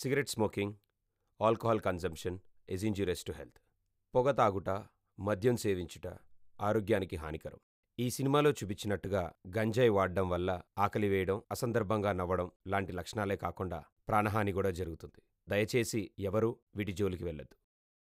Cigarette smoking alcohol consumption is injurious to health పొగ తాగుట మద్యం సేవించుట ఆరోగ్యానికి హానికరం ఈ సినిమాలో చూపించినట్టుగా గంజాయి వాడడం వల్ల ఆకలి వేయడం అసందర్భంగా నవ్వడం లాంటి లక్షణాలే కాకుండా ప్రాణహాని కూడా జరుగుతుంది దయచేసి ఎవరూ వీటి జోలికి వెళ్ళొద్దు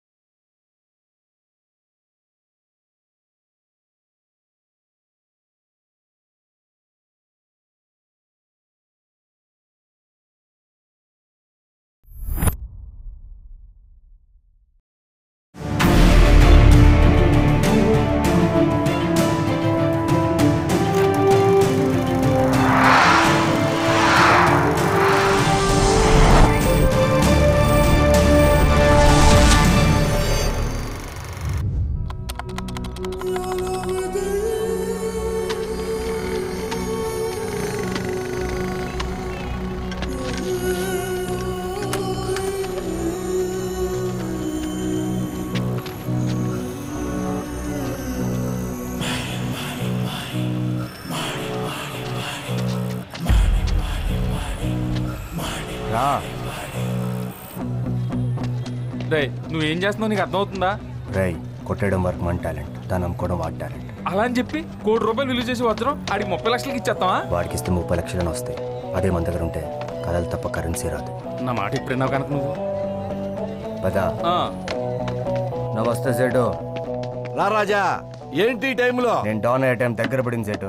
రా రే నువ్వేం చేస్తున్నావు నీకు అర్థమవుతుందా రై కొట్టడం వర్క్ మన టాలెంట్ దాన్ని అమ్ముకోవడం వాడి టాలెంట్ అలా అని చెప్పి కోటి రూపాయలు విలువ చేసి వజ్రం ఆడికి ముప్పై లక్షలకి ఇచ్చేస్తావా వాడికి ఇస్తే ముప్పై లక్షలను వస్తాయి అదే మన దగ్గర ఉంటే కథలు తప్ప కరెన్సీ రాదు నా మాట ఇప్పుడైనా కనుక నువ్వు పదా ఆ, నమస్తే సేటు రా రాజా ఏంటి ఈ టైంలో నేను డౌన్ అయ్యే టైం దగ్గర పడింది సేటు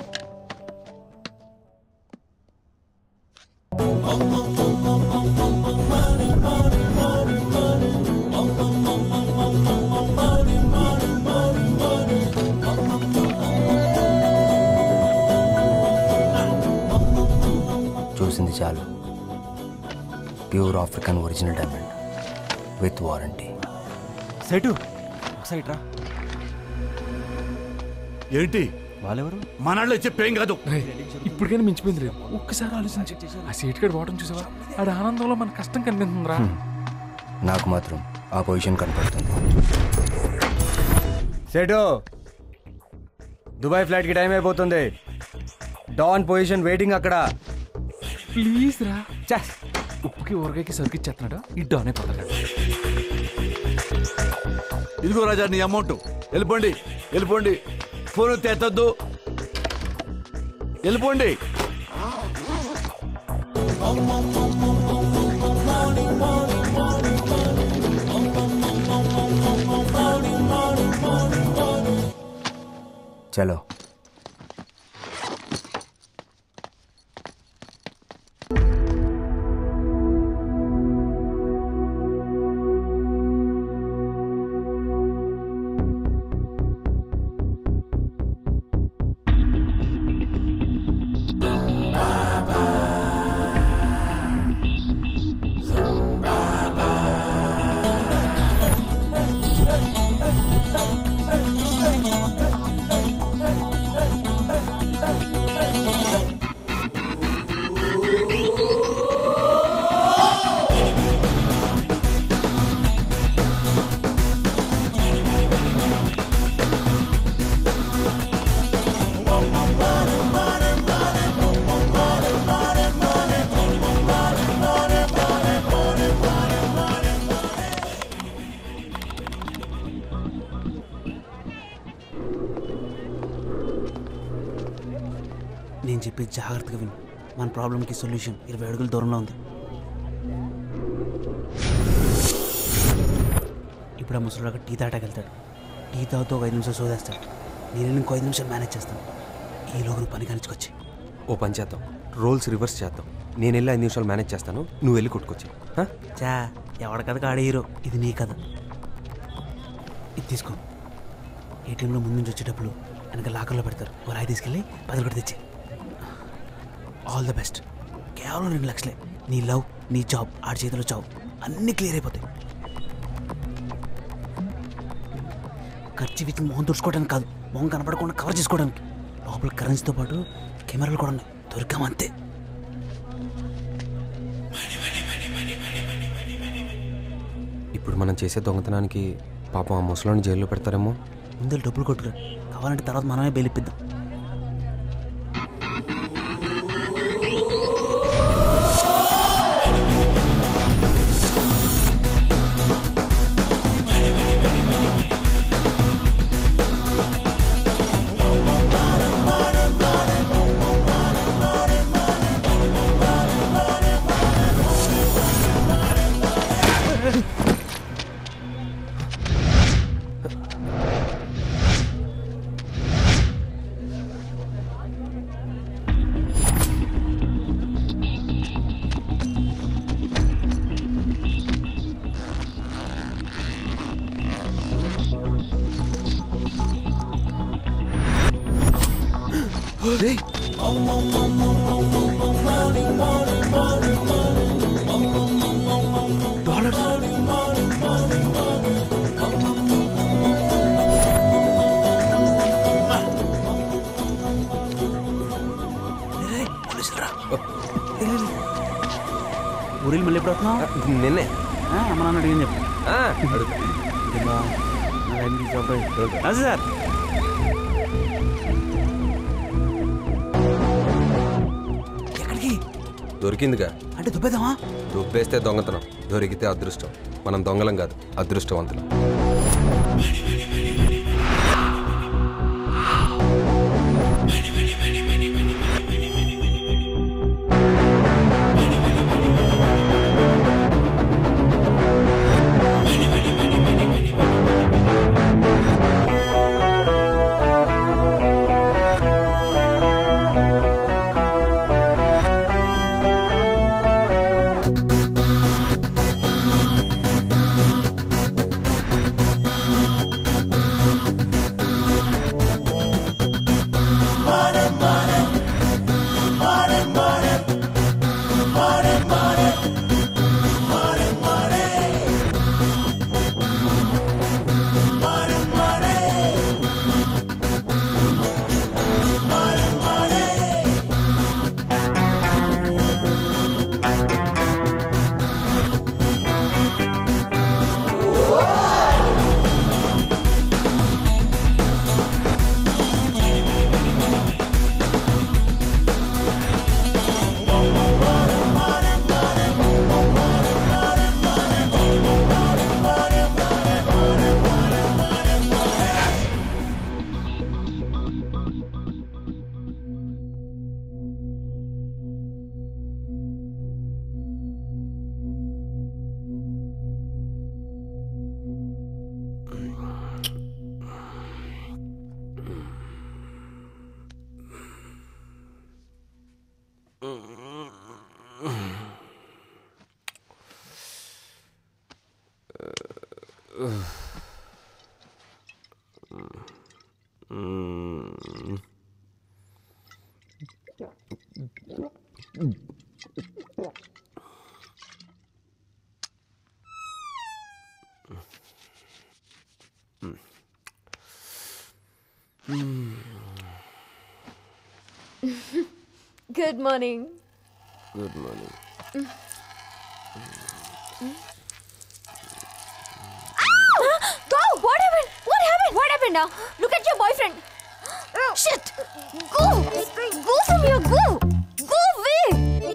చూసింది చాలు pure African original diamond with warranty సెటు ఒకసారి ఇట్రా ఏంటి వాళ్ళెవరు మనల్లో చెప్పేం కాదు రేయ్, ఇప్పటికైనా మించిపోయింది రేపు ఒక్కసారి ఆలోచించి ఆ సీట్ గడి వాటం చూసావా ఆడి ఆనందంలో మన కష్టం కనిపిస్తుందిరా నాకు మాత్రం ఆ పొజిషన్ కనపడుతుంది సేటు దుబాయ్ ఫ్లైట్కి టైం అయిపోతుంది డాన్ పొజిషన్ వెయిటింగ్ అక్కడ ప్లీజ్ రా చా ఉప్పుకి ఊరగాయకి సరికిచ్చేస్తున్నాడు ఈ డౌన్ అయిపోతాడు ఇదిగో రాజా నీ అమౌంట్ వెళ్ళిపోండి వెళ్ళిపోండి ఫోన్ ఎత్తద్దు వెళ్ళిపోండి చలో నేను చెప్పేది జాగ్రత్తగా విను మన ప్రాబ్లంకి సొల్యూషన్ ఇరవై అడుగుల దూరంలో ఉంది ఇప్పుడు ఆ ముసలిగా టీ తాటాకి వెళ్తాడు టీ తాగుతూ ఒక ఐదు నిమిషాలు సోదేస్తాడు నేను ఇంకో ఐదు నిమిషాలు మేనేజ్ చేస్తాను ఈలోగా నువ్వు పని కానిచ్చుకొచ్చి ఓ పని చేద్దాం రోల్స్ రివర్స్ చేద్దాం నేను వెళ్ళి ఐదు నిమిషాలు మేనేజ్ చేస్తాను నువ్వు వెళ్ళి కొట్టుకొచ్చి చా ఎవడ కథ ఆడే హీరో ఇది నీ కథ ఇది తీసుకో ఏటీఎంలో ముందు నుంచి వచ్చేటప్పుడు వెనక లాకర్లో పెడతారు ఓ రాయి తీసుకెళ్ళి పదలు కూడా తెచ్చి ఆల్ ద బెస్ట్ కేవలం రెండు లక్షలే నీ లవ్ నీ జాబ్ ఆడి చేతిలో జాబ్ అన్నీ క్లియర్ అయిపోతాయి ఖర్చు విచ్చి మొహం తుడుచుకోవడానికి కాదు మొహం కనపడకుండా కవర్ చేసుకోవడానికి లోపల కరెన్సీతో పాటు కెమెరాలు కూడా ఉన్నాయి దొరికామంతే ఇప్పుడు మనం చేసే దొంగతనానికి పాపం ఆ ముసలోని జైల్లో పెడతారేమో ముందు డబ్బులు కొట్టుకురా కావాలంటే తర్వాత మనమే బెయిలిప్పిద్దాం ఊరిలో మళ్ళీ ఎప్పుడు వస్తున్నావు నిన్నే ఆ, అమ్మ నాన్న అడిగింది చెప్పు ఆ, అడుగు. అది సార్ ఎక్కడికి దొరికిందిగా అంటే దుబ్బేద్దామా దుబ్బేస్తే దొంగతనం దొరికితే అదృష్టం మనం దొంగలం కాదు అదృష్టవంతులం good morning good morning Go! What happened? What happened? What happened now? Look at your boyfriend. Shit! Go! Go from here! Go! Go away!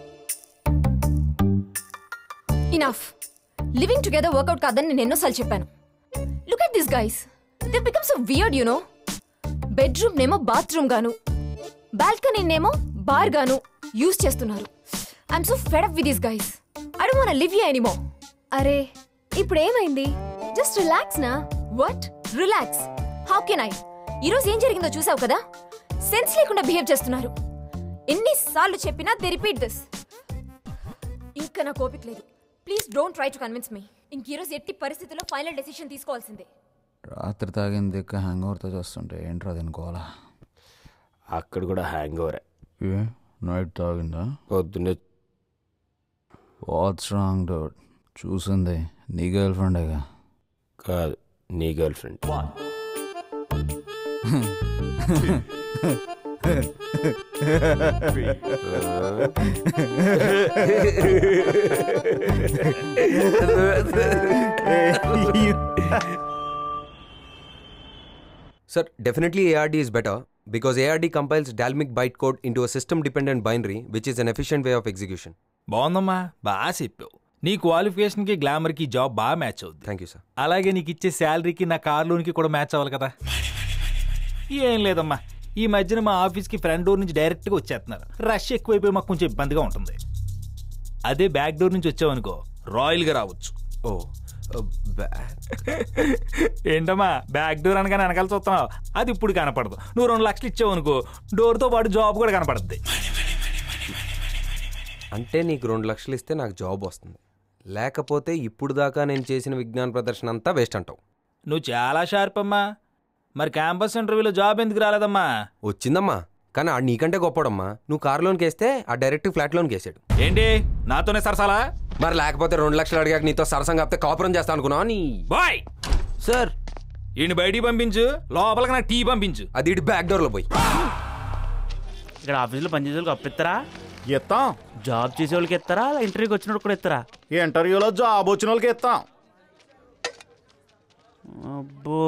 Enough. Living together work out కాదని నేను ఎన్నోసార్లు చెప్పాను look at this guys they become so weird you know bedroom నేమో bathroom గాను balcony నేమో bar గాను use చేస్తున్నారు I'm so fed up with this guys I don't want live you anymore అరే ఇప్పుడు ఏమైంది జస్ట్ రిలాక్స్ నా what relax how can I ఈరోజు ఏం జరిగిందో చూసావు కదా సెన్స్ లేకుండా బిహేవ్ చేస్తున్నారు ఎన్నిసార్లు చెప్పినా దే రిపీట్ దిస్ ఇంకా నాకు ఓపిక లేదు please don't try to convince me ఇంక ఈరోజు ఎట్టి పరిస్థితుల్లో ఫైనల్ డెసిషన్ తీసుకోవాల్సిందే రాత్రి తాగింది దిక్క హ్యాంగ్ ఓవర్తో చూస్తుంటే ఏంట్రా దీనికోవాలా అక్కడ కూడా హ్యాంగ్ ఓవరే ఏ నైట్ తాగిందా పొద్దున్నే వాట్స్ రాంగ్ డౌట్ చూసింది నీ గర్ల్ ఫ్రెండేగా కాదు నీ girlfriend Sir, definitely ARD is better because ARD compiles Dalmic bytecode into a system dependent binary, which is an efficient way of execution. బాగుందమ్మా బాగా చెప్పావు నీ క్వాలిఫికేషన్కి గ్లామర్కి జాబ్ బాగా మ్యాచ్ అవుద్ది Thank you, sir. అలాగే నీకు ఇచ్చే శాలరీకి నా కార్ లోన్కి కూడా మ్యాచ్ అవ్వాలి కదా ఏం లేదమ్మా ఈ మధ్యన మా ఆఫీస్కి ఫ్రంట్ డోర్ నుంచి డైరెక్ట్గా వచ్చేస్తున్నారు రష్ ఎక్కువైపోయి మాకు కొంచెం ఇబ్బందిగా ఉంటుంది అదే బ్యాక్ డోర్ నుంచి వచ్చావనుకో రాయల్గా రావచ్చు Oh, uh, ba- ఏంటమ్మా బ్యాక్ డోర్ అనగానే వెనకాల చూస్తున్నావు అది ఇప్పుడు కనపడదు నువ్వు రెండు లక్షలు ఇచ్చావనుకో డోర్తో పాటు జాబ్ కూడా కనపడుద్ది అంటే నీకు రెండు లక్షలు ఇస్తే నాకు జాబ్ వస్తుంది లేకపోతే ఇప్పుడు దాకా నేను చేసిన విజ్ఞాన ప్రదర్శన అంతా వేస్ట్ అంటావు నువ్వు చాలా షార్ప్ అమ్మా మరి క్యాంపస్ ఇంటర్వ్యూలో జాబ్ ఎందుకు రాలేదమ్మా వచ్చిందమ్మా కానీ ఆడు నీకంటే గొప్పడమ్మా నువ్వు కార్ లోన్కి వేస్తే ఆ డైరెక్ట్ ఫ్లాట్ లోన్కి వేసాడు ఏంటి నాతోనే సరసాలా మరి లేకపోతే రెండు లక్షలు అడిగాక నీతో సరసంగా కాపితే కాపురం చేస్తా అనుకున్నావా నీ బాయ్ సార్ ఈయన బయటికి పంపించు లోపలికి నాకు టీ పంపించు అది ఇటు బ్యాక్ డోర్లో పోయి ఇక్కడ ఆఫీసులో పనిచేసే వాళ్ళకి అప్పిస్తారా ఇస్తాం జాబ్ చేసే వాళ్ళకి ఇస్తారా ఇంటర్వ్యూకి వచ్చినప్పుడు కూడా ఇస్తారా ఈ ఇంటర్వ్యూలో జాబ్ వచ్చిన వాళ్ళకి ఇస్తాం అబ్బో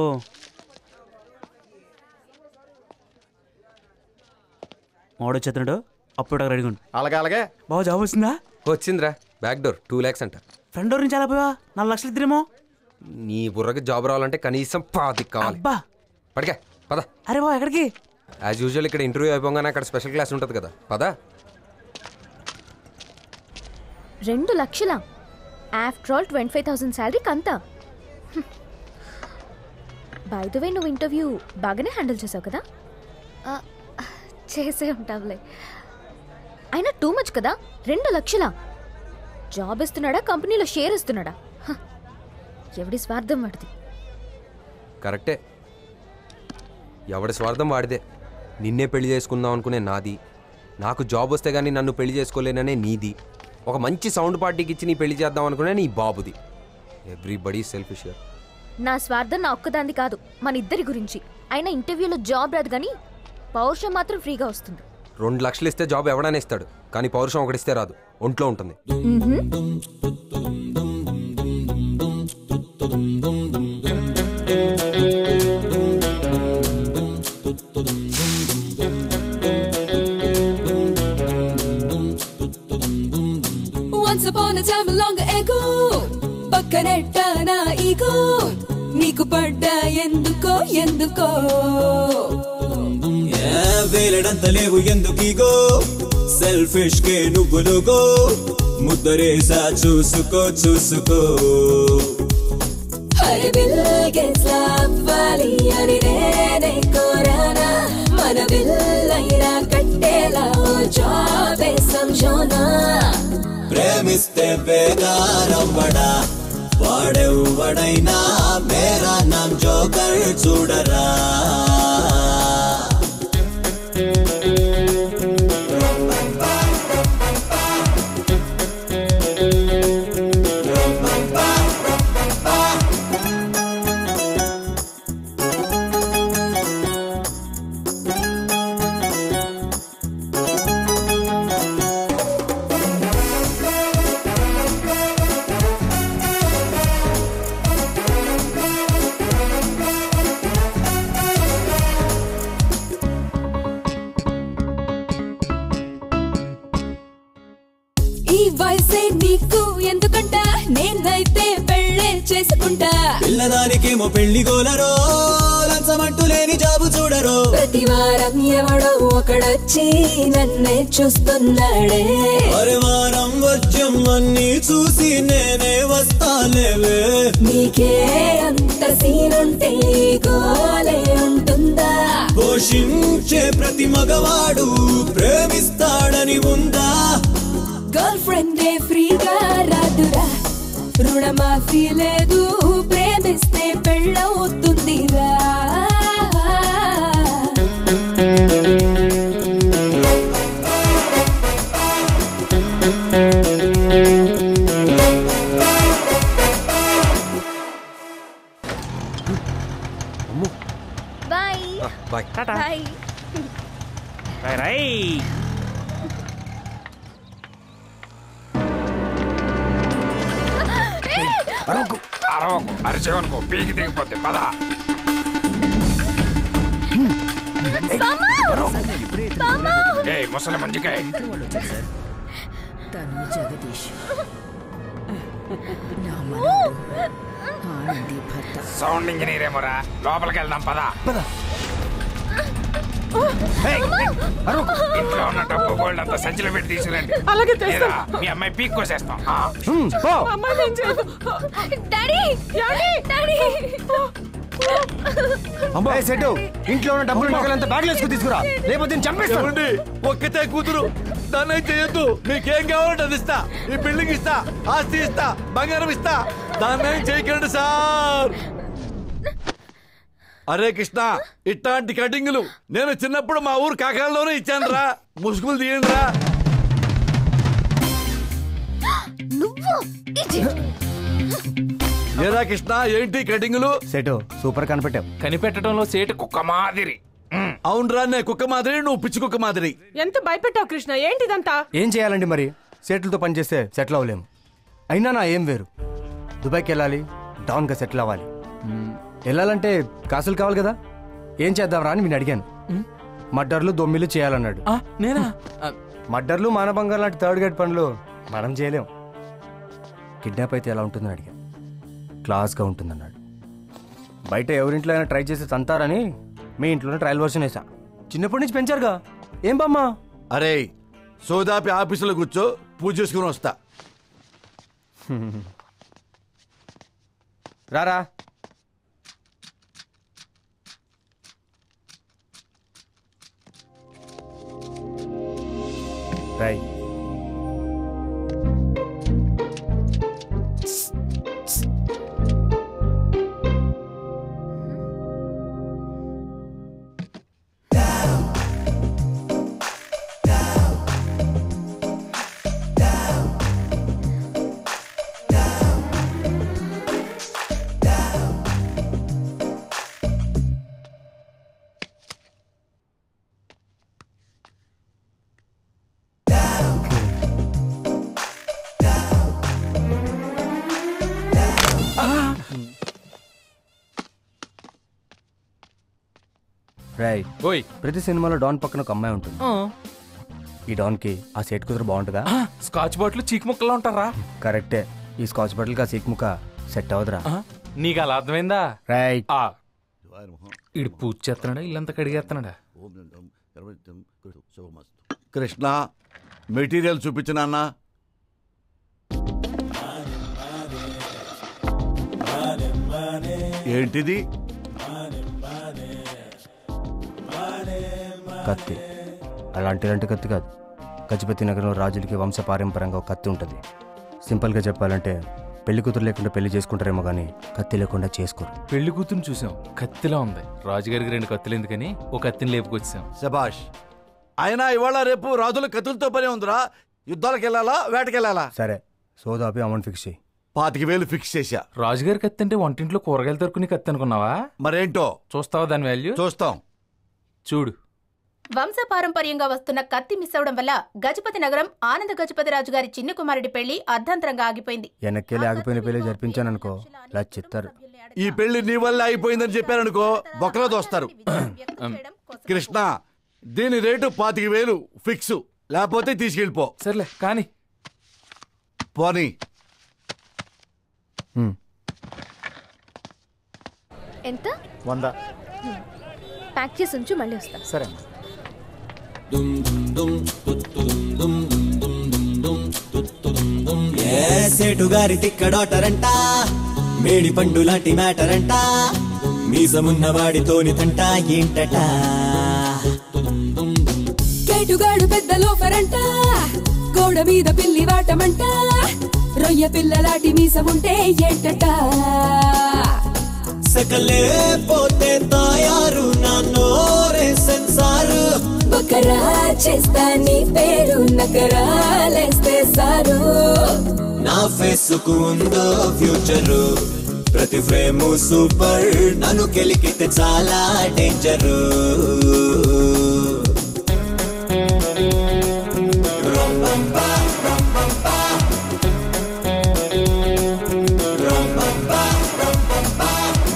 మాడు వచ్చేస్తున్నాడు అప్పుడు రెడీగా ఉండు అలాగే అలాగే బాబు జాబ్ వచ్చిందా వచ్చిందిరా బ్యాక్ డోర్ టూ ల్యాక్స్ అంట ఫ్రెండ్ నుంచి అలా పోయా నాలుగు లక్షలు ఇద్దరేమో నీ బుర్రకి జాబ్ రావాలంటే కనీసం పాతి కావాలి అబ్బా పడికే పద అరే బాబు ఎక్కడికి యాజ్ యూజువల్ ఇక్కడ ఇంటర్వ్యూ అయిపోగానే అక్కడ స్పెషల్ క్లాస్ ఉంటుంది కదా పద రెండు లక్షల after all twenty five thousand శాలరీకి అంతా బై ద వే నువ్వు ఇంటర్వ్యూ బాగానే హ్యాండిల్ చేసావు కదా ఆ, చేసే ఉంటావులే అయినా టూ మచ్ కదా రెండు లక్షల జాబ్ ఇస్తున్నాడా కంపెనీలో షేర్ ఇస్తున్నాడా హ, ఎవడి స్వార్థం వాడిది కరెక్టే ఎవడి స్వార్థం వాడిదే నిన్నే పెళ్లి చేసుకుందాం అనుకునే నాది నాకు జాబ్ వస్తే కానీ నన్ను పెళ్లి చేసుకోలేననే నీది ఒక మంచి సౌండ్ పార్టీకి ఇచ్చి నీ పెళ్లి చేద్దాం అనుకునే నీ బాబుది ఎవ్రీబడీ సెల్ఫిష్ నా స్వార్థం నా ఒక్కదాంది కాదు మన ఇద్దరి గురించి అయినా ఇంటర్వ్యూలో జాబ్ రాదు కానీ పౌరుషం మాత్రం ఫ్రీగా వస్తుంది రెండు లక్షలు ఇస్తే జాబ్ ఎవడైనా ఇస్తాడు కానీ పౌరుషం ఒకటిస్తే రాదు ఒంట్లో ఉంటుంది Once upon a time long ago పక్కనెట్ట నా ఈగో నీకు పడ్డా ఎందుకో ఎందుకో వేలడంత లేవు ఎందుకీగో సెల్ఫిష్ కే నువ్వు లోగో ముద్దరేసా చూసుకో చూసుకో హరి బిల్గే అవ్వాలి అని నేనే కోరానా మన బిల్లైనా కట్టేలా ఓ జాబే సంజోనా ప్రేమిస్తే బేగారవ్వడా వాడెవ్వడైనా మేరా నామ్ జోకర్ చూడరా ఈ వయసే నీకు ఎందుకంట నేనైతే పెళ్ళే చేసుకుంటా పిల్లదానికేమో పెళ్లి గోలరో లంచమంటూ లేని జాబు చూడరో ప్రతి వారం ఎవడో ఒకడొచ్చి నన్నే చూస్తున్నాడే మరి వారం వచ్చం అన్ని చూసి నేనే వస్తాలేవే నీకే అంత సీనుంటే ఈ గోలే ఉంటుందా పోషించే ప్రతి మగవాడు ప్రేమిస్తాడని ఉందా గర్ల్ ఫ్రెండ్ ఫ్రీగా రాదురా రుణమాఫీ లేదు ప్రేమిస్తే పెళ్ళవుతుందిరా బాయ్ బాయ్ బాయ్ రై రై అరవకు అరిచేవనుకో పీకి దిగిపోతే పద ఏ ముసలి మంచికాయ తను జగదీష్ నా మనవడు ఆనంది భర్త సౌండ్ ఇంజనీర్ ఏమోరా లోపలికి వెళ్దాం పద ఏయ్, ఇంట్లో ఉన్న డబ్బు గోల్డ్ అంతా సంచిలో పెట్టి తీసుకురండి అలాగే లేదా మీ అమ్మాయి పీక్ కోసేస్తాం ఆ. డాడీ డాడీ అమ్మాయి సెటు ఇంట్లో ఉన్న డబ్బులు నగలంతా బ్యాగ్లో వేసుకుని తీసుకురా లేకపోతే నేను చంపేస్తాను ఏమండి ఒక్కతే కూతురు దాన్ని ఏం చేయొద్దు మీకేం కావాలంటే అది ఇస్తా ఈ బిల్డింగ్ ఇస్తా ఆస్తి ఇస్తా బంగారం ఇస్తా దాన్ని ఏం చేయకండి సార్ అరే కృష్ణ ఇట్లాంటి కటింగులు నేను చిన్నప్పుడు మా ఊరు కాకాలలోనే ఇచ్చాను రా ముసుగులు తీయండి రా నువ్వు ఏరా కృష్ణ ఏంటి కటింగులు సెటు సూపర్ కనిపెట్టావు కనిపెట్టడంలో సేటు కుక్క మాదిరి అవునరా నే కుక్క మాదిరి నువ్వు పిచ్చి కుక్క మాదిరి ఎంత భయపెట్టావు కృష్ణ ఏంటిదంతా ఏం చేయాలండి మరి సెటిల్తో పనిచేస్తే సెటిల్ అవ్వలేము అయినా నా ఏం వేరు దుబాయ్కి వెళ్ళాలి డౌన్గా సెటిల్ అవ్వాలి వెళ్ళాలంటే కాసులు కావాలి కదా ఏం చేద్దాం రా అని నేను అడిగాను మడ్డర్లు దొమ్మిలు చేయాలన్నాడు నేనా మడ్డర్లు మానభంగం లాంటి థర్డ్ గేట్ పనులు మనం చేయలేం కిడ్నాప్ అయితే ఎలా ఉంటుందని అడిగాను క్లాస్గా ఉంటుందన్నాడు బయట ఎవరింట్లో అయినా ట్రై చేసి తంతారని మీ ఇంట్లోనే ట్రయల్ వర్షన్ వేసా చిన్నప్పటి నుంచి పెంచారుగా ఏం బామ్మా అరే సోదాపి ఆఫీసులో కూర్చో పూజ చేసుకుని వస్తా రారా రై రాయ్ ఓయ్ ప్రతి సినిమాలో డాన్ పక్కన ఒక అమ్మాయి ఉంటుంది ఈ డాన్కి ఆ సెట్ కుదురు బాగుంటుందా స్కాచ్ బాటిల్ చీక్ ముక్కలా ఉంటారా కరెక్టే ఈ స్కాచ్ బట్టలకి ఆ సీక్ ముక్క సెట్ అవ్వదురా నీకు అలా అర్థమైందా రైట్ ఆ ఇడు పూజ చేస్తున్నాడా ఇల్లంతా కడిగేస్తున్నాడా కృష్ణ మెటీరియల్ చూపించిన అన్న ఏంటిది కత్తి అలాంటి ఇలాంటి కత్తి కాదు గజపతి నగరంలో రాజులకి వంశపారంపరంగా ఒక కత్తి ఉంటుంది సింపుల్గా చెప్పాలంటే పెళ్లి కూతురు లేకుండా పెళ్లి చేసుకుంటారేమో కానీ కత్తి లేకుండా చేసుకోరు పెళ్లి కూతురు చూసాం కత్తిలా ఉంది రాజుగారికి రెండు కత్తులు ఎందుకని ఒక కత్తిని లేపుకొచ్చాం శబాష్ అయినా ఇవాళ రేపు రాజుల కత్తులతో పనే ఉందిరా యుద్ధాలకు వెళ్ళాలా వేటకెళ్ళాలా సరే సోదాపి అమౌంట్ ఫిక్స్ చేయి పాతిక వేలు ఫిక్స్ చేశా రాజుగారి కత్తి అంటే వంటింట్లో కూరగాయలు తరుకుని కత్తి అనుకున్నావా మరేంటో చూస్తావా దాని వాల్యూ చూస్తాం చూడు వంశపారంపర్యంగా వస్తున్న కత్తి మిస్ అవడం వల్ల గజపతి నగరం ఆనంద గజపతి రాజు గారి చిన్న కుమారుడి పెళ్లి అర్ధాంతరంగా ఆగిపోయింది వెనక్కి ఆగిపోయిన పెళ్లి జరిపించాను అనుకో ఇలా చెప్తారు ఈ పెళ్లి నీ వల్ల అయిపోయిందని చెప్పారనుకో బొక్కలో దోస్తారు కృష్ణ దీని రేటు పాతిక వేలు ఫిక్స్ లేకపోతే తీసుకెళ్ళిపో సర్లే కానీ పోనీ ఎంత వంద ప్యాక్ చేసి ఉంచు మళ్ళీ వస్తా సరే ఏ సేటు గారి తిక్కడోటరంట మేడి పండు లాంటి మ్యాటర్ అంట మీసమున్న వాడితోని తంట ఏంటట కేటుగాడు పెద్ద లోఫరంట గోడ మీద పిల్లి వాటమంట రొయ్య పిల్లలాటి మీసముంటే ఏంటట సకలే పోతే తాయారు నా నోరే సెన్సారు బకరా చేస్తా నీ పేరు నకరాలేస్తే సారు నా ఫేస్ కు ఉందో ఫ్యూచరు ప్రతి ఫ్రేము సూపర్ నన్ను కెలికితే చాలా డేంజరు రంబంబా, రంబంబా. రంబంబా, రంబంబా.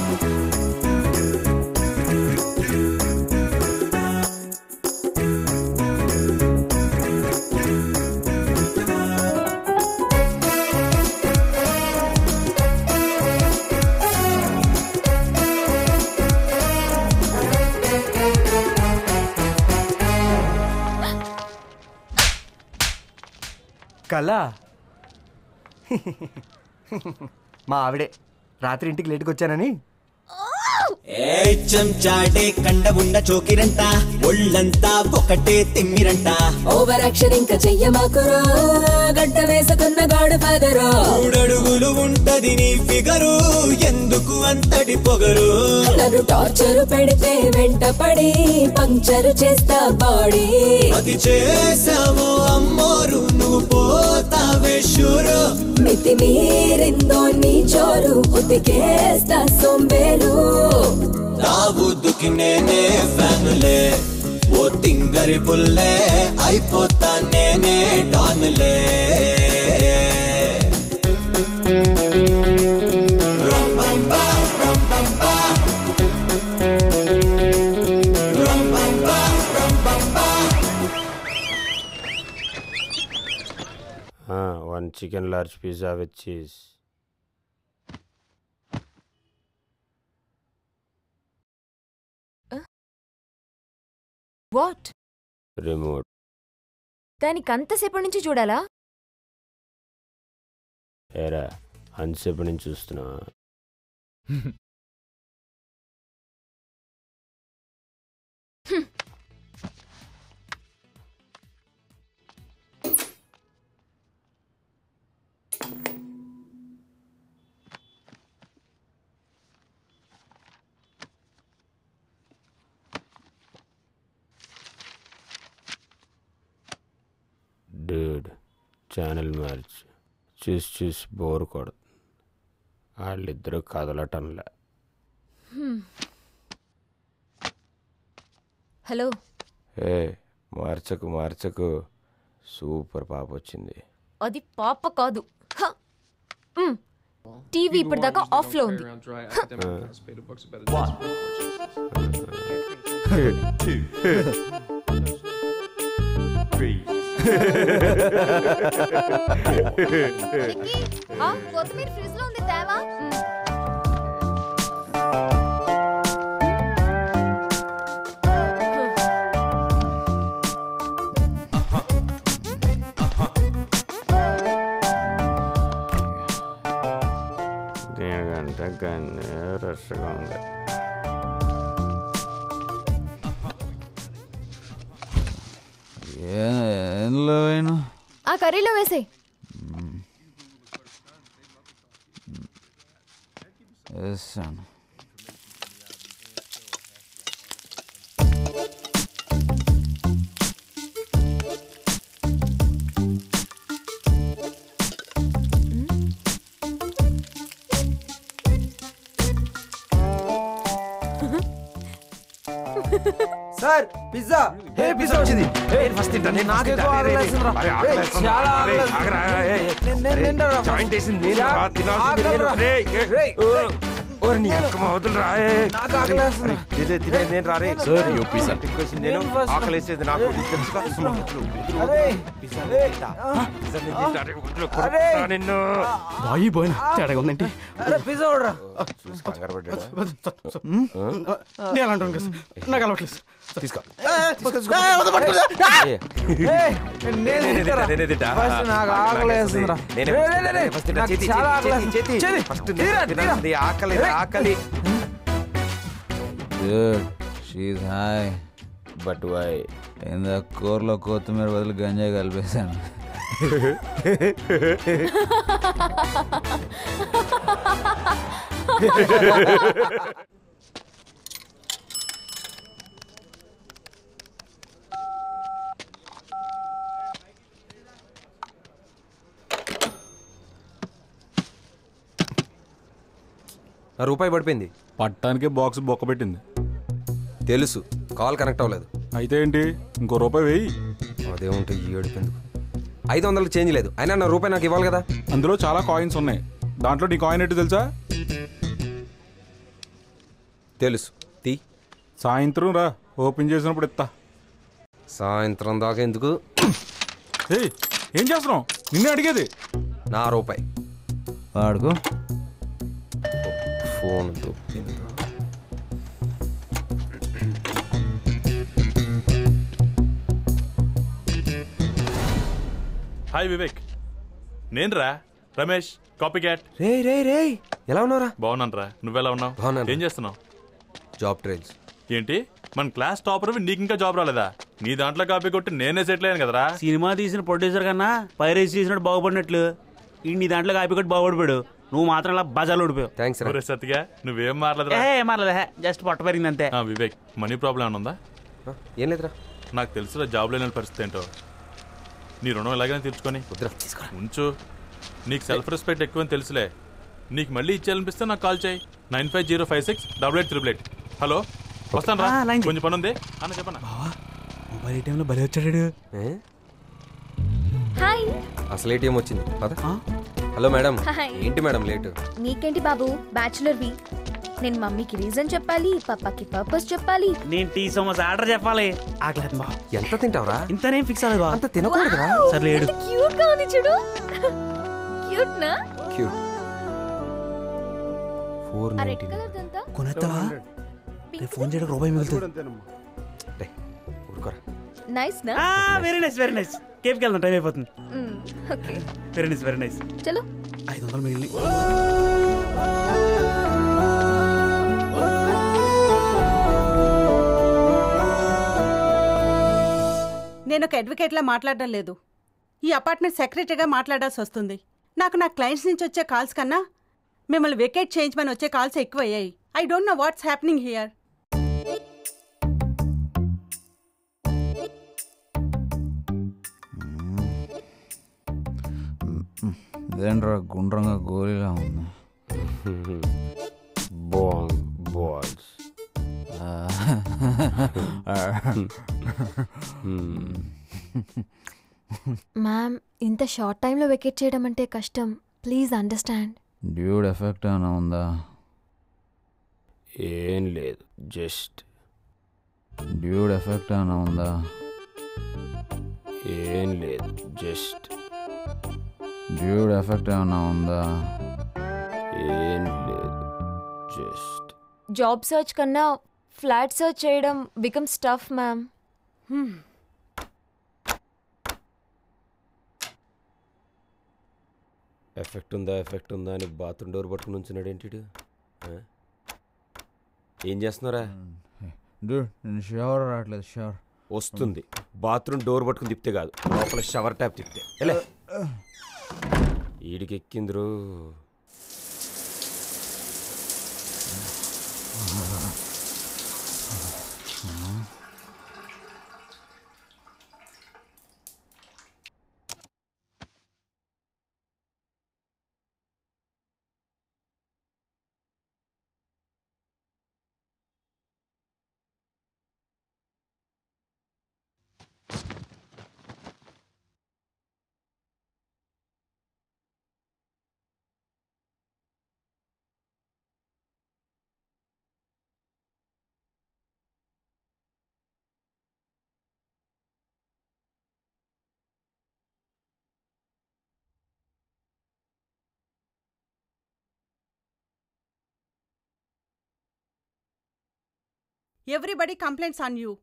కళ మా ఆవిడే రాత్రి ఇంటికి లేట్కి వచ్చానని ఏ చెంచాడే కండ ఉండ చోకిరంట ఒళ్ళంతా ఒకటే తిమ్మిరంట ఓవర్ యాక్షన్ ఇంకా చెయ్యమాకురో గడ్డ వేసుకున్న గాడు ఫాదరో మూడడుగులు ఉంటది నీ ఫిగరు ఎందుకు అంతటి పొగరు నన్ను టార్చర్ పెడితే వెంట పడి పంక్చర్ చేస్తా బాడీ అది చేసావు అమ్మోరు నువ్వు పోతావే షూరు మితి మీరిందో నీ చోరు ఉతికేస్తా సొంబేరు తాగుద్దుకి నేనే ఫ్యానులే ఓ తింగరి పుల్లే అయిపోతా నేనే డానులే రంబంబా, రంబంబా. రంబంబా, రంబంబా. One chicken large pizza with cheese what remote దానికి అంతసేపటి నుంచి చూడాలా ఏరా అంతసేపు నుంచి చూస్తున్నా డూడ్ ఛానల్ మార్చ్ చూసి చూసి బోర్ కొడుతుంది వాళ్ళిద్దరూ కదలటంలే హలో ఏ మార్చకు మార్చకు సూపర్ పాప వచ్చింది అది పాప కాదు హ! మ్. టీవీ ఇప్పటిదాకా ఆఫ్ లో ఉంది ఆ, కొత్తిమీర ఫ్రిడ్జ్ లో ఉంది తేవా దీనికంటే గన్నే రష్గా ఉంది ఏంలో అయినా ఆ కర్రీలో వేసే వేసాను సార్ పిజ్జా ఏ పిజ్జా వచ్చింది ఫస్ట్ తింటా నేను నాకు ఎక్కువ ఆకలేస్తుందిరా. ఏయ్, చాలా ఆకలేస్తుంది. నేను- నేను తింటారా? జాయింట్ వేసింది నేను చాలా రా, తినాల్సింది నేను. ఆకలిరా. రేయ్, ఏ, రేయ్, ఓ, రేయ్. ఓరి నీ అక్క మొదలు రా ఏ. నాకు ఆకలేస్తుంది. అరే, తినే, తినే, నేను రా రే. సార్, అయ్యో, యూ పిజ్జా పిజ్జా. తిక్కొచ్చింది నేను నేను ఫస్ట్. ఆకలేసేది నాకు నీకు తెలుసుగా? అరే పిజ్జా నేను తింటా. పిజ్జా నేను తింటా. అరే, వదిలు, అరే. కొడుకుతా నిన్ను బాయి పోయిన తేడాగా ఉందండి అరే పిజ్జా ఆర్డర్ చూసి కంగారు పడ్డాడా? నేను అలాంటి వాడిని కాదు. నాకు అలవాట్లేదు తీసుకో ఏయ్, నేను నేనే తింటారా? తింటా, నేనే తింటా. ఫస్ట్ నాకు నాకు ఆకలేస్తుందిరా. నేనే రే, ఫస్ట్ రే, రే, తింటా, రే. ఫస్ట్ తింటా. నాకు చేతి, చాలా చేతి, ఆకలేస్తుంది. చేతి, చేతి. చేతి. ఫస్ట్ తీరా, నేను తీరా. తినాల్సింది ఆకలి రే. ఆకలి డ్యూడ్ షీజ్ హాయ్ బట్ వై ఇంద కూరలో కొత్తిమీర బదులు గంజాయి కలిపేశాను నా రూపాయి పడిపోయింది పట్టానికే బాక్స్ బొక్క పెట్టింది తెలుసు కాల్ కనెక్ట్ అవ్వలేదు అయితే ఏంటి ఇంకో రూపాయి వెయ్యి అదేముంటే ఈ ఏడుపెందుకు ఐదు వందలకు చేంజ్ లేదు అయినా నా రూపాయి నాకు ఇవ్వాలి కదా అందులో చాలా కాయిన్స్ ఉన్నాయి దాంట్లో నీ కాయిన్ ఏంటి తెలుసా తెలుసు తీ సాయంత్రం రా ఓపెన్ చేసినప్పుడు ఇస్తా సాయంత్రం దాకా ఎందుకు ఏయ్ ఏం చేస్తున్నావు నిన్నే అడిగేది నా రూపాయి వాడుకో ఫోన్ దొబ్బింది హాయ్ వివేక్ నేను రా రమేష్ కాపీ క్యాట్ రే రే రే ఎలా ఉన్నావురా బాగున్నాను రా నువ్వెలా ఉన్నావు బాగున్నాను. ఏం చేస్తున్నావు జాబ్ ట్రైల్స్ ఏంటి మన క్లాస్ టాపర్ నీకు ఇంకా జాబ్ రాలేదా నీ దాంట్లో కాపీ కొట్టి నేనే సెటిల్ అయ్యాను కదరా సినిమా తీసిన ప్రొడ్యూసర్ కన్నా పైరేసి చేసినట్టు బాగుపడినట్లు ఈ నీ దాంట్లో కాపీ కొట్టి బాగుపడిపోయాడు నువ్వు మాత్రం అలా బజార్లో ఓడిపోయావు థ్యాంక్స్ ఒరే సత్తిగా నువ్వేం మారలేదురా ఏ మారలే జస్ట్ పొట్ట పెరిగింది అంతే ఆ, వివేక్ మనీ ప్రాబ్లం ఏమైనా ఉందా ఏం లేదురా నాకు తెలుసురా జాబ్ లేని పరిస్థితి ఏంటో నీ రుణం ఎలాగైనా తీర్చుకొని ఉంచు నీకు సెల్ఫ్ రెస్పెక్ట్ ఎక్కువని తెలుసులే నీకు మళ్ళీ ఇచ్చేయాలనిపిస్తే నాకు కాల్ చేయి nine five zero five six double eight triple eight hello వస్తాను రా ఆ, లైన్ చేయి. కొంచెం పని ఉంది అన్న చెప్పన్నా మొబైల్ టైంలో బలి వచ్చాడు హాయ్ అసలు ఏటీఎం వచ్చింది పద హలో మేడం హాయ్. ఏంటి మేడం లేట్ నీకేంటి బాబు బ్యాచులర్ వి నేను మమ్మీకి రీజన్ చెప్పాలి పప్పాకి పర్పస్ చెప్పాలి నేను టీ సమోసా ఆర్డర్ చెప్పాలి ఆకలేదు బా ఎంత తింటావురా ఇంతనేం ఫిక్స్ అవ్వలేదు బా అంత తినకూడదురా సర్లే ఏడు క్యూట్ గా ఉంది చూడు క్యూట్ నా క్యూట్ ఫోర్ ఆ రెడ్ కలర్ దంతా కొనేస్తావా రేపు ఫోన్ చేయడానికి రూపాయి మిగులుతుంది ఊరుకోరా నైస్ నా వెరీ నైస్ వెరీ నైస్ కేఫ్కి వెళ్దాం టైం అయిపోతుంది okay very nice very nice చలో ఐదు వందలు మిగిలి నేను ఒక అడ్వకేట్లా మాట్లాడడం లేదు ఈ అపార్ట్మెంట్ సెక్రటరీగా మాట్లాడాల్సి వస్తుంది నాకు నా క్లయింట్స్ నుంచి వచ్చే కాల్స్ కన్నా మిమ్మల్ని వెకేట్ చేయించమని వచ్చే కాల్స్ ఎక్కువయ్యాయి I don't know what's happening here ఇదేంట్రా గుండ్రంగా గోలీలా ఉంది బాంగ్ బాల్స్ మ్యామ్ ఇంత షార్ట్ టైంలో వెకేట్ చేయడం అంటే కష్టం ప్లీజ్ అండర్స్టాండ్ డ్యూడ్ ఎఫెక్ట్ ఏమైనా ఉందా ఏం లేదు జస్ట్ డ్యూడ్ ఎఫెక్ట్ ఏమైనా ఉందా ఏం లేదు జస్ట్ డ్యూడ్ ఎఫెక్ట్ ఏమైనా ఉందా ఏం లేదు జస్ట్ జాబ్ సర్చ్ కన్నా ఫ్లాట్ సర్చ్ చేయడం బికమ్ స్టఫ్ మ్యామ్ ఎఫెక్ట్ ఉందా ఎఫెక్ట్ ఉందా అని బాత్రూమ్ డోర్ పట్టుకుని ఉంచున్నాడు ఏంటి ఈడు? ఆ? ఏం చేస్తున్నారా డ్యూడ్ నేను షవర్ రావట్లేదు షవర్ వస్తుంది బాత్రూమ్ డోర్ పట్టుకుని తిప్పితే కాదు లోపల షవర్ ట్యాప్ తిప్పితే ఎలా ఈడికి ఎక్కిందిరు ఎవ్రీబడి కంప్లైంట్స్ ఆన్ యూ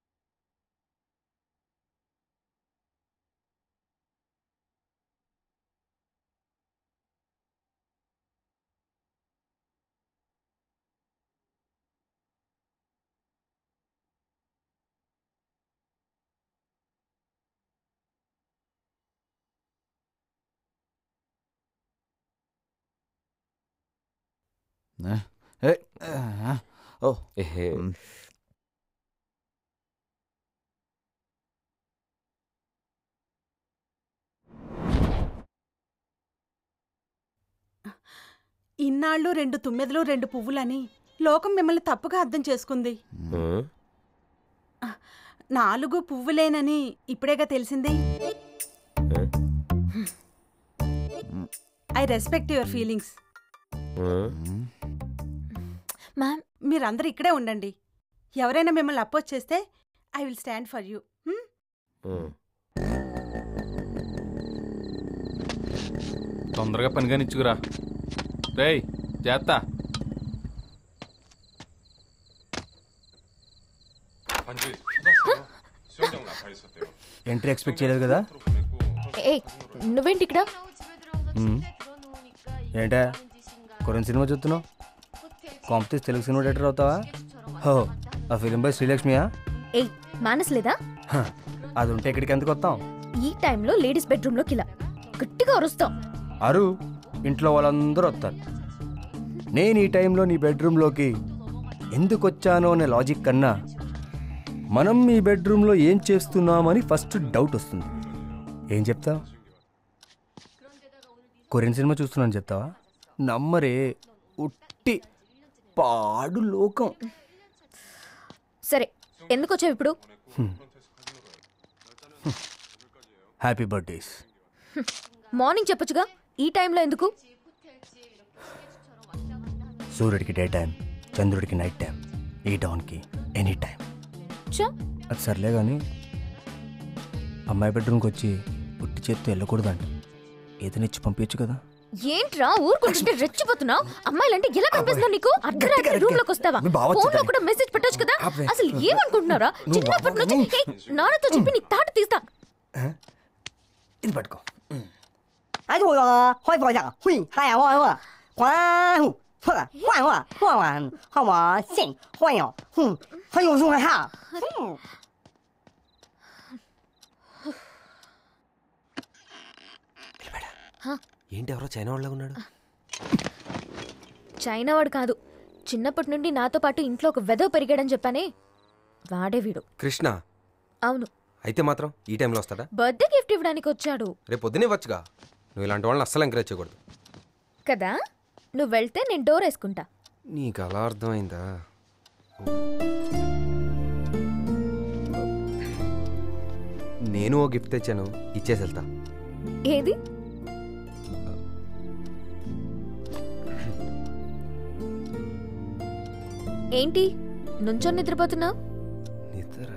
ఏ ఓ ఏహే ఇన్నాళ్ళు రెండు తుమ్మెదలు రెండు పువ్వులని లోకం మిమ్మల్ని తప్పుగా అర్థం చేసుకుంది ఆ? నాలుగు పువ్వులేనని ఇప్పుడేగా తెలిసింది ఐ రెస్పెక్ట్ యువర్ ఫీలింగ్స్ ఆ? మ్యామ్ మీరందరూ ఇక్కడే ఉండండి ఎవరైనా మిమ్మల్ని అపోజ్ చేస్తే I will stand for you ఆ. తొందరగా పని కానిచ్చుకురా రేయ్ చేస్తా ఎంట్రీ ఎక్స్పెక్ట్ చేయలేదు కదా ఏ నువ్వేంటి ఇక్కడ మ్మ్. ఏంటా కొరియన్ సినిమా చూస్తున్నావు కాంపిటీస్ తెలుగు సినిమా డైరెక్టర్ అవుతావా హో ఆ ఫిలిం బై శ్రీలక్ష్మియా ఏయ్ మానస్లేదా హ, అది ఉంటే ఇక్కడికి ఎందుకు వస్తాం ఈ టైంలో లేడీస్ బెడ్రూమ్లోకి ఇలా గట్టిగా అరుస్తాం అరు ఇంట్లో వాళ్ళందరూ వస్తారు నేను ఈ టైంలో నీ బెడ్రూమ్లోకి ఎందుకు వచ్చానో అనే లాజిక్ కన్నా మనం మీ బెడ్రూమ్లో ఏం చేస్తున్నామని ఫస్ట్ డౌట్ వస్తుంది ఏం చెప్తావు కొరియన్ సినిమా చూస్తున్నాను చెప్తావా నమ్మరే ఉట్టి పాడు లోకం సరే ఎందుకు వచ్చావు ఇప్పుడు హ్యాపీ బర్త్డేస్ మార్నింగ్ చెప్పొచ్చుగా ఈ టైంలో ఎందుకు సూర్యుడికి డే టైం చంద్రుడికి నైట్ టైం ఈ డౌన్కి ఎనీ టైం చా అది సర్లే కానీ అమ్మాయి బెడ్రూమ్కి వచ్చి పుట్టి చేత్తో వెళ్ళకూడదంట ఏదైనా ఇచ్చి పంపించచ్చు కదా ఏంట్రా ఊరుకుంటుంటే రెచ్చిపోతున్నావు అమ్మాయిలంటే ఎలా కనిపిస్తున్నావు నీకు అర్ధరాత్రి రూమ్ లోకి వస్తావా మీ బావ ఫోన్ లో వచ్చేదాన్ని. కూడా మెసేజ్ పెట్టొచ్చు కదా ఆపే. అసలు ఏమనుకుంటున్నారా నువ్వు చిన్నప్పటి నుంచి అవ్వకు. "ఏయ్, నాన్నతో చెప్పి నీ తాట తీస్తా ఇది పట్టుకో 哎，我个坏不讲，会还呀我我，关户，错了，换我换完，好我信换哟，哼，还有说哈，哼。 ఏంటి ఎవరో చైనా వాళ్ళగా ఉన్నాడు చైనా వాడు కాదు చిన్నప్పటి నుండి నాతో పాటు ఇంట్లో ఒక వెదవ పెరిగాడని చెప్పానే వాడే వీడు కృష్ణ అవును అయితే మాత్రం ఈ టైంలో వస్తాడా బర్త్డే గిఫ్ట్ ఇవ్వడానికి వచ్చాడు రేపు పొద్దునే వచ్చుగా నువ్వు ఇలాంటి వాళ్ళని అస్సలు ఎంకరేజ్ చేయకూడదు కదా నువ్వు వెళ్తే నేను డోర్ వేసుకుంటా నీకు అలా అర్థమైందా నేను ఓ గిఫ్ట్ తెచ్చాను ఇచ్చేసి వెళ్తా ఏది ఏంటి నుంచొని నిద్రపోతున్నావు నిద్ర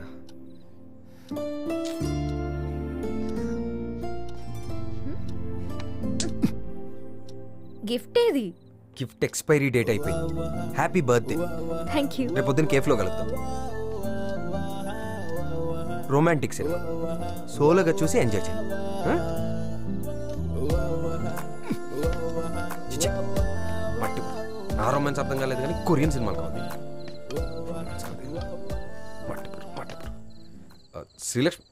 గిఫ్ట్ ఏది గిఫ్ట్ ఎక్స్పైరీ డేట్ అయిపోయింది హ్యాపీ బర్త్డే థ్యాంక్ యూ రేపు పొద్దున్న కేఫ్లో కలుద్దాం రొమాంటిక్ సినిమా సోలోగా చూసి ఎంజాయ్ చేయి ఆ? చిచ్చ. మట్టి పురుగు. నా రొమాన్స్ అర్థం కాలేదు కానీ కొరియన్ సినిమాలు కావాలి రొమాన్స్ కాదు. మట్టి పురుగు, మట్టి పురుగు. ఆ, శ్రీలక్ష్మి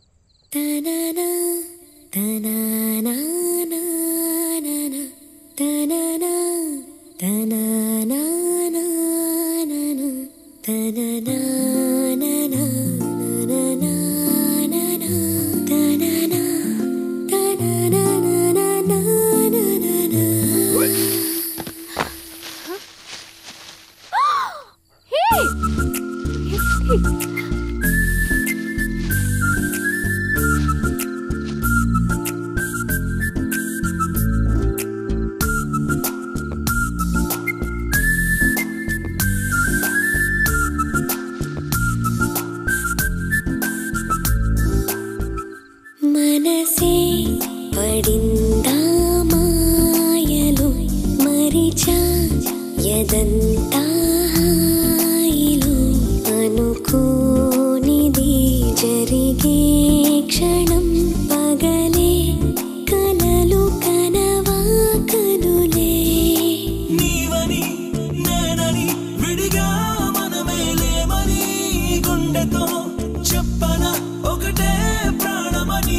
మనసే పడిందా మాయలు మరిచా యదంతా హాయిలు అనుకోనిది జరిగే క్షణం పగలే కలలు కనవా కనులే నీవని నేనని విడిగా మనమేలేమని గుండెతో చెప్పన ఒకటే ప్రాణమని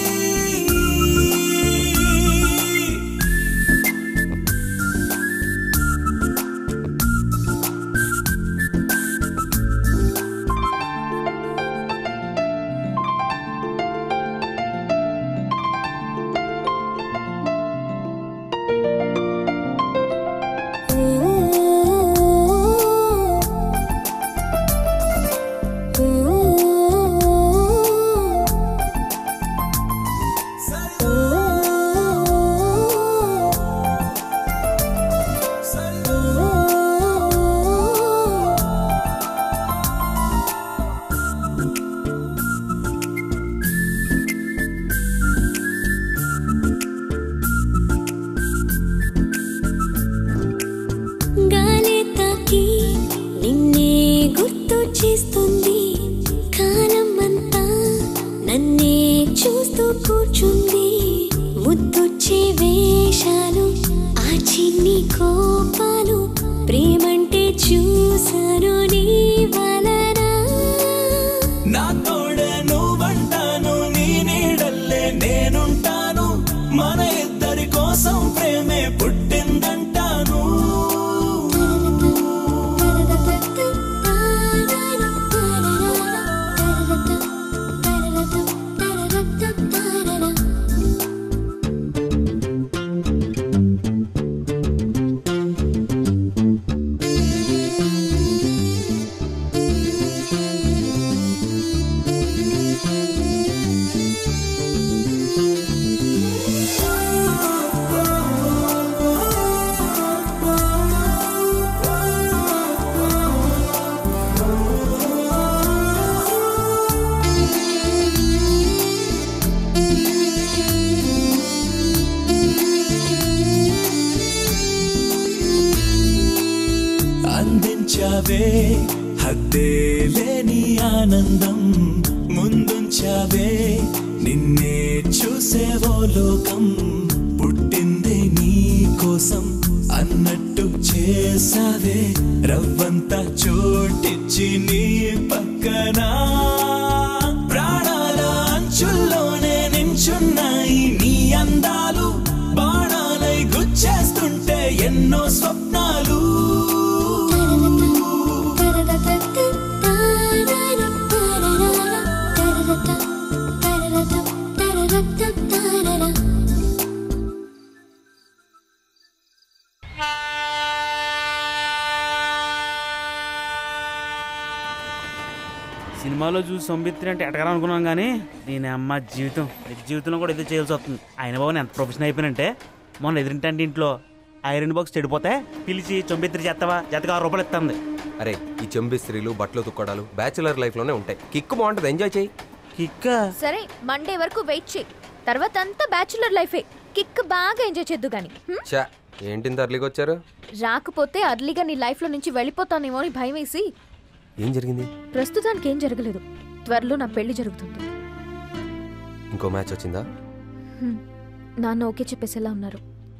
గాలి తాకి నిన్నే గుర్తు చేస్తుంది కాలం అంతా నన్నే చూస్తూ కూర్చుంది ముద్దొచ్చే వేషాలు ఆ చిన్ని కోపాలు ప్రేమంటే చూసాను నీ నా తోడే నువ్వంటాను నీ నీడల్లే నేనుంటాను మన ఇద్దరి కోసం ప్రేమే పుట్టిందంటాను అందించావే హద్దే లేని ఆనందం ముందుంచావే నిన్నే చూసేవో లోకం పుట్టింది నీ కోసం అన్నట్టు చేసావే రవ్వంతా చోటిచ్చి నీ పక్కన ప్రాణాల అంచుల్లోనే నించున్నాయి నీ అందాలు బాణాలై గుచ్చేస్తుంటే ఎన్నో స్వప్నాలు సినిమాలో చూసి సంబిత్రి అంటే ఎటకరా అనుకున్నాను కానీ నేను అమ్మ జీవితం నిజ జీవితంలో కూడా ఏదో చేయాల్సి వస్తుంది ఆయన బాబు నేను ఎంత ప్రొఫెషన్ అయిపోయినంటే మొన్న ఎదురింటంటే ఇంట్లో ఐరన్ బాక్స్ చెడిపోతే పిలిచి చొంబిత్రి చేస్తావా జతగా ఆరు రూపాయలు ఇస్తుంది అరే ఈ చెంబిస్త్రీలు బట్టలు తుక్కడాలు బ్యాచులర్ లైఫ్లోనే ఉంటాయి కిక్ బాగుంటుంది ఎంజాయ్ చేయి కిక్ సరే మండే వరకు వెయిట్ చేయి తర్వాత అంతా బ్యాచులర్ లైఫే కిక్ బాగా ఎంజాయ్ చేద్దు గాని హ్మ్? చా ఏంటి ఇంత అర్లీగా వచ్చారు రాకపోతే అర్లీగా నీ లైఫ్లో నుంచి వెళ్ళిపోతానేమో అని భయం వేసి ఏం జరిగింది ప్రస్తుతానికి ఏం జరగలేదు త్వరలో నా పెళ్లి జరుగుతుంది ఇంకో మ్యాచ్ వచ్చిందా హ్మ్. నాన్న ఓకే చెప్పేసేలా ఉన్నారు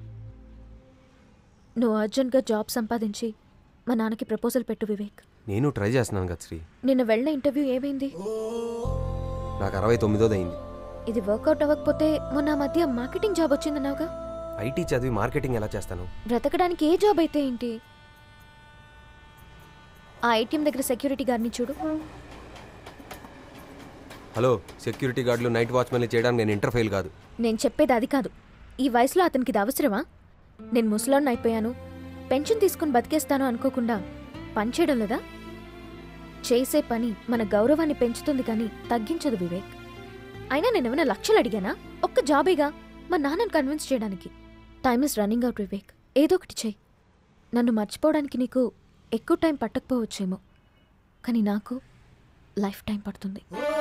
నువ్వు అర్జెంట్గా జాబ్ సంపాదించి మా నాన్నకి ప్రపోజల్ పెట్టు వివేక్ నేను ట్రై చేస్తున్నాను కదా శ్రీ నిన్న వెళ్ళిన ఇంటర్వ్యూ ఏమైంది నాకు అరవై తొమ్మిదోది అయింది ఇది వర్కౌట్ అవ్వకపోతే మొన్న ఆ మధ్య మార్కెటింగ్ జాబ్ వచ్చిందన్నావుగా ఐటీ చదివి మార్కెటింగ్ ఎలా చేస్తాను బ్రతకడానికి ఏ జాబ్ అయితే ఏంటి ఆ ఏటీఎం దగ్గర సెక్యూరిటీ గార్డ్ని చూడు హలో సెక్యూరిటీ గార్డులు నైట్ వాచ్మెన్లు చేయడానికి నేను ఇంటర్ఫెయిల్ కాదు నేను చెప్పేది అది కాదు ఈ వయసులో అతనికి ఇది అవసరమా నేను ముసలాన్ని అయిపోయాను పెన్షన్ తీసుకుని బతికేస్తాను అనుకోకుండా పని చేయడం లేదా చేసే పని మన గౌరవాన్ని పెంచుతుంది కానీ తగ్గించదు వివేక్ అయినా నేనేమైనా లక్షలు అడిగానా ఒక్క జాబేగా మా నాన్నని కన్విన్స్ చేయడానికి time is running out Vivek ఏదో ఒకటి చెయ్యి నన్ను మర్చిపోవడానికి నీకు ఎక్కువ టైం పట్టకపోవచ్చేమో కానీ నాకు లైఫ్ టైం పడుతుంది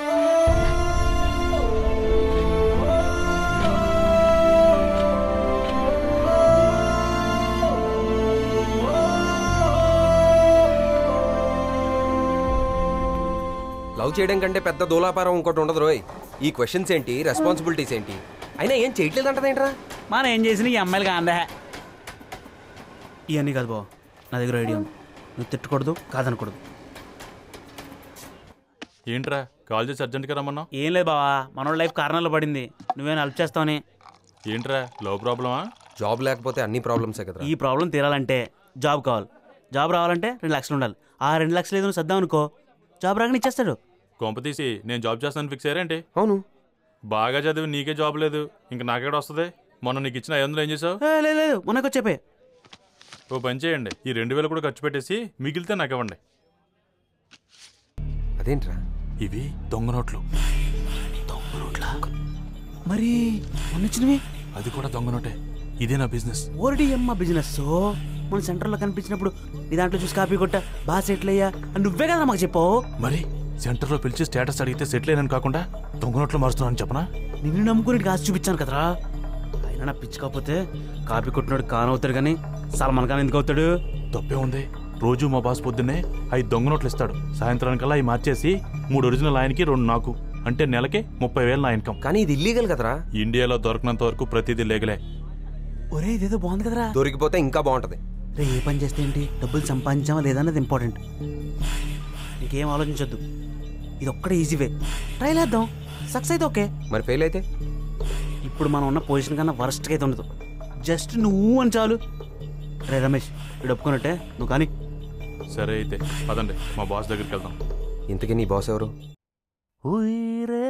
లవ్ చేయడం కంటే పెద్ద దూలాపారం ఇంకోటి ఉండదు రోయ్ ఈ క్వశ్చన్స్ ఏంటి రెస్పాన్సిబిలిటీస్ ఏంటి అయినా ఏం చేయట్లేదంటదేంట్రా మనం ఏం చేసిన ఈ అమ్మాయిలకి అందే ఇవన్నీ కాదు బావ నా దగ్గర ఐడియా ఉంది నువ్వు తిట్టకూడదు కాదనకూడదు ఏంట్రా కాల్ చేసి అర్జెంట్గా రమ్మన్నావు ఏం లేదు బావా మనోడి లైఫ్ కారణాల్లో పడింది నువ్వేం హెల్ప్ చేస్తావని ఏంట్రా లవ్ ప్రాబ్లమా జాబ్ లేకపోతే అన్ని ప్రాబ్లమ్సే కదా ఈ ప్రాబ్లం తీరాలంటే జాబ్ కావాలి జాబ్ రావాలంటే రెండు లక్షలు ఉండాలి ఆ రెండు లక్షలు ఏదో నువ్వు సర్దాం అనుకో జాబ్ రాగానే ఇచ్చేస్తాడు కొంప తీసి నేను జాబ్ చేస్తాను ఫిక్స్ అయ్యారేంటి అవును బాగా చదివి నీకే జాబ్ లేదు ఇంక నాకెక్కడ వస్తుంది మొన్న నీకు ఇచ్చిన ఐదు వందలు ఏం చేసావు ఏ, లేదు లేదు మొన్నకు చెప్పే ఓ పని చేయండి ఈ రెండు వేలు కూడా ఖర్చు పెట్టేసి మిగిలితే నాకు ఇవ్వండి అదేంట్రా ఇవి దొంగ నోట్లు మరి మొన్న వచ్చినవి అది కూడా దొంగ నోటే ఇదే నా బిజినెస్ ఓరడి అమ్మ బిజినెస్ మన సెంటర్లో కనిపించినప్పుడు నీ దాంట్లో చూసి కాపీ కొట్టా బాగా సెటిల్ అయ్యా అని నువ్వే కదా మాకు చెప్పావు మరి సెంటర్లో పిలిచి స్టేటస్ అడిగితే సెటిల్ అయినాను కాకుండా దొంగ నోట్లు మారుస్తున్నాను చెప్పనా నిన్ను నమ్ముకుని కాసి చూపించాను కదరా అయినా నా పిచ్చి కాకపోతే కాపీ కొట్టినోడు కానవుతాడు కానీ సల్మాన్ ఖాన్ ఎందుకు అవుతాడు తప్పే ఉంది రోజు మా బాస్ పొద్దున్నే ఐదు దొంగ నోట్లు ఇస్తాడు సాయంత్రానికల్లా అవి మార్చేసి మూడు ఒరిజినల్ ఆయనకి రెండు నాకు అంటే నెలకి ముప్పై వేలు నా ఇన్కమ్ కానీ ఇది ఇల్లీగల్ కదరా ఇండియాలో దొరకనంత వరకు ప్రతిదీ లేగలే ఒరే ఇదేదో బాగుంది కదరా దొరికిపోతే ఇంకా బాగుంటది రే ఏ పని చేస్తే ఏంటి డబ్బులు సంపాదించామా లేదా అన్నది ఇంపార్టెంట్ ఇంకేం ఆలోచించొద్దు ఇది ఒక్కడే ఈజీ వే ట్రై చేద్దాం సక్సెస్ అయితే ఓకే మరి ఫెయిల్ అయితే ఇప్పుడు మనం ఉన్న పొజిషన్ కన్నా వరస్ట్గా అయితే ఉండదు జస్ట్ నువ్వు అని చాలు రే రమేష్ ఇప్పుడు ఒప్పుకున్నట్టే నువ్వు కానీ సరే అయితే పదండి మా బాస్ దగ్గరికి వెళ్దాం ఇంతకీ నీ బాస్ ఎవరు உயிரே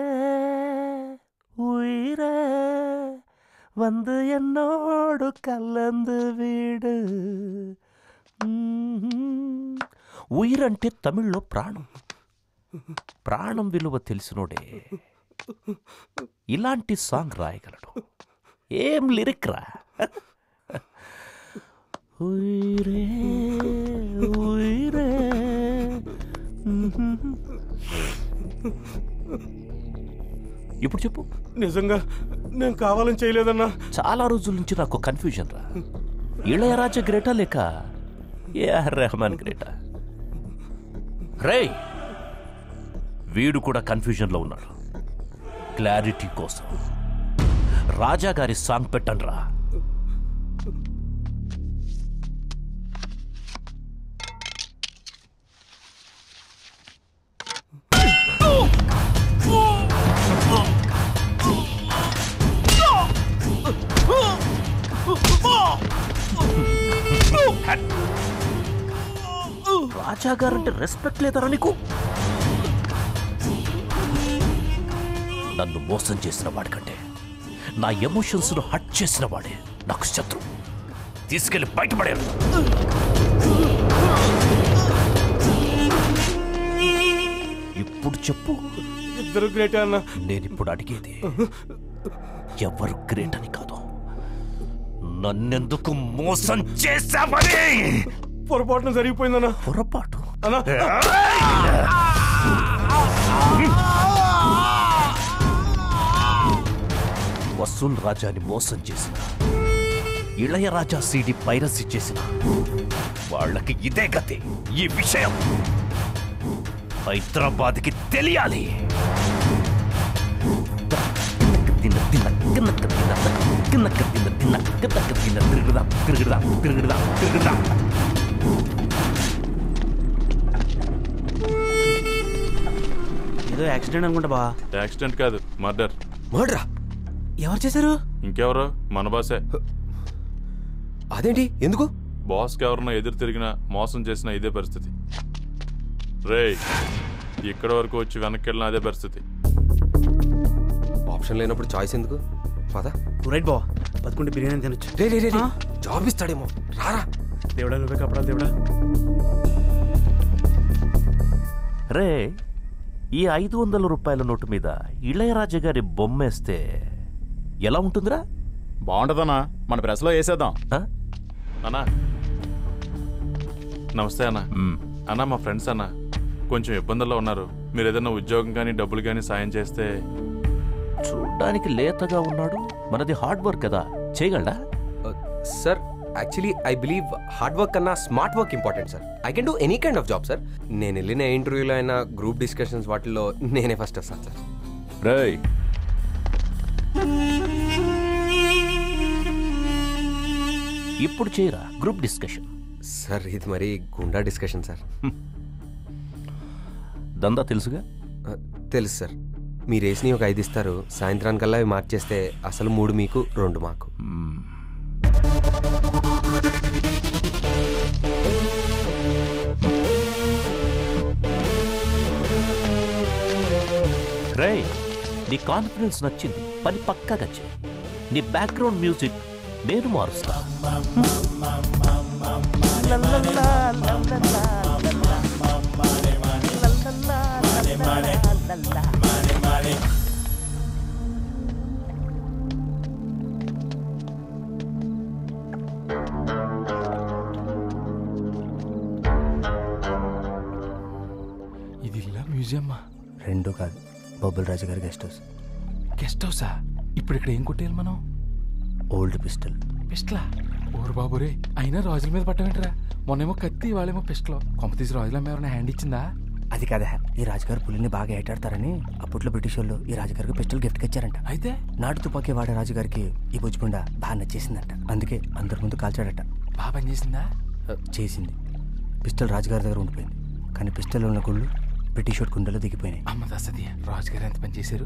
உயிரே வந்து என்னோடு கலந்து வீடு మ్మ్. ఉయిరంటే తమిళ్లో ప్రాణం ప్రాణం విలువ తెలిసినోడే ఇలాంటి సాంగ్ రాయగలడు ఏం లిరిక్ రా ఉయిరే ఉయిరే ఇప్పుడు చెప్పు నిజంగా నేను కావాలని చేయలేదన్నా చాలా రోజుల నుంచి నాకు కన్ఫ్యూజన్ రా ఇళయరాజా గ్రేటా లేక ఏఆర్ రెహమాన్ గ్రేటా రేయ్ వీడు కూడా కన్ఫ్యూజన్లో ఉన్నాడు క్లారిటీ కోసం రాజా గారి సాంగ్ పెట్టండి రా రాజా గారంటే రెస్పెక్ట్ లేదరా నీకు నన్ను మోసం చేసిన వాడికంటే నా ఎమోషన్స్ ను హట్ చేసిన వాడే నాకు శత్రు తీసుకెళ్లి బయటపడారు ఇప్పుడు చెప్పు ఇద్దరు గ్రేట్ అన్న నేనిప్పుడు అడిగేది ఎవరు గ్రేట్ అని కాదు నన్నెందుకు మోసం చేశావని పొరపాటున జరిగిపోయిందన్నా పొరపాటు అన్నా వసూల్ రాజాని మోసం చేసిన ఇళయరాజా సీడి పైరసీ చేసిన వాళ్ళకి ఇదే గతి ఈ విషయం హైదరాబాద్కి తెలియాలి తిన్న తిన్న కిన్నక్క తిన్న కిన్నక్క తిన్న తిన్న కిన్నక్క తిన్న తిరుగుదాం తిరుగుదాం తిరుగుదాం తిరుగుదాం ఏదో యాక్సిడెంట్ అనుకుంటా బా యాక్సిడెంట్ కాదు మర్డర్ మర్డరా ఎవరు చేశారు ఇంకెవరు మన బాసే అదేంటి ఎందుకు బాస్కి ఎవరన్నా ఎదురు తిరిగినా మోసం చేసినా ఇదే పరిస్థితి రే ఇక్కడ వరకు వచ్చి వెనక్కి వెళ్ళిన అదే పరిస్థితి ఆప్షన్ లేనప్పుడు చాయిస్ ఎందుకు పద రైట్ బా బతుకుంటే బిర్యానీ తినొచ్చు రే రే రే రే. జాబ్ ఇస్తాడేమో రారా దేవుడా నువ్వే కపడాలి దేవుడా రే ఈ ఐదు వందల రూపాయల నోటు మీద ఇళయరాజా గారి బొమ్మేస్తే ఎలా ఉంటుందిరా బాగుంటుందన్నా మన ప్రెస్లో వేసేద్దాం అన్నా నమస్తే అన్న అన్న మా ఫ్రెండ్స్ అన్న కొంచెం ఇబ్బందుల్లో ఉన్నారు మీరు ఏదైనా ఉద్యోగం కానీ డబ్బులు కానీ సాయం చేస్తే చూడ్డానికి లేతగా ఉన్నాడు మనది హార్డ్ వర్క్ కదా చేయగలడా sir actually I believe hard work కన్నా smart work important sir I can do any kind of job sir నేను వెళ్ళిన ఇంటర్వ్యూలో అయినా గ్రూప్ డిస్కషన్స్ వాటిల్లో నేనే ఫస్ట్ వస్తాను సార్ రేయ్ ఇప్పుడు చేయరా గ్రూప్ డిస్కషన్ సార్ ఇది మరి గుండా డిస్కషన్ సార్ దందా తెలుసుగా తెలుసు సార్ మీరు వేసిన ఒక ఐదు ఇస్తారు సాయంత్రానికల్లా అవి మార్చేస్తే అసలు మూడు మీకు రెండు మాకు రే నీ కాన్ఫిడెన్స్ నచ్చింది పని పక్కాగా చేయి నీ బ్యాక్గ్రౌండ్ మ్యూజిక్ నేను మారుస్తా ఇది ఇల్లా మ్యూజియమ్మా రెండు కాదు బొబ్బుల్ రాజు గారి గెస్ట్ హౌస్ గెస్ట్ హౌసా ఇప్పుడు ఇక్కడ ఏం కొట్టేయాలి మనం ఓల్డ్ పిస్టల్ పిస్టలా ఓరు బాబు రే అయినా రాజుల మీద పట్టమేంట్రా మొన్నేమో కత్తి వాళ్ళేమో పిస్టల్ కొంప తీసి రాజుల ఎవరైనా హ్యాండ్ ఇచ్చిందా అది కదా ఈ రాజుగారు పులిని బాగా ఏటాడతారని అప్పట్లో బ్రిటిష్ వాళ్ళు ఈ రాజుగారికి పిస్టల్ గిఫ్ట్కి ఇచ్చారంట అయితే నాటు తుపాకీ వాడే రాజుగారికి ఈ బుజ్జిపుండ బాగా నచ్చేసిందంట అందుకే అందరి ముందు కాల్చాడట బాగా పనిచేసిందా చేసింది పిస్టల్ రాజుగారి దగ్గర ఉండిపోయింది కానీ పిస్టల్ ఉన్న గుళ్ళు బ్రిటిష్ వాడి గుండెలో దిగిపోయినాయి అమ్మ దస్తది రాజుగారు ఎంత పని చేశారు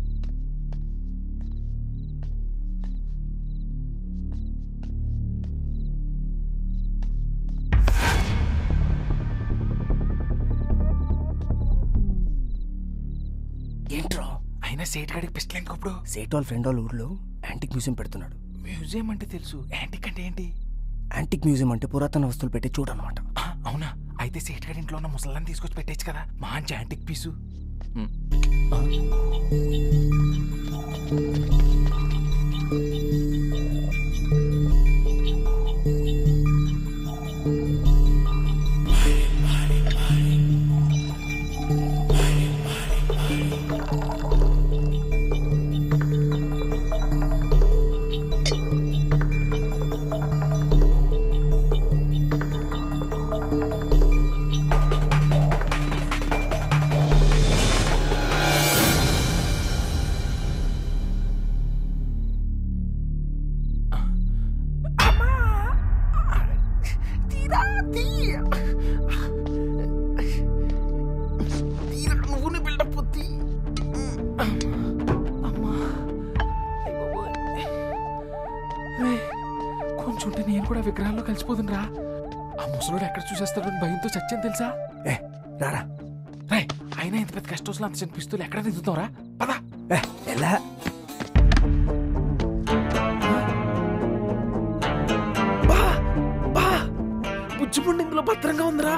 ఏంట్రో అయినా సేట్ గడికి పిస్టల్ ఇంకొప్పుడు సేట్ వాళ్ళ ఫ్రెండ్ వాళ్ళ ఊర్లో యాంటిక్ మ్యూజియం పెడుతున్నాడు మ్యూజియం అంటే తెలుసు యాంటిక్ అంటే ఏంటి యాంటిక్ మ్యూజియం అంటే పురాతన వస్తువులు పెట్టే చోటు అనమాట ఆ, అవునా అయితే సేట్ గడి ఇంట్లో ఉన్న ముసలాన్ని తీసుకొచ్చి పెట్టేచ్చు కదా మంచి యాంటిక్ పీసు నువ్వు బిల్డప్ పొత్తి కొంచెం ఉంటే నేను కూడా విగ్రహాల్లో కలిసిపోతుండ్రా ఆ ముసలోడు ఎక్కడ చూసేస్తాడో భయంతో చచ్చాను తెలుసా ఏ రారా రే అయినా ఇంత పెద్ద కష్టం వస్తుంది అంత చిన్న పిస్తులు ఎక్కడ దిగుతావురా పదా ఎలా బా బా పుచ్చిపుండి ఇందులో భద్రంగా ఉందిరా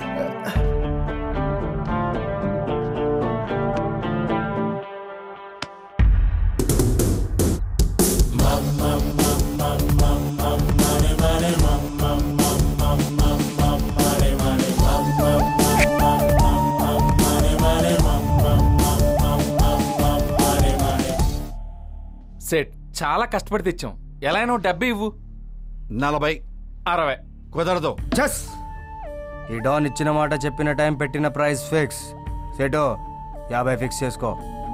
సెట్ చాలా కష్టపడి తెచ్చాం ఎలా అయినా ఓ డెబ్బై ఇవ్వు నలభై అరవై కుదరదు చస్ ఈ డాన్ ఇచ్చిన మాట చెప్పిన టైం పెట్టిన ప్రైస్ ఫిక్స్ సేటో యాభై ఫిక్స్ చేసుకో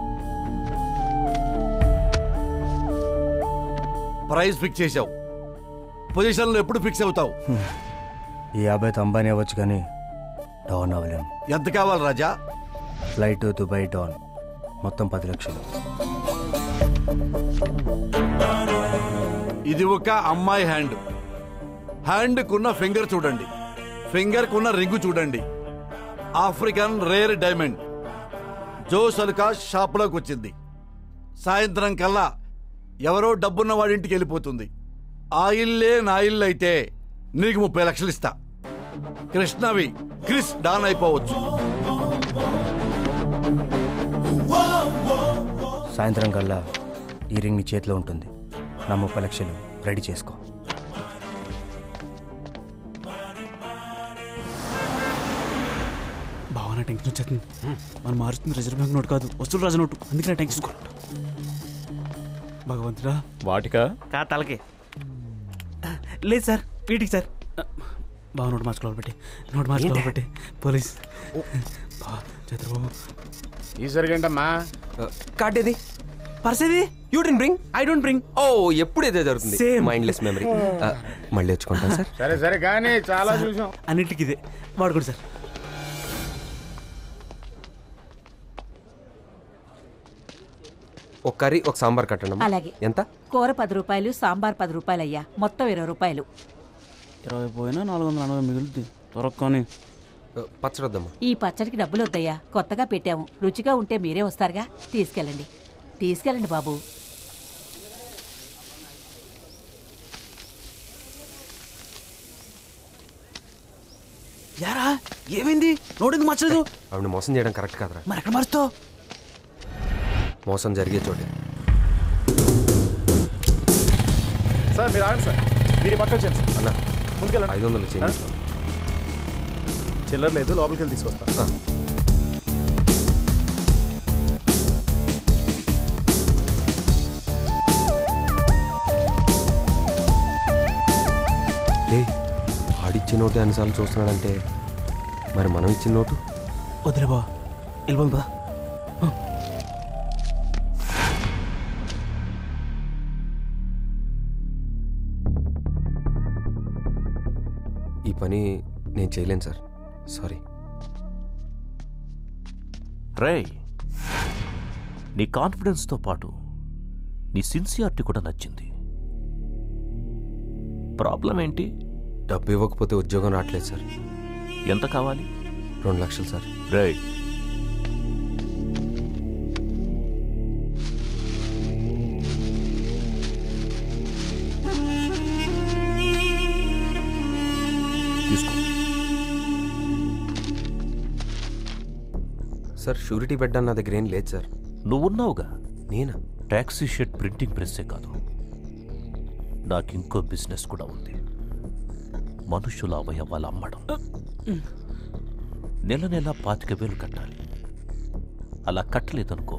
ప్రైస్ ఫిక్స్ చేసావు పొజిషన్లో ఎప్పుడు ఫిక్స్ అవుతావు ఈ యాభై తొంభైని అవ్వచ్చు కానీ డాన్ అవ్వలేం ఎంత కావాలి రాజా ఫ్లైట్ దుబాయ్ డాన్ మొత్తం పది లక్షలు ఇది ఒక అమ్మాయి హ్యాండ్ హ్యాండ్ కున్న ఫింగర్ చూడండి ఫింగర్ కున్న రింగు చూడండి ఆఫ్రికన్ రేర్ డైమండ్ జో సలుకా షాప్లోకి వచ్చింది సాయంత్రం కల్లా ఎవరో డబ్బున్న వాడింటికి వెళ్ళిపోతుంది ఆ ఇల్లే నా ఇల్లు అయితే నీకు ముప్పై లక్షలు ఇస్తా కృష్ణవి క్రిస్ డాన్ అయిపోవచ్చు సాయంత్రం కల్లా ఈ రింగ్ నీ చేతిలో ఉంటుంది నా ముప్పై లక్షలు రెడీ చేసుకో బాగా నా టెన్షన్ వచ్చేస్తుంది మనం మారుస్తుంది రిజర్వ్ బ్యాంక్ నోట్ కాదు వస్తువులు రాజు నోటు అందుకే నా టెన్షన్ భగవంతుడా వాటికా కా తలకే లేదు సార్ వీటికి సార్ బాగా నోటు మార్చుకోవాలి పెట్టి నోటు మార్చుకోవాలి పెట్టి పోలీస్ బా చంద్రబాబు ఈసరిగంటమ్మా కార్డ్ ఏది పర్స్ ఏది you didn't bring I don't bring ఓ ఎప్పుడు ఇదే జరుగుతుంది Same. మైండ్లెస్ మెమరీ మళ్ళీ వచ్చుకుంటాను సార్ సరే సరే కానీ చాలా చూసాం అన్నిటికి ఇదే వాడుకోండి సార్ ఒక కర్రీ ఒక సాంబార్ కట్టండి అలాగే. ఎంత కూర పది రూపాయలు సాంబార్ పది రూపాయలు అయ్యా మొత్తం ఇరవై రూపాయలు ఇరవై పోయినా నాలుగు వందల ఎనభై మిగులుద్ది త్వరకొని పచ్చడొద్దమ్మా ఈ పచ్చడికి డబ్బులు వద్దయ్యా కొత్తగా పెట్టాము రుచిగా ఉంటే మీరే వస్తారుగా తీసుకెళ్ళండి తీసుకెళ్ళండి బాబు యారా ఏమైంది నోటింది మార్చలేదు ఆవిడ మోసం చేయడం కరెక్ట్ కాదురా మరి ఎక్కడ మారుస్తావు మోసం జరిగే చోటే సార్ మీరు ఆగండి సార్ మీరు ఈ పక్క వచ్చాను సార్ అన్న ముందుకెళ్ళండి ఐదు వందలు చేంజ్ చిల్లర లేదు లోపలికి వెళ్ళి తీసుకొస్తా లే ఆడిచ్చే నోటు అన్నిసార్లు చూస్తున్నాడంటే మరి మనం ఇచ్చిన నోటు వదిలే బా వెళ్ళిపోదు బా ఈ పని నేను చేయలేను సార్ సారీ రే నీ కాన్ఫిడెన్స్తో పాటు నీ సిన్సియారిటీ కూడా నచ్చింది ప్రాబ్లం ఏంటి డబ్బు ఇవ్వకపోతే ఉద్యోగం రావట్లేదు సార్ ఎంత కావాలి రెండు లక్షలు సార్ రైట్ తీసుకో సార్ షూరిటీ బెడ్ నా దగ్గర ఏం లేదు సార్ నువ్వున్నావుగా నేనా ట్యాక్సీ షెడ్ ప్రింటింగ్ ప్రెస్సే కాదు నాకు ఇంకో బిజినెస్ కూడా ఉంది మనుషుల అవయవాలు అమ్మడం నెల నెల పాతిక వేలు కట్టాలి అలా కట్టలేదనుకో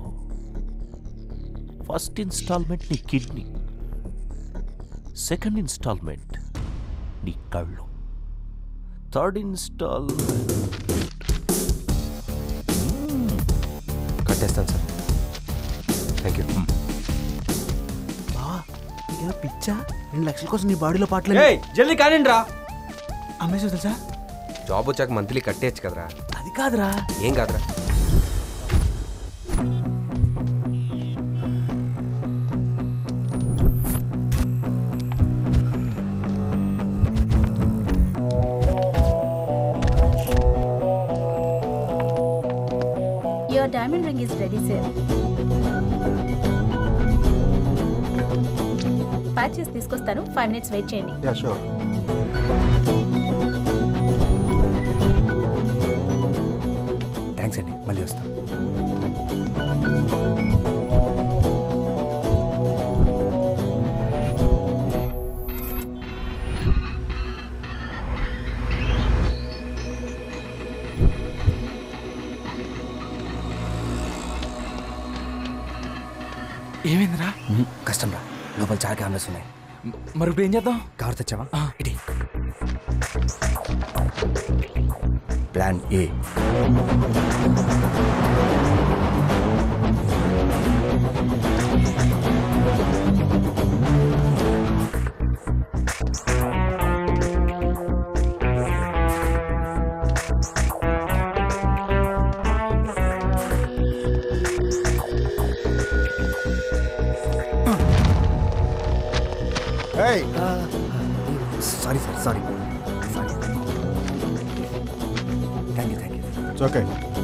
ఫస్ట్ ఇన్స్టాల్మెంట్ నీ కిడ్నీ సెకండ్ ఇన్స్టాల్మెంట్ నీ కళ్ళు థర్డ్ ఇన్స్టాల్ కట్టేస్తాను సార్ థ్యాంక్ యూ బావా నీకేదో పిచ్చా రెండు లక్షల కోసం నీ బాడీలో పాటలు ఏయ్, జల్దీ కానివ్వండి రా అమ్మేసి తెలుసా జాబ్ వచ్చాక మంత్లీ కట్టేయచ్చు కదరా అది కాదురా ఏం కాదురా your diamond ring is ready sir pack చేసి తీసుకొస్తాను ఫైవ్ మినిట్స్ వెయిట్ చేయండి యా షూర్ థ్యాంక్స్ అండి మళ్ళీ వస్తాం ఏమైందిరా కష్టం రా లోపల చాలా కెమెరాస్ ఉన్నాయి మరి ఇప్పుడు ఏం చేద్దాం కార్ తెచ్చావా ఇటీ ప్లాన్ ఏ ఏయ్ sorry sir sorry sorry thank you thank you it's okay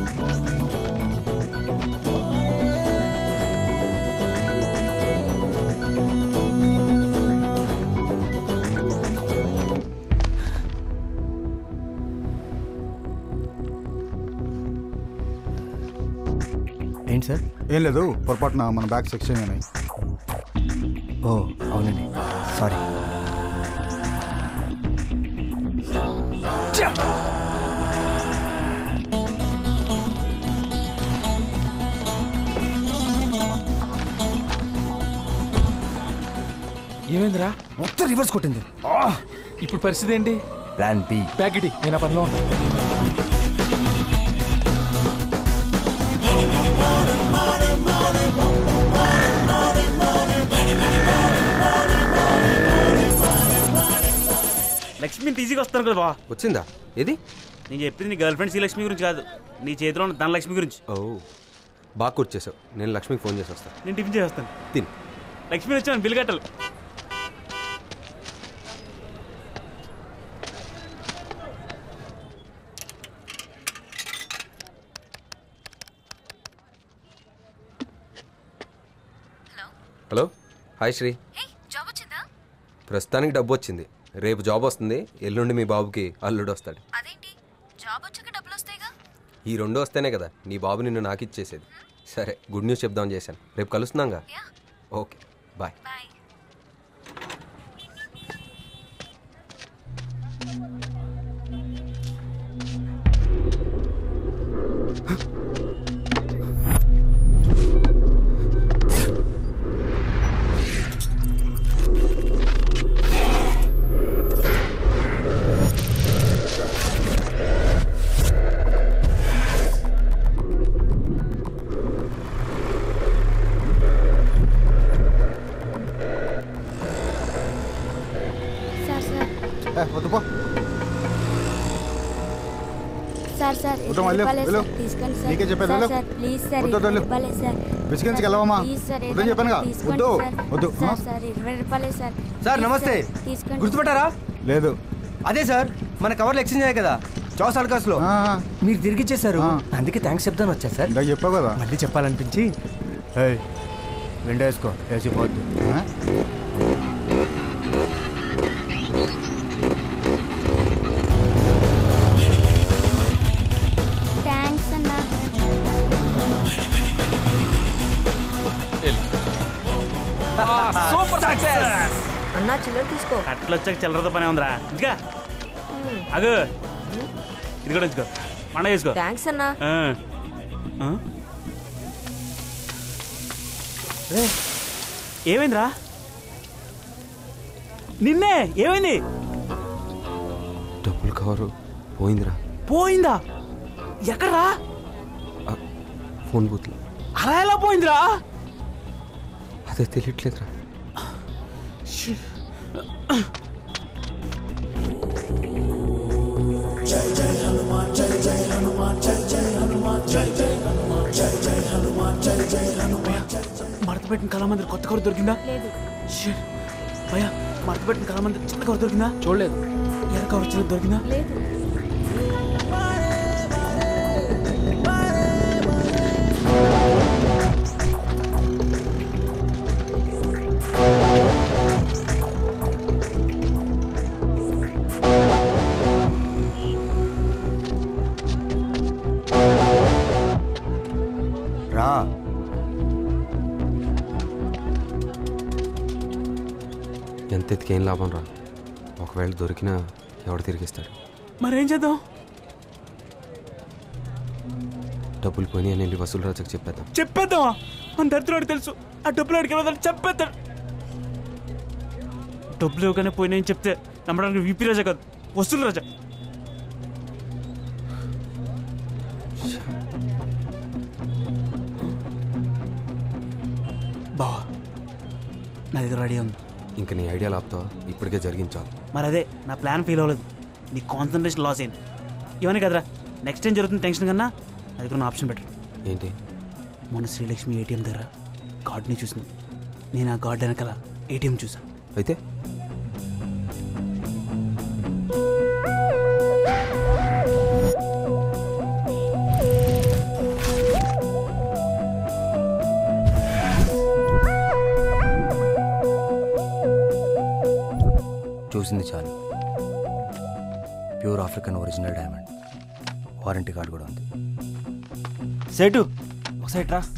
ఏంటి సార్ ఏం లేదు పొరపాటున మన బ్యాగ్స్ ఎక్స్చేంజ్ అయినాయి ఓ అవునండి సారీ ఏమైందిరా మొత్తం రివర్స్ కొట్టింది ఇప్పుడు పరిస్థితి ఏంటి ప్లాన్ బి ప్యాకెట్ నేను ఆ పనిలో ఉన్నా లక్ష్మిని ఈజీగా వస్తాను కదా బా వచ్చిందా ఏది నేను చెప్పింది నీ గర్ల్ ఫ్రెండ్ శ్రీ లక్ష్మి గురించి కాదు నీ చేతిలో ఉన్న ధనలక్ష్మి గురించి ఓ బాగా కూర్చేసావు నేను లక్ష్మికి ఫోన్ చేసి వస్తాను నేను టిఫిన్ చేస్తాను తిని లక్ష్మి వచ్చాను బిల్ కట్టాలి హలో హాయ్ శ్రీ జాబ్ వచ్చిందా ప్రస్తుతానికి డబ్బు వచ్చింది రేపు జాబ్ వస్తుంది ఎల్లుండి మీ బాబుకి అల్లుడు వస్తాడు అదేంటి జాబ్ వచ్చాక డబ్బులు వస్తాయిగా ఈ రెండు వస్తేనే కదా నీ బాబు నిన్ను నాకు ఇచ్చేసేది సరే గుడ్ న్యూస్ చెప్దామని చేశాను రేపు కలుస్తున్నాగా ఓకే బాయ్ సార్ సార్ ఏ వద్దు పో సార్ సార్ వద్దు మళ్ళీ వెళ్ళు నీకే చెప్పేది వెళ్ళు ప్లీజ్ సార్ వద్దు, వద్దు, వెళ్ళు. ఇవ్వాలి సార్ బిస్కెట్స్కి వెళ్ళవమ్మా ప్లీజ్ సార్ వద్దని చెప్పానుగా తీసుకోండి వద్దు సార్. వద్దు సార్ సార్ ఇరవై రూపాయలే సార్ సార్ ప్లీజ్ నమస్తే తీసుకోండి గుర్తుపట్టారా లేదు అదే సార్ మన కవర్లు ఎక్స్చేంజ్ అయ్యాయి కదా చాస్ అల్కాస్ లో మీరు తిరిగి ఇచ్చేసారు అందుకే థ్యాంక్స్ చెప్తాను వచ్చా సార్ చెప్పావు కదా మళ్ళీ చెప్పాలనిపించి ఏయ్, విండో వేసుకో వేసి పోద్దు థ్యాంక్స్ అన్నా సూపర్ సక్సెస్ అన్నా చిల్లర తీసుకో అట్లా వచ్చాక చిల్లరతో పనే ఉందిరా ఇంకా అగు ఇది కూడా ఇచ్చుకో పండగ చేసుకో థ్యాంక్స్ అన్నా ఆ. ఆ? రే, ఏమైందిరా నిన్నే ఏమైంది డబ్బులు కవరు పోయిందిరా పోయిందా ఎక్కడ్రా ఫోన్ బూత్లో అలా ఎలా పోయిందిరా అదే తెలియట్లేదురా మడత పెట్టిన కళామందిర్ కొత్త కవర్ దొరికిందా లేదు షిట్. భయ్యా మడత పెట్టిన కళామందిర్ చిన్న కవర్ దొరికిందా చూడలేదు ఎర్ర కవర్ చిన్న దొరికిందా లేదు రా ఎంత ఎతికేం లాభం రా ఒకవేళ దొరికినా ఎవడు తిరిగిస్తాడు మరేం చేద్దాం డబ్బులు పోయినాయి అని వెళ్ళి వసూలు రాజుకి చెప్పేద్దాం చెప్పేద్దామా మన దరిద్రుడికి తెలుసు ఆ డబ్బులు అడిగి వెళ్ళాలని చెప్పేద్దాం డబ్బులు ఇవ్వగానే పోయినాయని చెప్తే నమ్మడానికి విపి రాజా కాదు వసూలు రాజా బావా నా దగ్గర రెడీ ఉంది ఇంక నీ ఐడియా లాప్తో ఇప్పటికే జరిగించాలి మరి అదే నా ప్లాన్ ఫెయిల్ అవ్వలేదు నీ కాన్సన్ట్రేషన్ లాస్ అయింది ఇవన్నీ కదరా నెక్స్ట్ టైం జరుగుతుంది టెన్షన్ కన్నా నా దగ్గర ఉన్న ఆప్షన్ బెటర్ ఏంటి మొన్న శ్రీలక్ష్మి ఏటీఎం దగ్గర గాడ్ని చూసింది నేను ఆ గాడ్ వెనకాల ఏటీఎం చూసాను అయితే చూసింది చాలు pure African original diamond warranty card కూడా ఉంది సేటు ఒకసారి రా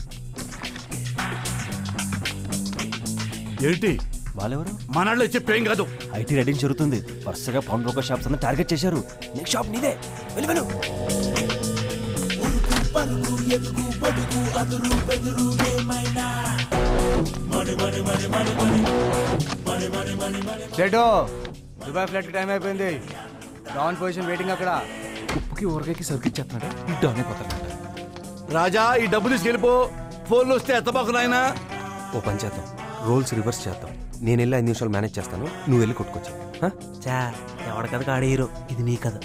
ఏంటి వాళ్ళెవరు మనల్లో చెప్పేం కాదు ఐటీ రెడీని జరుగుతుంది వరుసగా పౌండ్ బ్రోకర్ షాప్స్ అందరూ టార్గెట్ చేశారు నెక్స్ట్ షాప్ నీదే వెళ్ళు వెళ్ళు సేటు దుబాయ్ ఫ్లైట్ టైం అయిపోయింది డౌన్ పొజిషన్ వెయిటింగ్ అక్కడ ఉప్పుకి ఊరగాయకి సరుకు ఇచ్చేస్తున్నాడు ఈ డౌన్ అయిపోతాడు రాజా ఈ డబ్బు తీసుకెళ్ళిపో ఫోన్లు వస్తే ఎత్తబాకు నాయనా ఓ పని చేద్దాం రోల్స్ రివర్స్ చేద్దాం నేను వెళ్ళి ఐదు నిమిషాలు మేనేజ్ చేస్తాను నువ్వు వెళ్ళి కొట్టుకొచ్చి చా ఎవడ కథ కాడ హీరో ఇది నీ కథ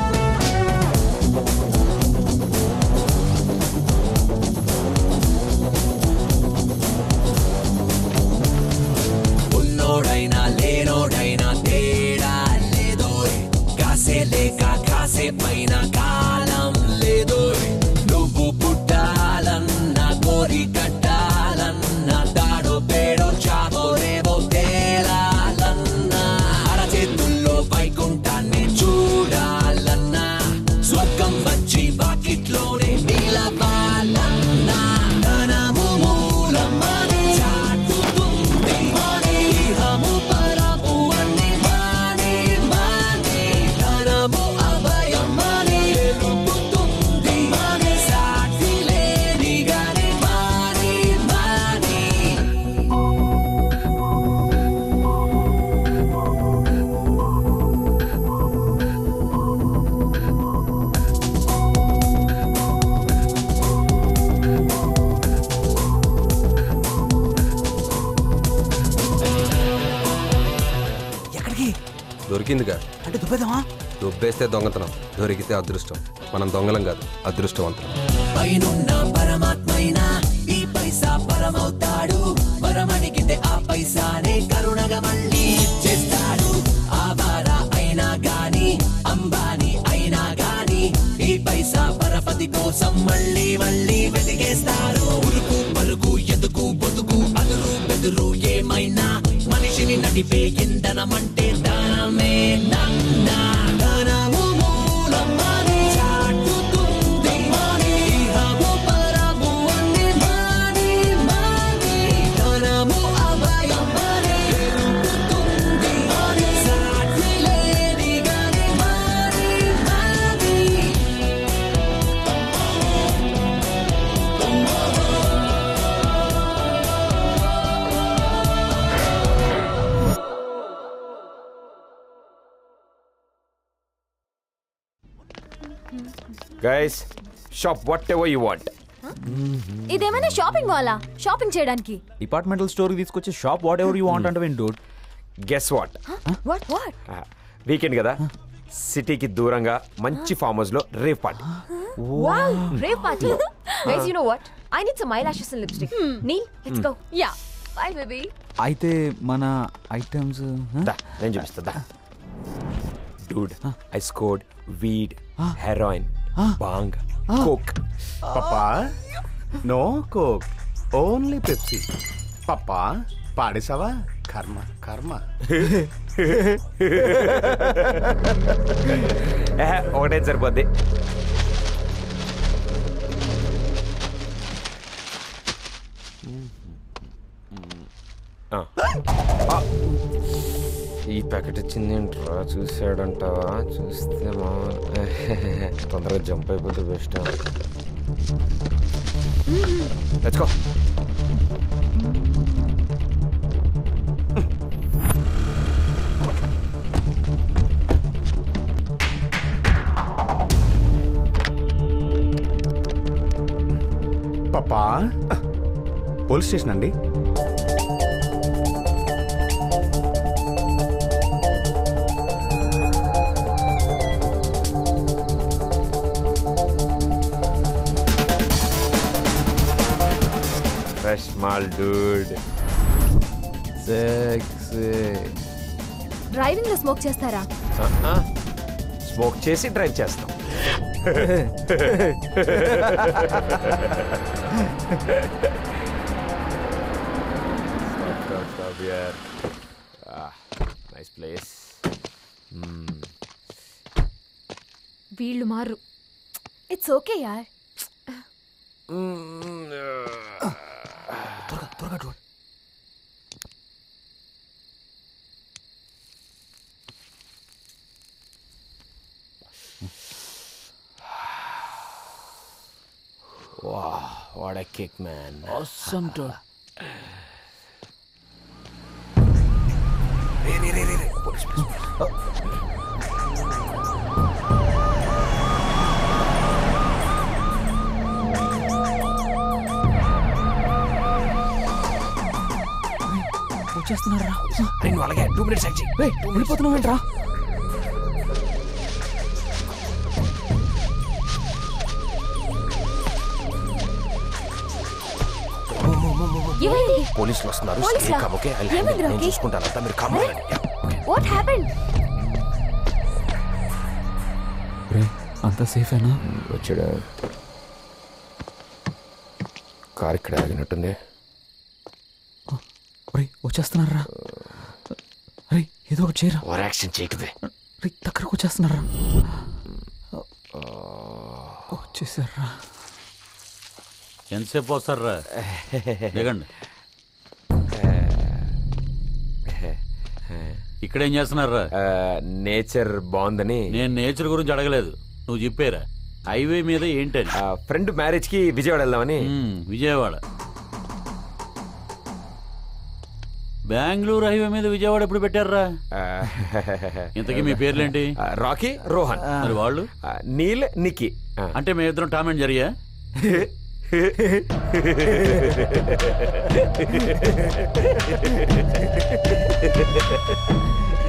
Thank ఎక్కడికి దొరికిందిగా అంటే దుబ్బేద్దామా దొబ్బేస్తే దొంగతనం దొరికితే అదృష్టం మనం దొంగలం కాదు అదృష్టవంతులం పైనున్న పరమాత్మైనా ఈ పైసా పరమవుతాడు వరమడిగితే ఆ పైసానే కరుణగా మళ్ళీ చేస్తాడు ఆవార అయినా గాని అంబానీ అయినా గాని ఈ పైసా పరపతి కోసం మళ్ళీ మళ్ళీ వెతికేస్తారు ఉరుకు పరుగు ఎదుకు బొతుకు అదురు బెదురు ఏమైనా మనిషిని నడిపే ఇంధనమంటే దానమే నన్నా దానము మూలమని చాటుతుంది మని ఇహము పరము అన్ని మాని మాని ధనము అభయమని ఎరుకుతుంది మని సాటి లేని గాని మాని మాని guys shop whatever you want ఇదేమైనా షాపింగ్ మాలా షాపింగ్ చేయడానికి డిపార్ట్మెంటల్ స్టోర్కి తీసుకొచ్చి shop whatever you want అంటే విన్ dude guess what what what weekend కదా సిటీకి దూరంగా మంచి ఫామ్ హౌస్ లో rave party Wow, rave party. Guys, you know what? I need some eyelashes and lipstick. Neil, let's go. Yeah. Bye, baby. అయితే మన items నేను చూపిస్తా dude I scored weed heroin bong coke పప్పా no coke only Pepsi పప్పా పాడేసావా కర్మ కర్మ ఒకటే సరిపోద్ది ఆ. ఆ. ఈ ప్యాకెట్ ఇచ్చింది ఏంట్రా చూసాడంటావా చూస్తే మా తొందరగా జంప్ అయిపోతే బెస్ట్ తెచ్చుకో పప్పా పోలీస్ స్టేషన్ అండి ఫ్రెష్ మాల్ డూడ్ సెక్సీ డ్రైవింగ్ లో స్మోక్ చేస్తారా స్మోక్ చేసి డ్రైవ్ చేస్తాం Stop, stop, stop here. Ah, nice place. Hmm. వీళ్ళు మారు ఇట్స్ ఓకే యార్ త్వరగా త్వరగా dude Wow, what a kick, man. Awesome, dude. వచ్చేస్తున్నారా రెండు అలాగే టూ మినిట్స్ యాక్చి వెళ్ళిపోతున్నావు ఏంట్రా ఏమైంది పోలీసులు వస్తున్నారు పోలీసులా? Stay calm, okay? I'll handle it. ఏమైంది, నేను రాకీ? చూసుకుంటాను అంతా మీరు కామ్ వాట్ హ్యాపెండ్ అంతా సేఫేనా వచ్చాడు కార్ ఇక్కడ ఆగినట్టుంది ఒరేయ్ వచ్చేస్తున్నారా అరే ఏదో ఒకటి చేయరా ఓవర్ యాక్షన్ చేయకదే రేయ్, దగ్గరకు వచ్చేస్తున్నారా వచ్చేసారా ఎంతసేపు వస్తారా దిగండి ఇక్కడ ఏం చేస్తున్నారా నేచర్ బాగుందని నేను నేచర్ గురించి అడగలేదు నువ్వు చెప్పారా హైవే మీద ఏంటని ఫ్రెండ్ మ్యారేజ్ కి విజయవాడ వెళ్దామని విజయవాడ బెంగళూరు హైవే మీద విజయవాడ ఎప్పుడు పెట్టారా ఇంతకీ మీ పేర్లేంటి రాకీ రోహన్ మరి వాళ్ళు నీల్ నిక్కీ అంటే మేమిద్దరం టామ్ అండ్ జరిగా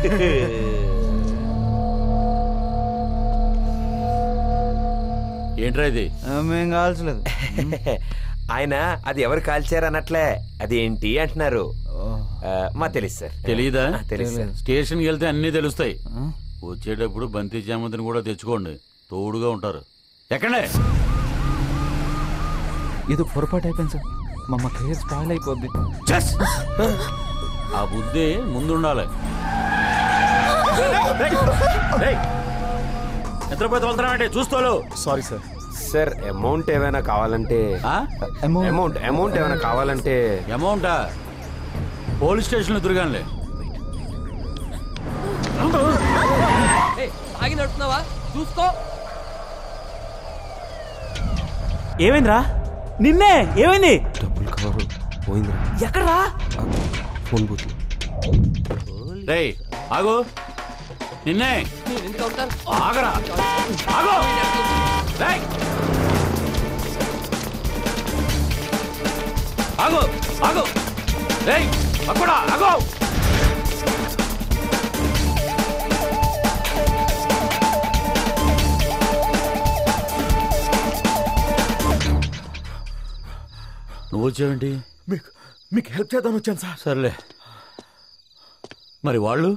ఏంట్రా ఇది మేము కావాల్సలేదు ఆయన అది ఎవరు కాల్చారు అనట్లే అదేంటి అంటున్నారు ఆ, మా తెలుసు సార్ తెలీదా ఆ, తెలుసు సార్. స్టేషన్కి వెళ్తే అన్నీ తెలుస్తాయి వచ్చేటప్పుడు బంతి జామతిని కూడా తెచ్చుకోండి తోడుగా ఉంటారు ఎక్కడే ఇది పొరపాటు అయిపోయింది సార్ మా మా కెరీర్ స్పాయిల్ అయిపోద్ది ఆ బుద్ధి ముందుండాలి నిద్రపోతే వెళ్తున్నామంటే చూస్తాను సారీ సార్ సార్ అమౌంట్ ఏమైనా కావాలంటే అమౌంట్ అమౌంట్ ఏమైనా కావాలంటే అమౌంటా పోలీస్ స్టేషన్లో తిరగానులే ఆగి నడుపుతున్నావా చూసుకో ఏమైందిరా నిన్నే ఏమైంది డబ్బులు కవర్ పోయిందిరా ఎక్కడరా ఫోన్ బూత్ రేయ్ ఆగు నిన్నే ఆగరా ఆగు రేయ్ ఆగు ఆగు రేయ్ అక్కడ ఆగు నువ్వు వచ్చావేంటి మీకు మీకు హెల్ప్ చేద్దామని వచ్చాను సార్ సర్లే మరి వాళ్ళు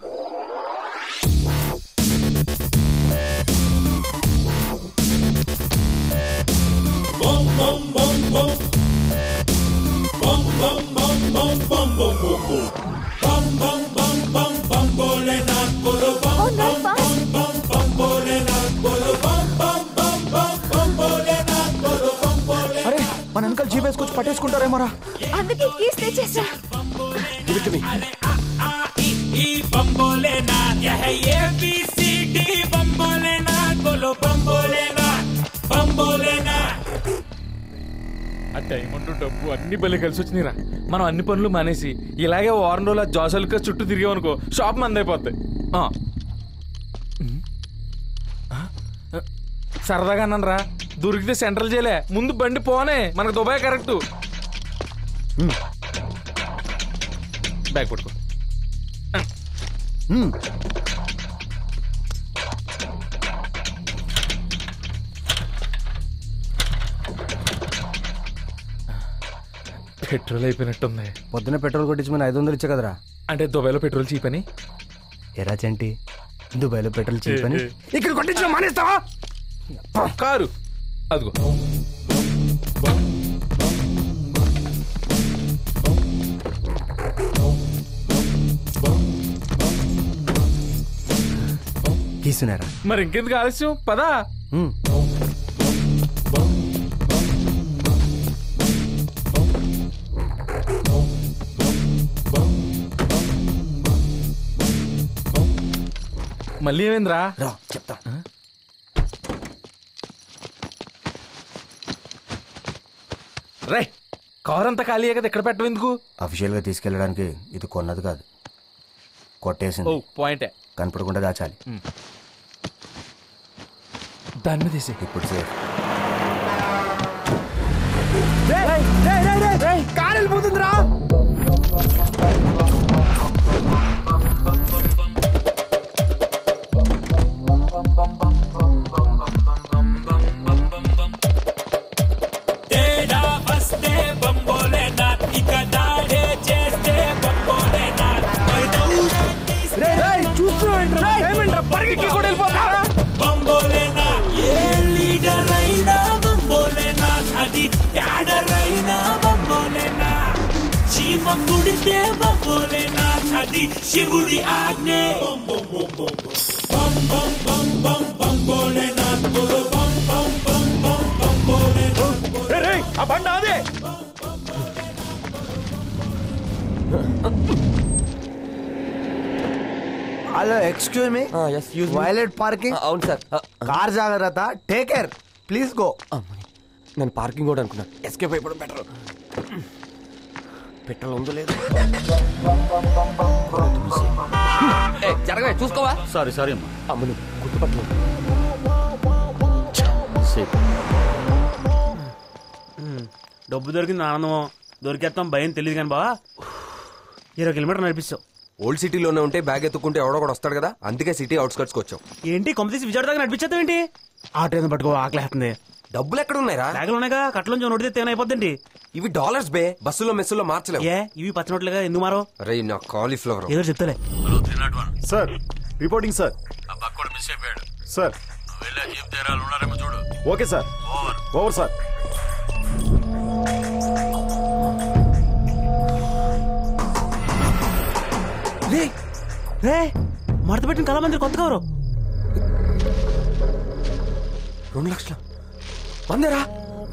అరే మన వెనకాల జీప్ వేసుకొచ్చి పట్టేసుకుంటారేమోరా అందుకే కీస్ తెచ్చేసా ఆ టైం అంటూ డబ్బు అన్ని బలి కలిసి వచ్చినాయిరా మనం అన్ని పనులు మానేసి ఇలాగే వారం రోజులు ఆ జోసలుగా చుట్టూ తిరిగామనుకో షాప్ మంది అయిపోతాయి ఆ. ఆ? సరదాగా అన్నారా దొరికితే సెంట్రల్ జైలే ముందు బండి పోనే మనకు దుబాయ్ కరెక్ట్ బ్యాగ్ పట్టుకో పెట్రోల్ అయిపోయినట్టుంది పొద్దున పెట్రోల్ కొట్టించమని ఐదు వందలు ఇచ్చా కదరా అంటే దుబాయ్లో పెట్రోల్ చీప్ అని ఎరా చంటి దుబాయ్లో పెట్రోల్ చీప్ అని ఇక్కడ కొట్టించడం మానేస్తావా కారు అదిగో తీసుకున్నారా మరి ఇంకెందుకు ఆలస్యం పదా మళ్ళీ ఏమైందిరా రా చెప్తా రే కార్ అంతా ఖాళీ కదా ఇక్కడ పెట్టడం ఎందుకు అఫీషియల్గా తీసుకెళ్ళడానికి ఇది కొన్నది కాదు ఓ కొట్టేసింది పాయింటే కనపడకుండా దాచాలి దాని మీద వేసి ఇప్పుడు సేఫ్ కారు వెళ్ళిపోతుందిరా తేడా వస్తే బంబోలేనా ఇక దాడే చేస్తే బంబోలేనా బంబోలేనా ఏ లీడర్ అయినా బంబోలేనా అది క్యాడర్ అయినా బంబోలేనా చీమ కుడితే బంబోలేనా అది శివుడి ఆజ్ఞే బం బం బం బం బంబోలేనా బం బం బం బం బంబోలేనా ఆ బండ అదే hello excuse me valet parking అవును సార్ కార్ జాగ్రత్త టేక్ కేర్ ప్లీజ్ గో నేను పార్కింగ్ కూడా అనుకున్నా ఎస్కేప్ అయిపోవడం బెటర్ పెట్రోల్ ఉందో లేదు జరగవే చూసుకోవా సారీ సారీ అమ్మా అమ్మను గుర్తుపట్టలేదు సేఫ్ డబ్బు దొరికింది ఆనందం దొరికేస్తాం భయం తెలియదు కానీ బావా ఇరవై కిలోమీటర్ నడిపిస్తావు ఓల్డ్ సిటీలోనే ఉంటే బ్యాగ్ ఎత్తుకుంటే ఎవడో కూడా వస్తాడు కదా అందుకే సిటీ అవుట్స్కట్స్కి వచ్చాం ఏంటి కొమ్మ తీసి విజయవాడ దాకా నడిపించేద్దాం ఏంటి ఆటో ఏదో పట్టుకో ఆకలేస్తుంది డబ్బులు ఎక్కడ ఉన్నాయిరా బ్యాగులు ఉన్నాయిగా కట్లోంచి నోటి తెస్తే అయిపోద్దండి ఇవి డాలర్స్ బే బస్సులో మెస్సులో మార్చలేవు ఏ ఇవి పచ్చనోట్లుగా ఎందుకు మారో అరే నా కాలీఫ్లవర్ ఏదో చెప్తాలే సార్ రిపోర్టింగ్ సార్ ఆ పక్కోడు మిస్ అయిపోయాడు సార్ నువ్వు వెళ్ళి ఆ జీప్ తీరాలు ఉన్నారేమో చూడు okay sir over over sir రే రే మడత పెట్టిన కళామందిరి కొత్త కవరు రెండు లక్షల వందేరా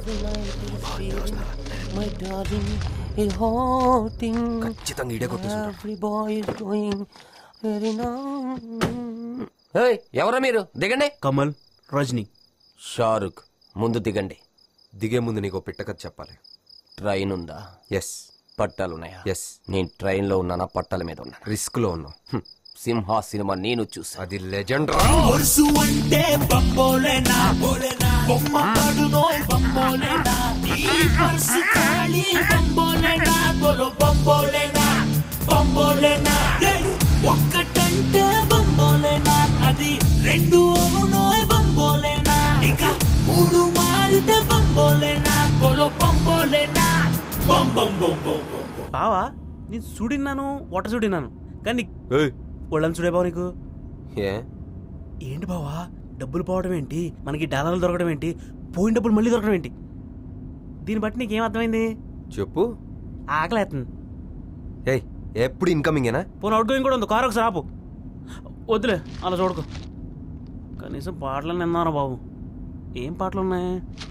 My darling is haunting. ఖచ్చితంగా ఈడే కొట్టేసుంటాడు. Every boy is doing very now. ఏయ్, ఎవరా మీరు దిగండి కమల్ రజనీ షారుఖ్ ముందు దిగండి దిగే ముందు నీకు పిట్ట కథ చెప్పాలి ట్రైన్ ఉందా ఎస్ పట్టాలున్నాయా ఎస్ నేను ట్రైన్ లో ఉన్నానా పట్టాల మీద ఉన్నాను రిస్క్ లో ఉన్నాం హ్మ్. సింహా సినిమా నేను చూసా అది లెజెండ్ ఒరుసు అంటే బంబోలేనా బొమ్మ పడునో బంబోలేనా ఈ పర్సు ఖాళీ బంబోలేనా బొలో బంబోలేనా బంబోలేనా ఏయ్! ఒక్కటంటే బంబోలేనా అది రెండు అవునో బంబోలేనా ఇక మూడు మారితే బంబోలేనా బొలో బంబోలేనా బొం బొం బొం బొం బొం బావా నేను చూడిన్నాను వాటర్ చూడిన్నాను కానీ ఒళ్ళని చూడే బావ నీకు ఏ ఏంటి బావా డబ్బులు పోవడం ఏంటి మనకి డాలర్లు దొరకడం ఏంటి పోయిన డబ్బులు మళ్ళీ దొరకడం ఏంటి దీన్ని బట్టి నీకేం అర్థమైంది చెప్పు ఆకలేస్తుంది ఏయ్ ఎప్పుడు ఇన్కమింగేనా పోనీ అవుట్ గోయింగ్ కూడా ఉంది కారు ఒకసారి ఆపు వద్దులే అలా చూడకు కనీసం పాటలు విన్నారా బాబు ఏం పాటలు ఉన్నాయి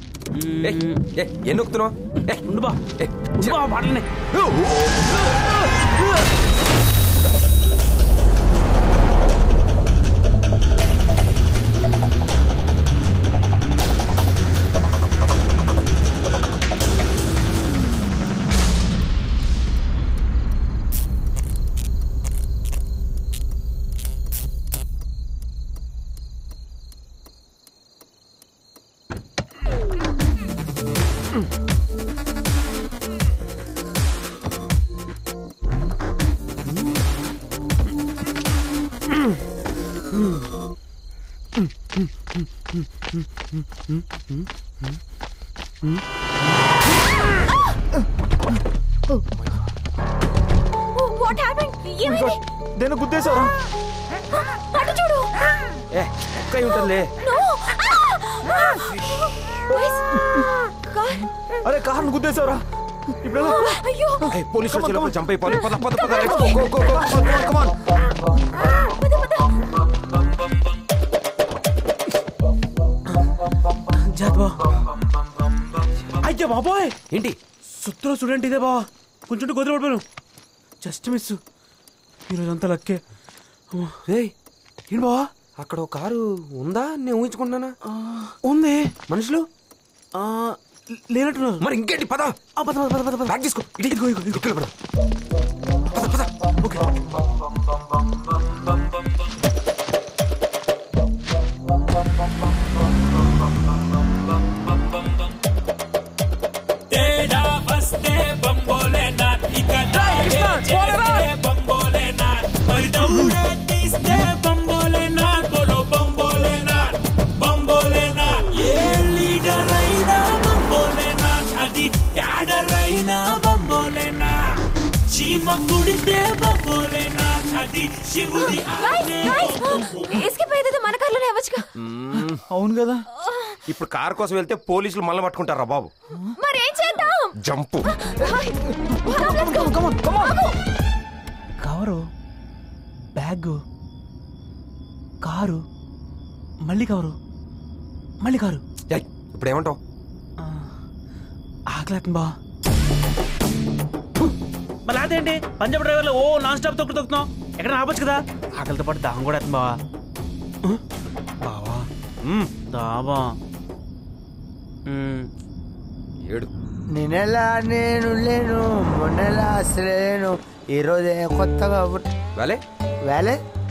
ఏం నొక్కుతున్నావు ఉండు బా ఉండు బా పాటలు వాట్ హ్యాపెండ్ ఏమైంది నేను గుద్దేశారా అటు చూడు ఏ ఒక్క ఉంటుందిలే నో అరే కార్ను గుద్దేశారా ఇప్పుడు ఎలా? అయ్యో పోలీస్ వచ్చే లోపల జంప్ అయిపోవాలి పద పద పద let's go, go, go, go, come on, come on. జాత్ బా అయ్యా బాబోయ్ ఏంటి సుత్తులో స్టూడెంట్ ఇదే బావా కొంచెం గొద్దు పడిపోయాను జస్ట్ మిస్ ఈరోజు అంతా లక్కే ఏయ్ ఏంటి బావా అక్కడ ఒక కారు ఉందా నేను ఊహించుకుంటున్నానా ఉంది మనుషులు ఆ, లేనట్టున్నారు మరి ఇంకేంటి పద ఆ, పద పద పద పద పద బ్యాగ్ తీసుకో ఇటు ఇదిగో ఇదిగో ఇదిగో పద తేడా వస్తే బంబోలేనా ఇక డాయే చేస్తే బంబోలేనా మరి దౌడే తీస్తే బంబోలేనా బోలో బంబోలేనా బంబోలేనా ఏ లీడర్ అయినా బంబోలేనా అది క్యాడర్ అయినా బంబోలేనా చీమ కుడితే బంబోలేనా అది శివుడి ఆజ్ఞే ఎస్కేప్ అయ్యేది మన కార్లోనే అవ్వచ్చుగా అవును కదా ఇప్పుడు కార్ కోసం వెళ్తే పోలీసులు మళ్ళీ పట్టుకుంటారా బాబు మరి ఏం చేద్దాం జంపు కవరు బ్యాగ్ కారు మళ్ళీ కవరు మళ్ళీ కారు ఇప్పుడు ఏమంటావు ఆకలేతుంది బా మరి అదేంటి పంజాబ్ డ్రైవర్లు ఓ నాన్ స్టాప్ తొక్కు తొక్కుతున్నావు ఎక్కడ ఆపచ్చు కదా ఆకలితో పాటు దాహం కూడా అవుతుంది బావా ఉహ్, బావా ఉమ్, దాబా ఉమ్. ఏడు నిన్నెలా నేను లేను మొన్నెలా అసలు లేను ఈరోజు ఏం కొత్తగా పుట్- వేలే వేలే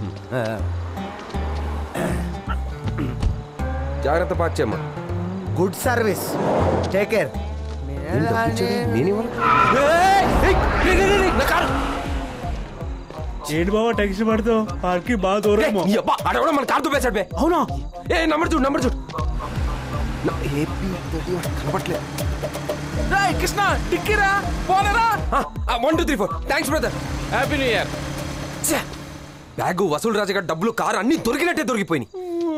జాగ్రత్త పాచేమ్మా గుడ్ సర్వీస్ టేక్ కేర్ నేను ఏంటి బాబా టెన్షన్ పడుతావు పార్కి బాగా దూరం అడగడం మన కార్తో పేసాడు బే అవునా ఏ నంబర్ చూడు నంబర్ చూడు ఏపీ కనపట్లేదు కృష్ణ టిక్కిరా పోలేరా one two three four thanks brother happy new year bag వసూలు రాజు గారి డబ్బులు కారు అన్ని దొరికినట్టే దొరికిపోయినాయి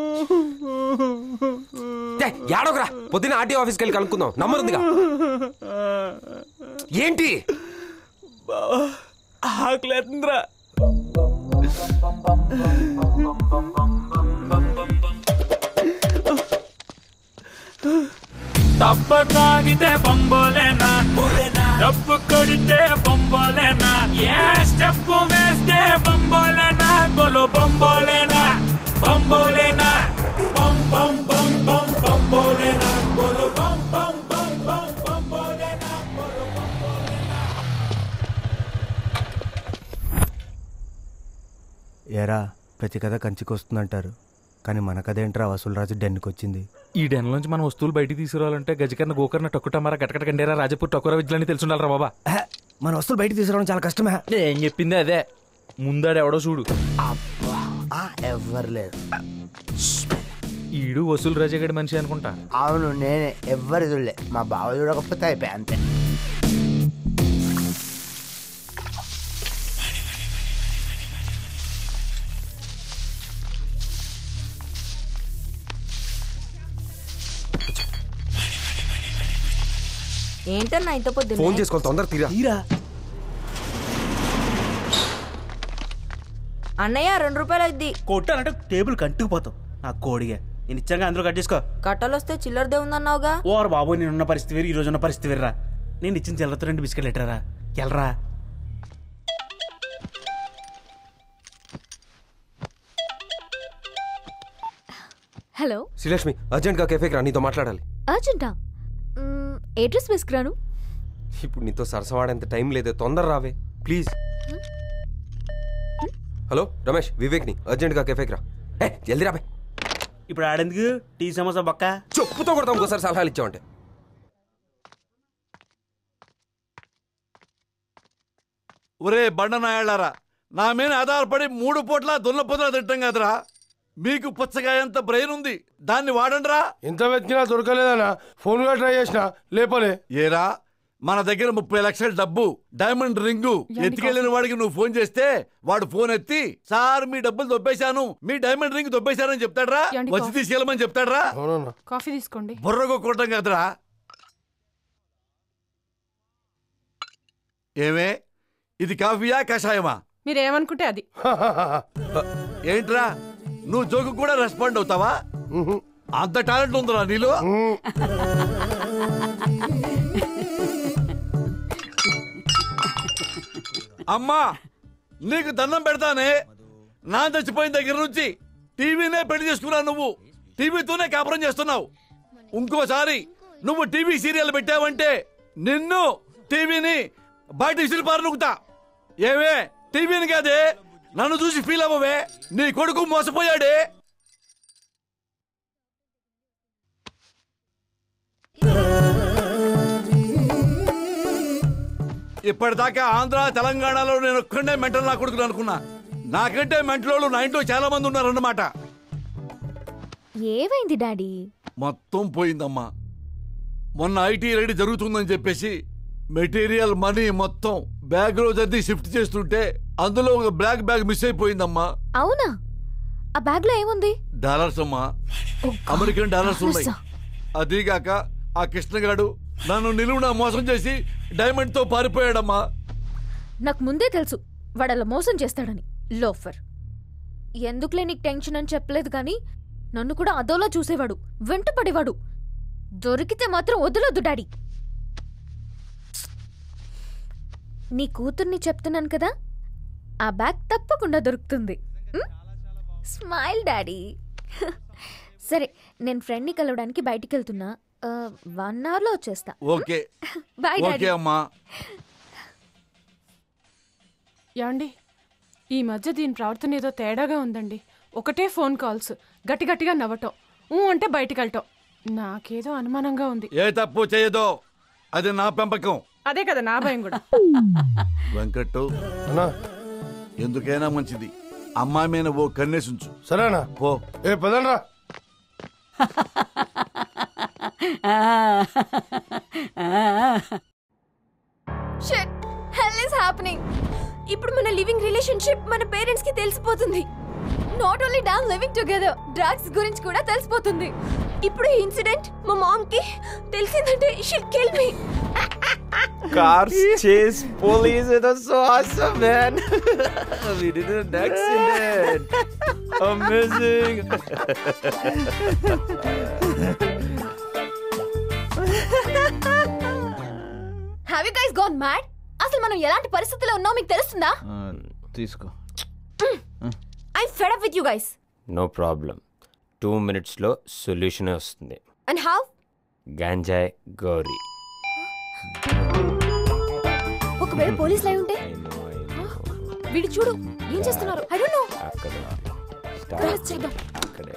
ఏ, ఏడోకరా పొద్దున్న ఆర్టీఓ ఆఫీస్కి వెళ్ళి కనుక్కుందాం నంబర్ ఉందిగా ఏంటి ఆకలేతుందిరా తప్ప తాగితే బొంబోలేనా డబ్బు కొడితే బొంబోలేనా ఏ స్టెప్ వేస్తే బొంబోలేనా బొలు బొంబోలేనా బొంబోలేనా బొం బొం బొం బొం బొంబోలేనా బొలు బొం బొం బొం బొం బొంబోలేనా ఏరా ప్రతి కథ కంచికి వస్తుందంటారు కానీ మన కథ ఏంట్రా వసూలరాజు డెన్కి వచ్చింది ఈ డెన్ నుంచి మన వస్తువులు బయటికి తీసుకురావాలంటే గజకర్ణ గోకర్ణ టొక్కుటమారా గటకట కండేరా రాజపూర్ టొక్కర విద్యలని తెలుసుండాలరా బాబా మన వస్తువులు బయటికి తీసుకురావడం చాలా కష్టమే ఏం చెప్పింది అదే ముందాడు ఎవడో చూడు ఎవ్వరు లేదు ఈడు వసూలు రాజగడి మనిషి అనుకుంటా అవును నేనే ఎవ్వరు చూడలే మా బావ చూడకపోతే అయిపోయా అంతే ఏంటన్నా ఇంత పొద్దున్న ఫోన్ చేసుకోవాలి తొందర తీరా తీరా అన్నయ్య రెండు రూపాయలు అయింది కొట్టానంటే టేబుల్ కంటుకుపోతావు నా కోడిగా నేను ఇచ్చాక అందులో కట్ చేసుకో కట్టలు వస్తే చిల్లరదే ఉందన్నావుగా ఓరు బాబు నేనున్న పరిస్థితి వేరు ఈ రోజు ఉన్న పరిస్థితి వేర్రా నేను ఇచ్చిన చిల్లరతో రెండు బిస్కెట్లు ఎట్టరా ఎల్రా హలో శ్రీలక్ష్మి అర్జెంట్గా కెఫేకి రా నీతో మాట్లాడాలి అర్జెంటా అడ్రస్ వేసుకురాను ఇప్పుడు నీతో సరసవాడేంత టైం లేదే తొందర రావే ప్లీజ్ హలో రమేష్ వివేక్ని అర్జెంట్గా కెఫేకి రా ఏ జల్దీ రాబే ఇప్పుడు ఆడేందుకు టీ సమోసా బక్క చెప్పుతో కొడతాం ఇంకోసారి సలహాలు ఇచ్చావంటే ఒరే బండనాయాళ్ళారా నా మీద ఆధారపడి మూడు పూట్ల దున్నపోతులా తింటాం కదరా మీకు పుచ్చకాయంత బ్రెయిన్ ఉంది దాన్ని వాడండిరా ఎంత వెతికినా దొరకలేదన్నా ఫోన్ గా ట్రై చేసిన లేపలే ఏరా మన దగ్గర ముప్పై లక్షల డబ్బు డైమండ్ రింగు ఎత్తుకెళ్ళిన వాడికి నువ్వు ఫోన్ చేస్తే వాడు ఫోన్ ఎత్తి సార్ మీ డబ్బులు దొబ్బేశాను మీ డైమండ్ రింగ్ దొబ్బేశానని చెప్తాడ్రా ఏమండి వచ్చి కాఫీ? తీసుకెళ్ళమని చెప్తాడ్రా కాఫీ తీసుకోండి బుర్రగొక్కటం కదరా ఏమే ఇది కాఫీయా కషాయమా మీరేమనుకుంటే అది ఏంట్రా నువ్వు జోకు కూడా రెస్పాండ్ అవుతావా అంత టాలెంట్ ఉందిరా నీలో అమ్మా నీకు దండం పెడతానే నా చచ్చిపోయిన దగ్గర నుంచి టీవీనే పెళ్లి చేసుకున్నావు నువ్వు టీవీతోనే కాపురం చేస్తున్నావు ఇంకోసారి నువ్వు టీవీ సీరియల్ పెట్టావంటే నిన్ను టీవీని బయట విసిరిపారు నుకుతా ఏవే టీవీని కాదే నన్ను చూసి ఫీల్ అవ్వవే నీ కొడుకు మోసపోయాడే ఇప్పటిదాకా ఆంధ్ర తెలంగాణలో నేను ఒక్కడే మెంటల్ నా కొడుకుని అనుకున్నా నాకంటే మెంటలోళ్ళు నా ఇంట్లో చాలా మంది ఉన్నారన్నమాట ఏమైంది డాడీ మొత్తం పోయిందమ్మా మొన్న ఐటీ రెడీ జరుగుతుందని చెప్పేసి మెటీరియల్ మనీ మొత్తం బ్యాగ్ లో జర్ది షిఫ్ట్ చేస్తుంటే అందులో ఒక బ్లాక్ బ్యాగ్ మిస్ అయిపోయిందమ్మా అవునా ఆ బ్యాగ్ లో ఏముంది డాలర్స్ అమ్మా అమెరికన్ డాలర్స్ ఉన్నాయి అదీగాక ఆ కృష్ణగాడు నన్ను నిలువున మోసం చేసి డైమండ్ తో పారిపోయాడమ్మా నాకు ముందే తెలుసు వాడు అలా మోసం చేస్తాడని లోఫర్ ఎందుకులే నీకు టెన్షన్ అని చెప్పలేదు కానీ నన్ను కూడా అదోలా చూసేవాడు వెంట పడేవాడు దొరికితే మాత్రం వదలొద్దు డాడీ నీ కూతుర్ని చెప్తున్నాను కదా ఆ బ్యాగ్ తప్పకుండా దొరుకుతుంది ఉమ్? స్మైల్ డాడీ సరే నేను ఫ్రెండ్ని కలవడానికి బయటికి వెళ్తున్నా ఆ, వన్ అవర్లో వచ్చేస్తా ఓకే బాయ్ డాడీ ఓకే అమ్మా ఏమండి ఈ మధ్య దీని ప్రవర్తన ఏదో తేడాగా ఉందండి ఒకటే ఫోన్ కాల్స్ గట్టి గట్టిగా నవ్వటం ఊ అంటే బయటికి వెళ్ళటం నాకేదో అనుమానంగా ఉంది ఏ తప్పు చేయదో అది నా పెంపకం అదే కదా నా భయం కూడా వెంకట్ ఎందుకైనా మంచిది అమ్మాయి మీద ఓ కన్నేసి ఉంచు సరేనా ఓ ఏ పదండ్రా షిట్ హెల్ ఇస్ హ్యాపెనింగ్ ఇప్పుడు మన లివింగ్ రిలేషన్షిప్ మన పేరెంట్స్ కి తెలిసిపోతుంది not only damn living together drugs గురించి కూడా తెలిసిపోతుంది ఇప్పుడు ఈ ఇన్సిడెంట్ మా మామ్ కి తెలిసిందంటే she'll kill me Cars chase police. It was so awesome, man. we did an accident. Amazing. Have you guys gone mad అసలు మనం ఎలాంటి పరిస్థితుల్లో ఉన్నామో మీకు తెలుస్తుందా తీసుకో I fed up with you guys no problem two మినిట్స్లో సొల్యూషన్ వస్తుంది అండ్ హౌ గాంజాయ్ గౌరీ ఒకవేళ పోలీస్ లై ఉంటే వీడు చూడు ఏం చేస్తున్నారు ఐ డోంట్ నో అక్కడ చేద్దాం అక్కడే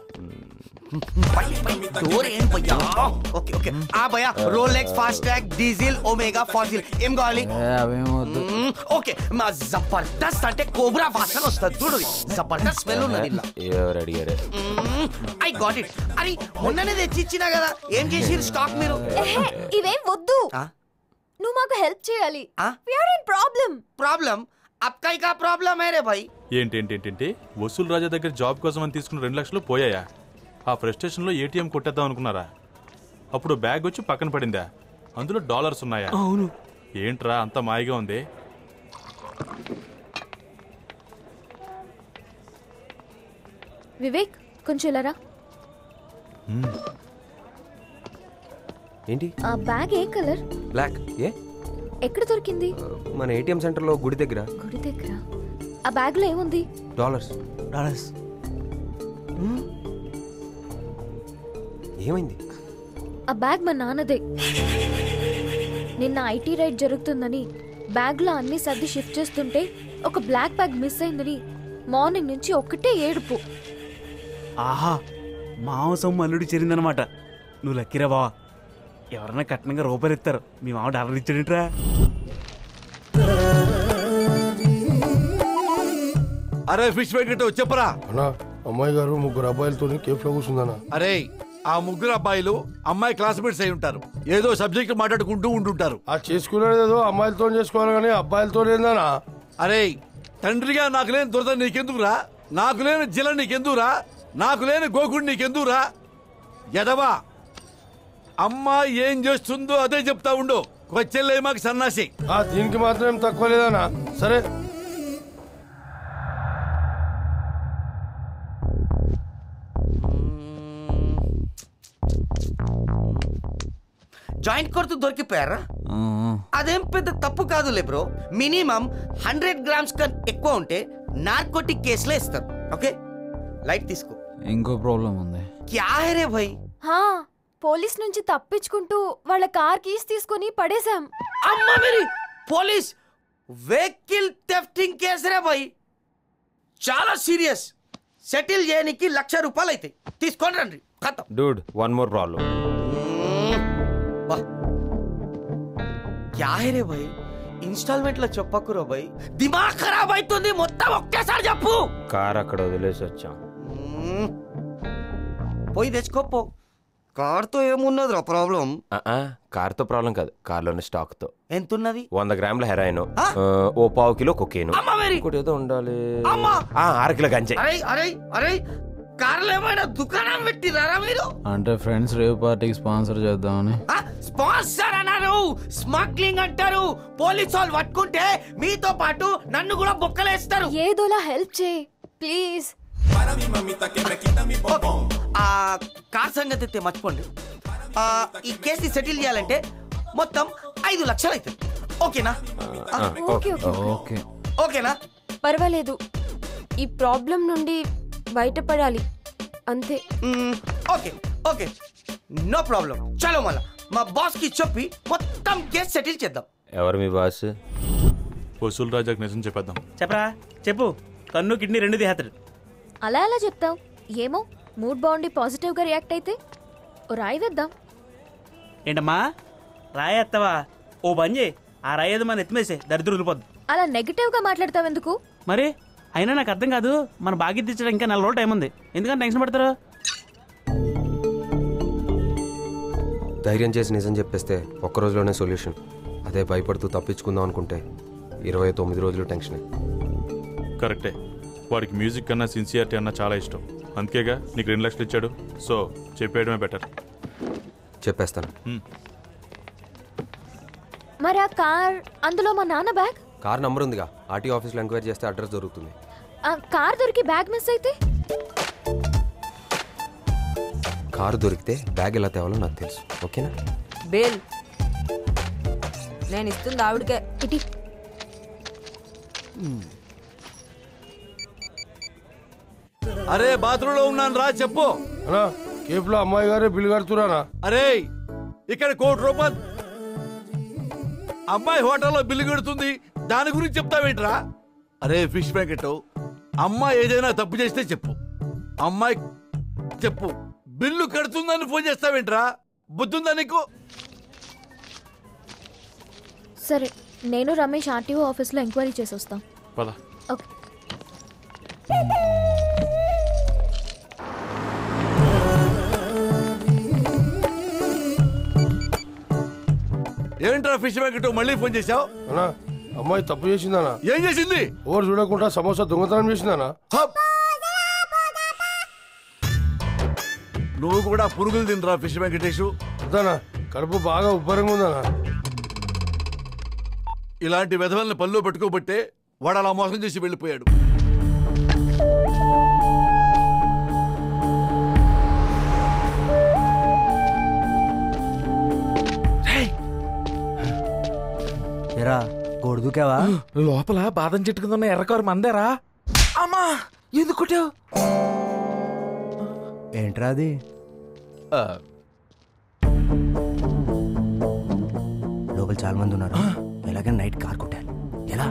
డోర్ ఏం భయ్యా ఓకే ఓకే ఆ భయ్యా Rolex Fastrack Diesel Omega Fossil ఏం కావాలి అవేమొద్దు మ్మ్, ఓకే మా జబర్దస్త్ అంటే కోబ్రా వాసన వస్తుంది చూడు జబర్దస్త్ స్మెల్ ఉన్నది ఇలా ఎవరు అడిగారు ఐ గాట్ ఇట్ అరే మొన్ననే తెచ్చి ఇచ్చినా కదా ఏం చేసిరు స్టాక్ మీరు ఎహే, ఇవేం వద్దు నువ్వు మాకు హెల్ప్ చేయాలి we are in problem problem అబ్కా కా ప్రాబ్లం है रे भाई ఏంటి ఏంటి ఏంటి ఏంటి వసూలు రాజా దగ్గర జాబ్ కోసం అని తీసుకున్న రెండు లక్షలు పోయాయా ఆ ఫ్రస్ట్రేషన్లో ఏటీఎం కొట్టేద్దాం అనుకున్నారా అప్పుడు బ్యాగ్ వచ్చి పక్కన పడిందా అందులో డాలర్స్ ఉన్నాయా అవును ఏంట్రా అంత మాయగా ఉంది వివేక్ కొంచెం ఇలా రా ఏంటి ఆ బ్యాగ్ ఏ కలర్ బ్లాక్ ఏ ఎక్కడ దొరికింది మన ఏటీఎం సెంటర్లో గుడి దగ్గర గుడి దగ్గర ఆ బ్యాగ్ లో ఏముంది డాలర్స్ డాలర్స్ ఏమైంది ఆ బ్యాగ్ మా నాన్నదే నిన్న ఐటీ రైడ్ జరుగుతుందని బ్యాగ్ లో అన్ని సర్ది షిఫ్ట్ చేస్తుంటే ఒక బ్లాక్ బ్యాగ్ మిస్ అయిందని మార్నింగ్ నుంచి ఒక్కటే ఏడుపు ఆహా మాంసం అల్లుడు చేరిందనమాట నువ్వు లక్కిరా బావా ఎవరన్నా కట్నంగా రూపాయలు ఇస్తారు మీ మామ డాలర్ ఇచ్చాడేంట్రా అరే ఫిష్ పెట్టేటో చెప్పరా అన్నా అమ్మాయి గారు ముగ్గురు అబ్బాయిలతో కేఫ్లో కూర్చుందన్నా అరే ఆ ముగ్గురు అబ్బాయిలు అమ్మాయి క్లాస్మేట్స్ అయి ఉంటారు ఏదో సబ్జెక్ట్ మాట్లాడుకుంటూ ఉంటుంటారు ఆ చేసుకునేది ఏదో అమ్మాయిలతో చేసుకోవాలి కానీ అబ్బాయిలతో ఏందన్నా అరే తండ్రిగా నాకు లేని దురద నీకెందుకురా నాకు లేని జిల నీకెందుకురా నాకు లేని గోకుడు నీకెందుకురా ఎదవా అమ్మ ఏం చేస్తుందో అదే చెప్తా ఉండు కొచ్చెల్లే మాకు సన్నాసి ఆ దీనికి మాత్రం ఏం తక్కువ లేదన్నా సరే జాయింట్ కొడుతూ దొరికిపోయారా అదేం పెద్ద తప్పు కాదులే బ్రో మినిమం హండ్రెడ్ గ్రామ్స్ కన్నా ఎక్కువ ఉంటే నార్కోటిక్ కేసులో ఇస్తారు ఓకే లైట్ తీసుకో ఇంకో ప్రాబ్లం ఉంది క్యా హై రే భాయ్ హా పోలీస్ నుంచి తప్పించుకుంటూ వాళ్ళ కార్ కీస్ తీసుకొని పడేశాం అమ్మ మేరీ పోలీస్ వెహికల్ థెఫ్టింగ్ కేసు రే భాయ్ చాలా సీరియస్ సెటిల్ చేయడానికి లక్ష రూపాయలు అవుతాయి తీసుకొని రండి ఖతం డూడ్ వన్ మోర్ ప్రాబ్లం క్యా హై రే భాయ్ ఇన్స్టాల్మెంట్ లో చెప్పకురా భాయ్ దిమాగ్ ఖరాబ్ అవుతుంది మొత్తం ఒకేసారి చెప్పు కార్ అక్కడ వదిలేసి వచ్చాం మ్మ్. పోయి తెచ్చుకోపో కార్తో ఏమున్నదిరా ప్రాబ్లం కార్తో ప్రాబ్లం కాదు కార్లోని స్టాక్తో ఎంతున్నది వంద గ్రాముల హెరాయిన్ ఓ పావు కిలో కొకేను అమ్మ మేరీ ఇంకోటి ఏదో ఉండాలి అమ్మా ఆ, ఆరు కిలో గంజాయి అరే అరే అరే కార్లో ఏమైనా దుకాణం పెట్టిరారా మీరు అంటే ఫ్రెండ్స్ రేవ్ పార్టీకి స్పాన్సర్ చేద్దామని స్పాన్సర్ అన్నారు స్మగ్లింగ్ అంటారు పోలీసు వాళ్ళు పట్టుకుంటే మీతో పాటు నన్ను కూడా బొక్కలేస్తారు ఏదోలా హెల్ప్ చేయి ప్లీజ్ ఆ కార్ సంగతి అయితే మర్చిపోండి ఆ, ఈ కేసుని సెటిల్ చేయాలంటే మొత్తం ఐదు లక్షలు అవుతుంది ఓకేనా ఓకే ఓకే ఓకే ఓకేనా పర్వాలేదు ఈ ప్రాబ్లం నుండి బయటపడాలి అంతే ఓకే ఓకే నో ప్రాబ్లం చలో మళ్ళా మా బాస్ కి చెప్పి మొత్తం కేసు సెటిల్ చేద్దాం ఎవరు మీ బాస్ వసూలు రాజాకి నిజం చెప్పేద్దాం చెప్పరా చెప్పు కన్ను కిడ్నీ రెండు తీసేస్తాడు అలా ఎలా చెప్తావు ఏమో మూడ్ బాగుండి పాజిటివ్గా రియాక్ట్ అయితే ఓ రాయి వేద్దాం ఏంటమ్మా రాయేస్తావా ఓ పని చేయి ఆ రాయేది మన ఎత్తిమేసే దరిద్రం వదిలిపోద్ది అలా నెగిటివ్గా మాట్లాడతావు ఎందుకు మరి అయినా నాకు అర్థం కాదు మన బాధ్యత ఇచ్చడం ఇంకా నెల రోజులు టైం ఉంది ఎందుకంటే టెన్షన్ పడతారు ధైర్యం చేసి నిజం చెప్పేస్తే ఒక్క రోజులోనే సొల్యూషన్ అదే భయపడుతూ తప్పించుకుందాం అనుకుంటే ఇరవై తొమ్మిది రోజులు టెన్షనే కరెక్టే వాడికి మ్యూజిక్ కన్నా సిన్సియారిటీ అన్నా చాలా ఇష్టం అందుకేగా నీకు రెండు లక్షలు ఇచ్చాడు సో చెప్పేయడమే బెటర్ చెప్పేస్తాను మరి ఆ కార్ అందులో మా నాన్న బ్యాగ్ కార్ నంబర్ ఉందిగా ఆర్టీ ఆఫీస్లో ఎంక్వైరీ చేస్తే అడ్రస్ దొరుకుతుంది ఆ కార్ దొరికి బ్యాగ్ మిస్ అయితే కారు దొరికితే బ్యాగ్ ఎలా తేవాలో నాకు తెలుసు ఓకేనా బేల్ నేను ఇస్తుంది ఆవిడకే ఇటీ అరే బాత్రూంలో ఉన్నాను రా చెప్పు అన్నా కేఫ్లో అమ్మాయి గారే బిల్లు కడుతురానా అరే ఇక్కడ కోటి రూపాయలు అమ్మాయి హోటల్లో బిల్లు కడుతుంది దాని గురించి చెప్తావేంట్రా అరే ఫిష్ ప్యాకెట్ అమ్మాయి ఏదైనా తప్పు చేస్తే చెప్పు అమ్మాయి చెప్పు బిల్లు కడుతుందని ఫోన్ చేస్తావేంట్రా బుద్ధుందా నీకు సరే నేను రమేష్ ఆర్టీఓ ఆఫీస్లో ఎంక్వైరీ చేసి వస్తాం పద ఓకే ఏంట్రా ఫిష్ ప్యాకెట్ మళ్ళీ ఫోన్ చేశావు అన్నా అమ్మాయి తప్పు చేసిందనా ఏం చేసింది ఎవరు చూడకుండా సమోసా దొంగతనం చేసిందనా నువ్వు కూడా పురుగులు తినరా ఫిష్ వెంకటేష్ అదానా కడుపు బాగా ఉబ్బరంగా ఉందనా ఇలాంటి వెధవల్ని పనిలో పెట్టుకోబట్టే వాడు అలా మోసం చేసి వెళ్ళిపోయాడు ఎరా గోడు దూకావా లోపల బాదం చెట్టు కింద ఉన్న ఎర్రకారు మందేరా అమ్మా ఎందుకు కొట్టావు ఏంట్రా అది లోపల చాలా మంది ఉన్నారు ఎలాగైనా నైట్ కార్ కొట్టాలి ఎలా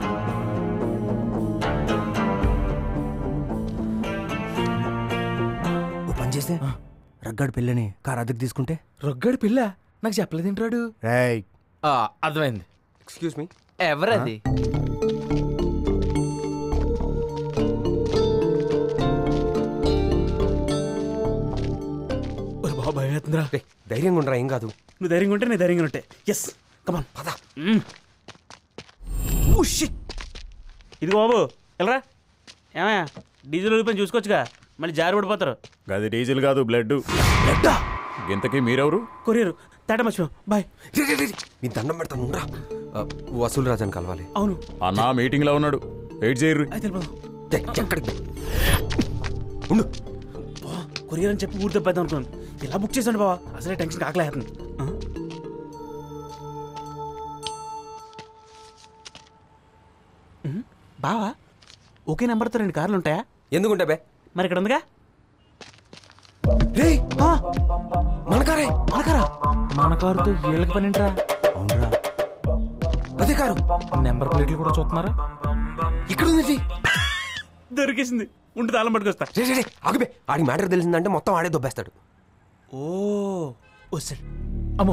ఓ పని చేస్తే రగ్గాడు పిల్లని కార్ అద్దెకు తీసుకుంటే రొగ్గాడి పిల్ల నాకు చెప్పలేదేంట్రాడు రేయ్ అర్థమైంది ఎక్స్క్యూజ్ మీ ఎవరది బాబాయ్ అవుతుందిరా ధైర్యంగా ఉండరా ఏం కాదు నువ్వు ధైర్యంగా ఉంటే నేను ధైర్యంగా ఉంటే ఎస్ కమాన్ పద ఇది బాబు వెళ్ళరా ఏమయ్యా డీజిల్ రూపాయలు చూసుకోవచ్చుగా మళ్ళీ జారి పడిపోతారు గది డీజిల్ కాదు బ్లడ్ ఇంతకీ మీరెవరు కొరియర్ తేట మర్చిపో బాయ్ మీ దండం పెడతాను ఉండరా ఆ, వసూలు రాజాని కలవాలి అవును అన్నా మీటింగ్ లో ఉన్నాడు వెయిట్ చేయరు అయితే వెళ్ళిపోదాం. ఎక్కడికి కొరియర్ అని చెప్పి ఊరి దెబ్బేద్దాం అనుకున్నాను ఎలా బుక్ చేశాను బావా అసలే టెన్షన్ కాకలేస్తుంది బావా ఒకే నెంబర్తో రెండు కార్లు ఉంటాయా ఎందుకుంటా బే మరి ఇక్కడ ఉందిగా మనకారే మనకారా మన కారుతో వీళ్ళకి పని ఏంట్రా అవునరా అదే కారు నెంబర్ ప్లేట్లు కూడా చూస్తున్నారా ఇక్కడ ఉంది దొరికేసింది ఉండి తాళం పట్టుకొస్తా రే రే రే ఆగిపే ఆడి మ్యాటర్ తెలిసిందంటే మొత్తం ఆడే దొబ్బేస్తాడు ఓ వస్తాడు అమ్మో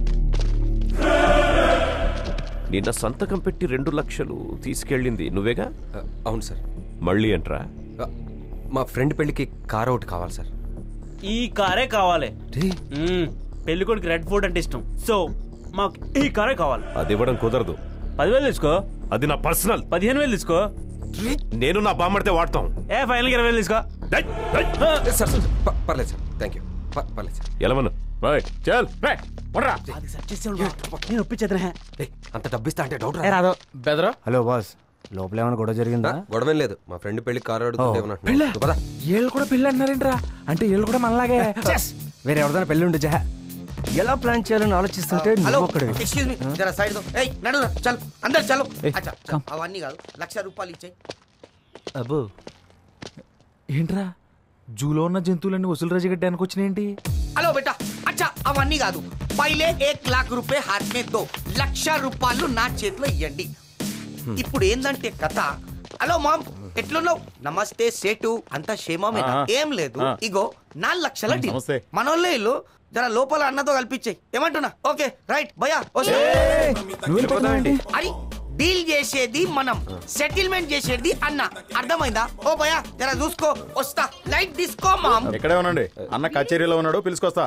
నిన్న సంతకం పెట్టి రెండు లక్షలు తీసుకెళ్ళింది నువ్వేగా అవును సార్ మళ్ళీ ఎంట్రా మా ఫ్రెండ్ పెళ్ళికి కార్ ఒకటి కావాలి సార్ ఈ కారే కావాలి మ్మ్. పెళ్లి కొడుకు రెడ్ ఫోర్డ్ అంటే ఇష్టం సో మాకు ఈ కారే కావాలి అది ఇవ్వడం కుదరదు పదివేలు తీసుకో అది నా పర్సనల్ పదిహేను వేలు తీసుకో నేను నా బామ్మడితే వాడతాం ఏ ఫైనల్ ఇరవై వేలు తీసుకో సార్ సార్ ప- పర్లేదు సార్ థ్యాంక్ యూ ప- పర్లేదు సార్ ఎలవను బాయ్ చల్ అది సెట్ చేసేవాడు నేను ఒప్పించేద్దా అంత డబ్బిస్తా అంటే డౌట్ ఏ రాదు బెదరా హలో బాస్ లోపల ఏమైనా గొడవ జరిగిందా గొడవేం లేదు మా ఫ్రెండ్ పెళ్లి కారు అడుగుతుంటే ఓ, ఏమన్నట్టు. పెళ్ళ నువ్వు పద. వీళ్ళు కూడా పెళ్ళి అంటున్నారేంట్రా అంటే వీళ్ళు కూడా మనలాగే వేరే ఎవరిదైనా పెళ్ళి ఉంటే జహ ఎలా ప్లాన్ చేయాలని ఆలోచిస్తుంటే హలో నువ్వు ఒక్కడివి. ఎక్స్క్యూజ్ మీ జరా సైడ్ దో ఏయ్ నడు చల్ అందరు చలో ఏయ్, అచ్చా come. అవన్నీ కాదు లక్ష రూపాయలు ఇచ్చాయి అబ్బో ఏంట్రా జూలో ఉన్న జంతువులన్నీ వసూలు రాజు గడ్డానికి వచ్చినాయేంటి హలో బేటా అచ్చా అవన్నీ కాదు పైలే ఏక్ లాక్ రూపాయ హాత్ మే దో లక్ష రూపాయలు నా చేతిలో ఇవ్వండి ఇప్పుడు ఏందంటే కథ హలో మామ్ ఎట్లున్నావు నమస్తే సేటు అంతా క్షేమమేనా ఆ, ఆ. ఏం లేదు ఆ. ఇగో నాలుగు లక్షల డీల్ నమస్తే. మనోళ్ళే ఇల్లు జర లోపల అన్నతో కల్పించాయి ఏమంటున్నా ఓకే రైట్ భయా నువ్వు వెళ్ళిపోతున్నావేంటి? అరే డీల్ చేసేది మనం సెటిల్మెంట్ చేసేది అన్న అర్థమైందా ఓ భయా జరా చూసుకో వస్తా లైట్ తీసుకో మామ్ ఇక్కడే ఉండండి అన్న కచేరీలో ఉన్నాడు పిలుచుకొస్తా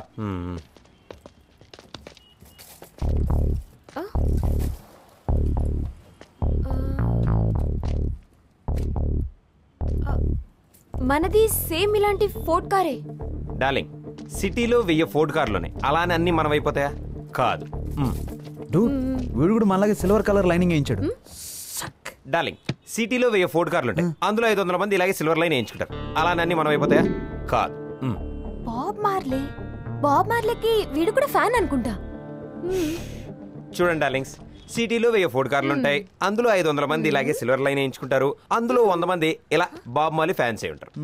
మనది సేమ్ ఇలాంటి ఫోర్ట్ కారే డార్లింగ్ సిటీలో వెయ్యి ఫోర్డ్ కార్లున్నాయి అలానే అన్ని మనం అయిపోతాయా కాదు మ్. డూడ్ వీడు కూడా మనలాగే సిల్వర్ కలర్ లైనింగ్ వేయించాడు డార్లింగ్ సిటీలో వెయ్యి ఫోర్డ్ కార్లు ఉంటాయి అందులో ఐదు వందల మంది ఇలాగే సిల్వర్ లైన్ వేయించుకుంటారు అలానే అన్ని మనం అయిపోతాయా కాదు మ్. బాబ్ మార్లే బాబ్ మార్లేకి వీడు కూడా ఫ్యాన్ అనుకుంటా చూడండి డార్లింగ్స్ సిటీలో వెయ్యి ఫోర్డ్ కార్లు ఉంటాయి అందులో ఐదు వందల మంది ఇలాగే సిల్వర్ లైన్ వేయించుకుంటారు అందులో వంద మంది ఇలా బాబ్ మాలి ఫ్యాన్స్ అయి ఉంటారు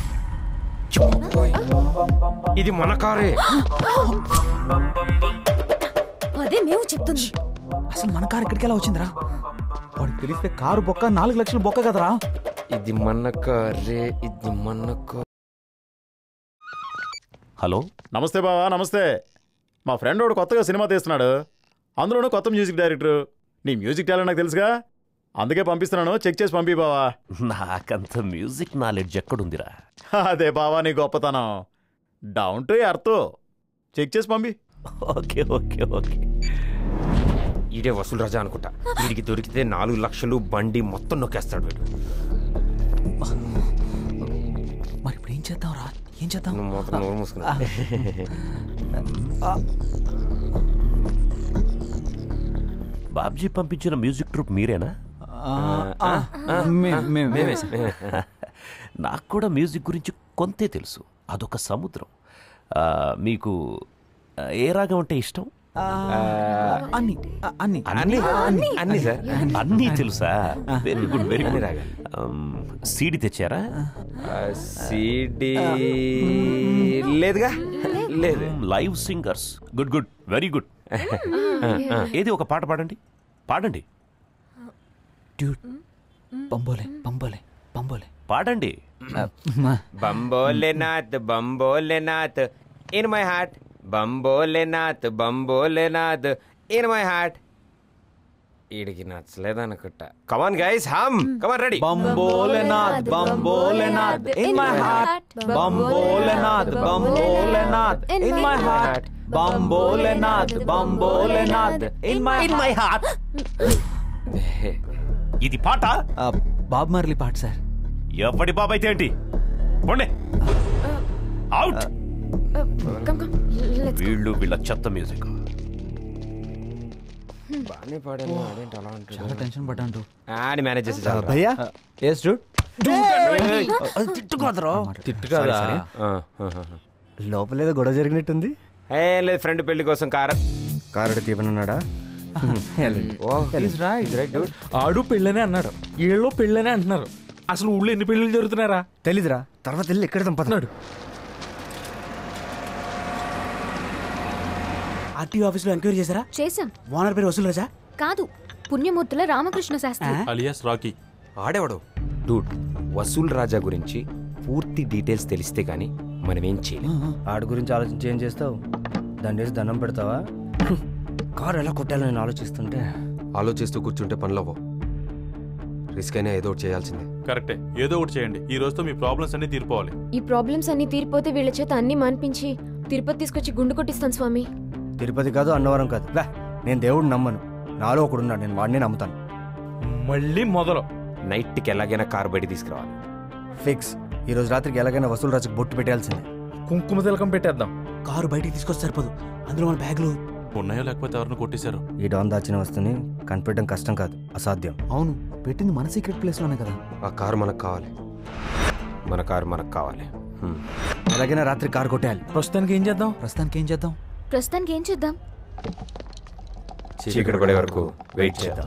ఇది మన కారే అదే మేము చెప్తుంది అసలు మన కారు ఇక్కడికి ఎలా వచ్చిందిరా వాడికి తెలిస్తే కారు బొక్క నాలుగు లక్షలు బొక్క కదరా ఇది మన కారే ఇది మన కార్ హలో నమస్తే బావా నమస్తే మా ఫ్రెండ్ వాడు కొత్తగా సినిమా తీస్తున్నాడు అందులోనూ కొత్త మ్యూజిక్ డైరెక్టర్ నీ మ్యూజిక్ టాలెంట్ నాకు తెలుసుగా అందుకే పంపిస్తున్నాను చెక్ చేసి పంపి బావా నాకంత మ్యూజిక్ నాలెడ్జ్ ఎక్కడుందిరా అదే బావా నీ గొప్పతనం డౌన్ టు ఎర్త్ చెక్ చేసి పంపి ఓకే ఓకే ఓకే ఇదే వసూలు రాజా అనుకుంటా వీడికి దొరికితే నాలుగు లక్షలు బండి మొత్తం నొక్కేస్తాడు వీడు మరి ఇప్పుడు ఏం చేద్దాం రా ఏం చేద్దాం నువ్వు మాత్రం నోరు మూసుకున్నా బాబ్జీ పంపించిన మ్యూజిక్ ట్రూప్ మీరేనా ఆ, మే- మే- మేమే నాకు కూడా మ్యూజిక్ గురించి కొంతే తెలుసు అదొక సముద్రం ఆ, మీకు ఆ, ఏ రాగం అంటే ఇష్టం అన్ని ఆ, అన్ని అన్ని అన్ని సార్ అన్నీ తెలుసా వెరీ గుడ్ వెరీ అన్ని గుడ్ రాగాలు. సీడీ తెచ్చారా సిడి లేదుగా లేదు live singers good good very good ఏది ఒక పాట పాడండి పాడండి డ్యూడ్ పంబోలే పంబోలే పంబోలే పాడండి Bambholenath Bambholenath in my heart Bambholenath Bambholenath in my heart ఈడికి నచ్చలేదనుకుంటా come on guys hmm come on ready Bambholenath Bambholenath in my heart Bambholenath Bambholenath in my heart Bambholenath Bambholenath in my in my heart ఇది పాట బాబ్ మార్లీ పాట సార్ ఎవడి బాబు అయితే ఏంటి పోండి అవుట్ కమ్ కమ్ లెట్స్ వీళ్ళు వీళ్ళ చెత్త మ్యూజిక్ బాగానే పాడాను అదేంటి అలా అంటాడు చాలా టెన్షన్ పడ్డాను ఆడి మేనేజ్ చేసి చాలు. భయ్యా ఎస్ డూడ్ తిట్టుకోదరా తిట్టు కాదా? ఆ, ఆ, ఆ. లోపల ఏదో గొడవ జరిగినట్టుంది ఏం లేదు ఫ్రెండ్ పెళ్లి కోసం కార్ కారుడు తీపనున్నాడా ఆడు పెళ్ళనే అన్నాడు వీళ్ళు పెళ్ళనే అంటున్నారు అసలు ఊళ్ళో ఎన్ని పెళ్ళిళ్ళు జరుగుతున్నారా తెలీదురా తర్వాత వెళ్ళి ఎక్కడ తంపతున్నాడు ఆర్టీఓ ఆఫీస్లో ఎంక్వైరీ చేశారా చేశాం ఓనర్ పేరు వసూలు రాజా కాదు పుణ్యమూర్తుల రామకృష్ణ శాస్త్రి అలియాస్ రాకీ ఆడేవాడు డూడ్ వసూల్ రాజా గురించి పూర్తి డీటెయిల్స్ తెలిస్తే గానీ మనం ఏం చేయలేం ఆడి గురించి ఆలోచించి ఏం చేస్తావు దాన్ని వేసి దండం పెడతావా కారు ఎలా కొట్టాలో నేను ఆలోచిస్తుంటే ఆలోచిస్తూ కూర్చుంటే పనులవ్వవు రిస్క్ అయినా ఏదో ఒకటి చేయాల్సిందే కరెక్టే ఏదో ఒకటి చేయండి ఈ రోజుతో మీ ప్రాబ్లమ్స్ అన్ని తీరిపోవాలి ఈ ప్రాబ్లమ్స్ అన్ని తీరిపోతే వీళ్ళ చేత అన్ని మాన్పించి తిరుపతి తీసుకొచ్చి గుండు కొట్టిస్తాను స్వామి తిరుపతి కాదు అన్నవరం కాదు రా నేను దేవుడు నమ్మను నాలో ఒకడున్నాడు నేను వాడిని నమ్ముతాను మళ్ళీ మొదలు నైట్కి ఎలాగైనా కారు బయట తీసుకురావాలి ఫిక్స్ ఈ రోజు రాత్రికి ఎలాగైనా వసూలు రాజుకి బొట్టు పెట్టాల్సిందే కుంకుమ తిలకం పెట్టేద్దాం కారు బయటికి తీసుకొస్తే సరిపోదు అందులో మన బ్యాగులు ఉన్నాయో లేకపోతే ఎవరిని కొట్టేశారు ఈ డాన్ దాచిన వస్తుని కనిపెట్టడం కష్టం కాదు అసాధ్యం అవును పెట్టింది మన సీక్రెట్ ప్లేస్ లోనే కదా ఆ కారు మనకు కావాలి మన కారు మనకు కావాలి హ్మ్. ఎలాగైనా రాత్రి కారు కొట్టేయాలి ప్రస్తుతానికి ఏం చేద్దాం ప్రస్తుతానికి ఏం చేద్దాం ప్రస్తుతానికి ఏం చేద్దాం చీకటి పడే వరకు వెయిట్ చేద్దాం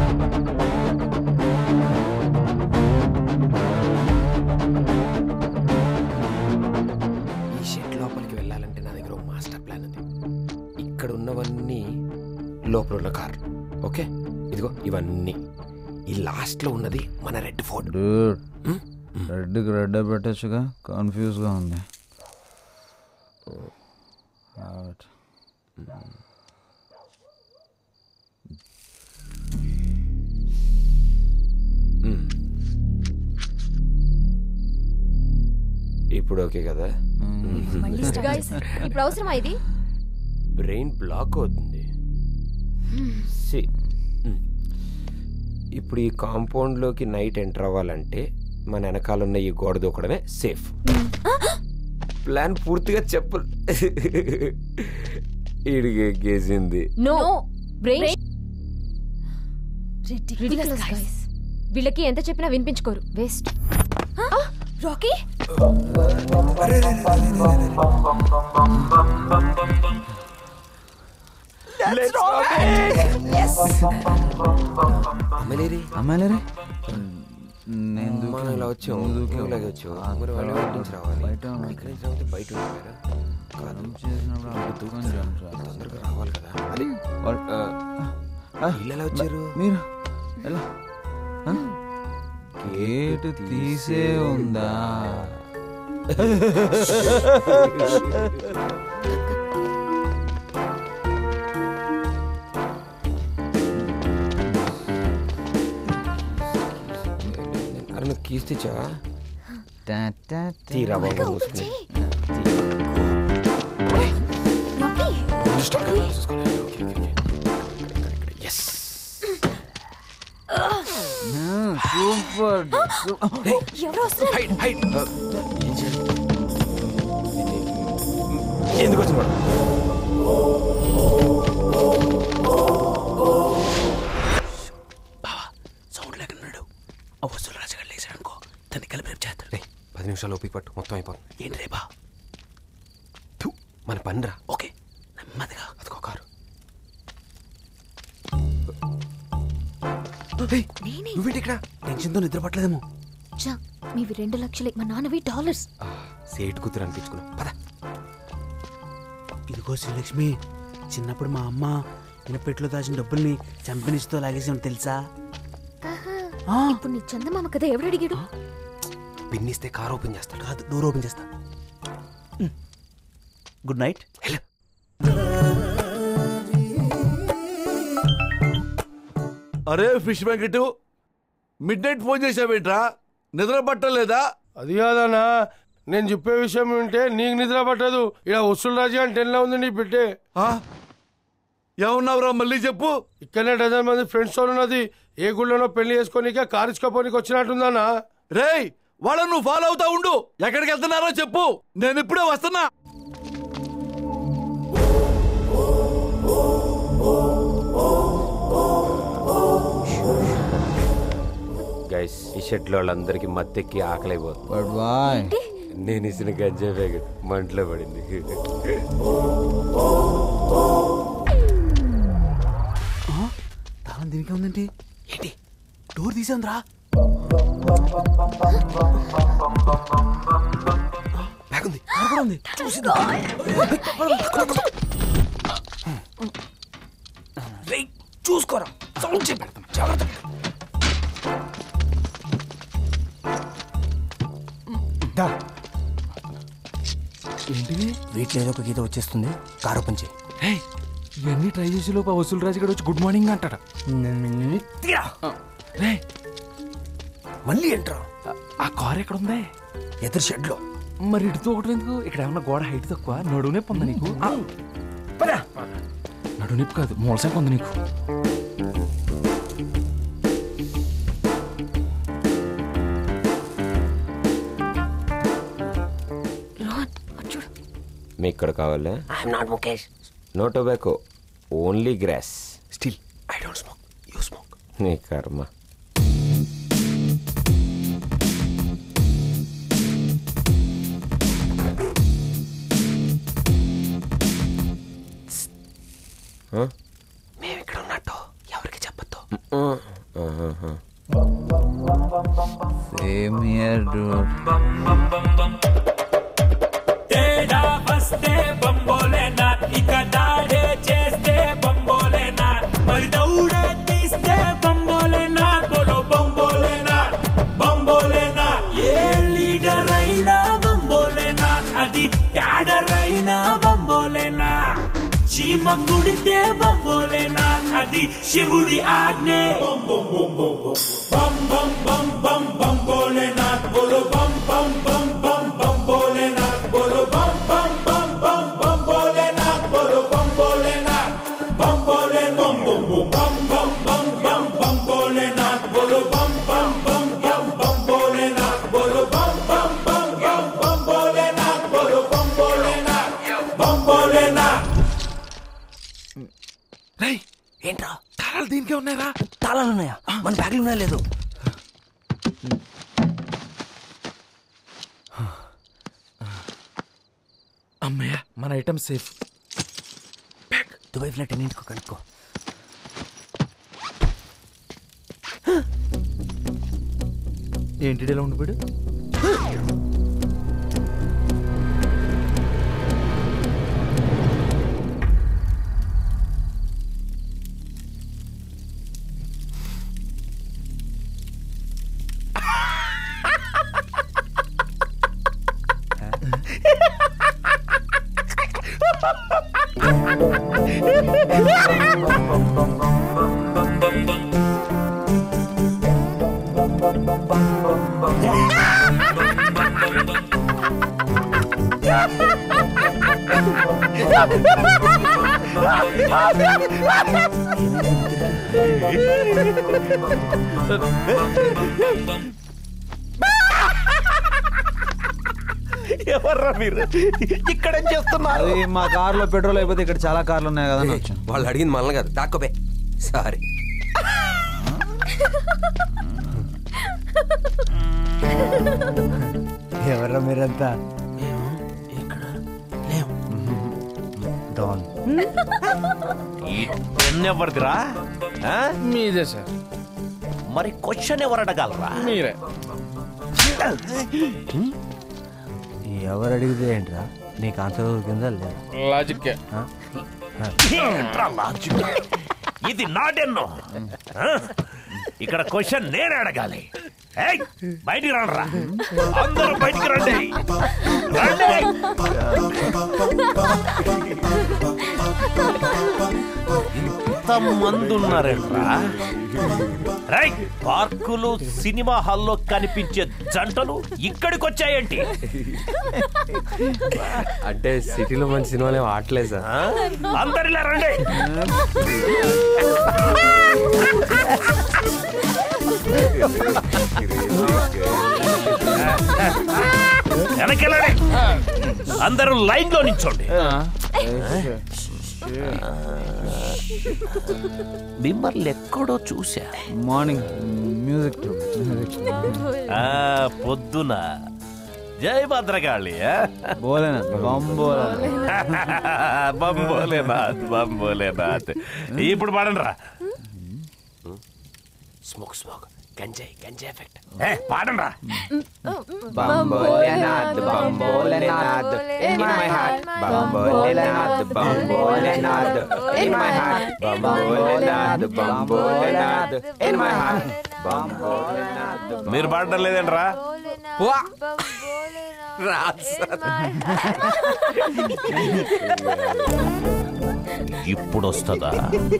ఈ షెడ్ లోపలికి వెళ్ళాలంటే నా దగ్గర ఒక మాస్టర్ ప్లాన్ ఉంది ఇక్కడ ఉన్నవన్నీ లోపల ఉన్న కార్ ఓకే ఇదిగో ఇవన్నీ ఈ లాస్ట్ లో ఉన్నది మన రెడ్ ఫోర్డ్ రెడ్కి రెడ్ పెట్టచ్చుగా కన్ఫ్యూజ్గా ఉంది ఇప్పుడు ఓకే కదా గైస్ ఇప్పుడు అవసరమా ఇది బ్రెయిన్ బ్లాక్ అవుతుంది సి ఇప్పుడు ఈ కాంపౌండ్లోకి నైట్ ఎంటర్ అవ్వాలంటే మన వెనకాల ఉన్న ఈ గోడ దూకడమే సేఫ్ ప్లాన్ పూర్తిగా చెప్పు ఇడిగే గేసింది నో బ్రెయిన్ రిడికులస్ గైస్ వీళ్ళకి ఎంత చెప్పినా వినిపించుకోరు వేస్ట్ రాకీ అమ్మాయిలేరే నేను మనం ఇలా వచ్చాం నువ్వు ఇలాగే వచ్చావు మరి వాళ్ళు బయట నుంచి రావాలి ఇక్కడ నుంచి రాకపోతే బయట ఉంటారు కాదు తొందరగా రావాలి కదా అది ఆ, వీళ్ళు ఎలా వచ్చారు మీరు ఎలా గేటు తీసే ఉందా అరే నువ్వు కీస్ తెచ్చావా తీరా బాబు మూసుకుని సూపర్ ఎవరు వస్తున్నారు ఎందుకు వచ్చినాడు సౌండ్ లేకున్నాడు ఆ వస్తువులు రాజగాడు లేచాడనుకో దాన్ని కలిపి రేపు చేస్తాడు పది నిమిషాలు ఓపిక పట్టు మొత్తం అయిపోతుంది ఏంటి రేపా థు, మన పనిరా ఓకే నెమ్మదిగా అదిగో కారు నువ్వేంటి ఇక్కడ టెన్షన్తో నిద్ర పట్టలేదేమో చా మీవి రెండు లక్షలే మా నాన్నవి డాలర్స్ సేటు కూతురు అనిపించుకున్నాం పద ఇదిగో శ్రీలక్ష్మి చిన్నప్పుడు మా అమ్మ ఇనపెట్లో దాచిన డబ్బుల్ని చంపనిస్తో లాగేసాం తెలుసా ఇప్పుడు నీ చందమామ కదా ఎవడు అడిగాడు పిన్నిస్తే కారు ఓపెన్ చేస్తాడు కాదు డోర్ ఓపెన్ చేస్తా గుడ్ నైట్ అరే fish Venkat midnight phone చేసావేంట్రా నిద్ర పట్టలేదా అది కాదన్నా నేను చెప్పే విషయం ఉంటే నీకు నిద్ర పట్టదు ఇలా వసూలు రాజు అని టెన్లో ఉంది నీ పెట్టే ఏమన్నావురా మళ్ళీ చెప్పు ఇక్కడనే డజన్ మంది ఫ్రెండ్స్ తో ఉన్నది ఏ గుళ్ళోనో పెళ్లి చేసుకోనిక కారు ఇచ్చుకోపోనికి వచ్చినట్టుందన్నా రేయ్ వాళ్ళను నువ్వు ఫాలో అవుతా ఉండు ఎక్కడికి వెళ్తున్నారో చెప్పు నేను ఇప్పుడే వస్తున్నా గైస్ ఈ షెట్లో వాళ్ళందరికీ మత్తెక్కి ఆకలైపోతుంది బట్ బాయ్ నేను ఇచ్చిన గంజా ప్యాకెట్ మంటలో పడింది తాళం దీనికే ఉందండి ఏంటి డోర్ తీసేంద్రా బ్యాగ్ ఉంది కారు కూడా ఉంది రేయ్, చూసుకోరా సౌండ్ చెప్పేస్తాం జాగ్రత్త ఏంటిది వీటిలో ఏదో ఒక గీత వచ్చేస్తుంది కారు ఓపెన్ చేయి ఏయ్, ఇవన్నీ ట్రై చేసే లోపు ఆ వసూలు రాజు గడు వచ్చి గుడ్ మార్నింగ్ అంటాడు రేయ్, మళ్ళీ ఏంట్రా ఆ కార్ ఎక్కడ ఉంది ఎదురు షెడ్ లో మరి ఇటుతో ఒకటి ఎందుకు ఇక్కడ ఏమన్నా గోడ హైట్ తక్కువ నడువు నొప్పి ఉందా నీకు ఆ, నడువు నొప్పి కాదు మూలసాక ఉంది నీకు మీకు ఇక్కడ కావాలా I'm not Mukesh no tobacco only grass still I don't smoke you smoke నీ కర్మ Huh? మేము ఇక్కడ ఉన్నట్టు ఎవరికి చెప్పొద్దు ఆహాహా. సేమ్ హియర్ డూడ్ తేడా వస్తే బంబోలేనా ఇక దాడే చేస్తే బంబోలేనా మరి దౌడే తీస్తే బంబోలేనా బోలో బంబోలేనా బంబోలేనా ఏ లీడర్ అయినా బంబోలేనా అది క్యాడర్ అయినా బంబోలేనా చీమ కుడితే బంబోలేనా అది శివుడి ఆజ్ఞే బం బం బం బం బంబోలేనాథ్ బోలో బం బం బం బం బంబోలేనాథ్ బోలో బం బం బం బం బంబోలేనాథ్ బోలో బంబోలేనాథ్ బంబోలే బం బం బం బం బం బం బంబోలేనాథ్ బోలో బం బం బం బం బంబోలేనాథ్ బోలో బం బం బం బం బంబోలేనాథ్ బోలో బంబోలేనాథ్ బంబోలేనాథ్ రేయ్ ఏంట్రా తాళాలు దీనికే ఉన్నాయా తాళాలు ఉన్నాయా మన బ్యాగ్లు ఉన్నాయా లేదు అమ్మయ్య మన ఐటమ్ సేఫ్ దుబాయ్ ఫ్లైట్ ఎన్నింటికో కనుక్కో ఏంటి ఇలా ఉండిపోయాడు ఎవర్రా మీరు ఇక్కడ ఏం చేస్తున్నారు అది మా కార్లో పెట్రోల్ అయిపోతే ఇక్కడ చాలా కార్లు ఉన్నాయి కదా అని వచ్చాను వాళ్ళు అడిగింది మనల్ని కాదు దాక్కోబే సారీ ఎవర్రా మీరంతా డాన్ ఈ పెన్ ఎవరిదిరా ఆ? మీదే సార్ మరి క్వశ్చన్ ఎవరు అడగలరా మీరే ఎవరు అడిగితే ఏంట్రా నీకు ఆన్సర్ దొరికిందా లేదా లాజిక్ ఆ? ఏంట్రా లాజిక్? ఇది నాడెన్నో ఆ? ఇక్కడ క్వశ్చన్ నేనే అడగాలి ఏయ్, బయటికి రండిరా అందరూ బయటికి రండి రండి ఇంత మంది ఉన్నారేంట్రా రై పార్కులు సినిమా హాల్లో కనిపించే జంటలు ఇక్కడికి వచ్చాయేంటి అంటే సిటీలో మంచి సినిమాలు ఏం ఆడలేదు సార్ అందరిలా రండి వెనకెళ్ళండి అందరూ లైన్ లో నిల్చోండి మిమ్మల్ని ఎక్కడో చూసా మార్నింగ్ మ్యూజిక్ ఆ, పొద్దున జై భద్రకాళి ఆ? బోలేనా బంబోలా బంబోలేనాథ్ బంబోలేనాథ్ ఇప్పుడు పాడండి రా స్మోక్ స్మోక్ గంజాయి గంజాయి ఎఫెక్ట్ ఏ పాడండి రా Bambolenath, Bambolenath, in my heart. Bambolenath, Bambolenath, in my heart. Bambolenath, Bambolenath, in my heart. Bambolenath. మీరు పాడడం లేదంట్రా ఇప్పుడు వస్తుందా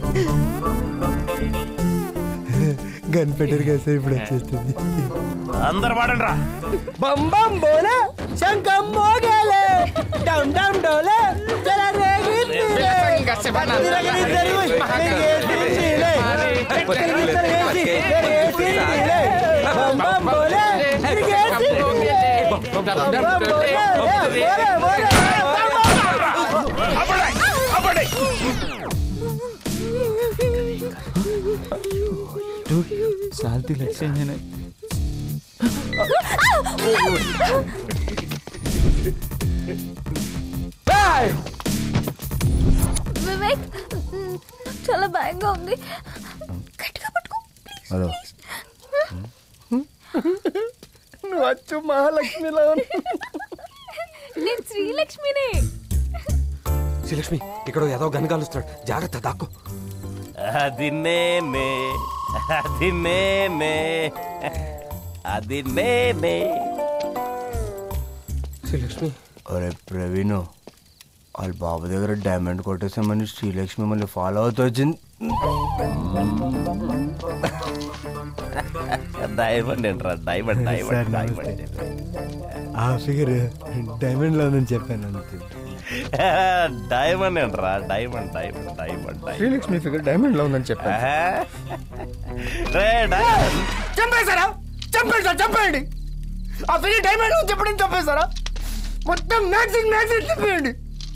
గన్ పెట్టరు కదా సార్ ఇప్పుడు వచ్చేస్తుంది అందరు పాడండి రా బం బం బోల శంఖం మోగేలే డౌన్ డౌన్ డోలే జర రేగిందిలే తిరగనిద్దరు తిరిగేసిందిలే తిరిగేసి తిరిగేసిందిలే బం బం బోలే తిరిగేసిందిలే బం బం బోలే బోలే బోలే శాంతి లక్ష్యం వివేక్ చాలా భయంగా ఉంది హలో నువ్వు వచ్చు మహాలక్ష్మిలో నేను శ్రీలక్ష్మినే శ్రీలక్ష్మి ఇక్కడ ఏదో గన్ కాలుస్తాడు జాగ్రత్త దాక్కో అది నేనే అది నేనే అది నేనే శ్రీలక్ష్మి ఒరే ప్రవీణు వాళ్ళ బాబు దగ్గర డైమండ్ కొట్టేసామని శ్రీలక్ష్మి మళ్ళీ ఫాలో అవుతూ వచ్చింది డైమండ్ ఏంట్రా డైమండ్ సార్, డైమండ్ నమస్తే. డైమండ్ ఆ ఫిగర్ డైమండ్ లో ఉందని చెప్పాను అంతే డైమండ్ ఏంట్రా diamond diamond diamond diamond Srilakshmi figure diamond లో ఉందని చెప్పాను రే డైమండ్ చంపేశారా చంపేశారా చంపేయండి ఆ ఫిగర్ డైమండ్ అని చెప్పడం చంపేశారా మొత్తం మ్యాక్సింగ్ మ్యాక్సింగ్ చెప్పేయండి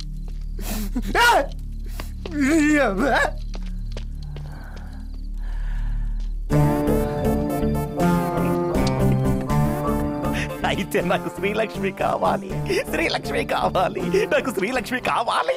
అయితే నాకు శ్రీలక్ష్మి కావాలి శ్రీలక్ష్మి కావాలి నాకు శ్రీలక్ష్మి కావాలి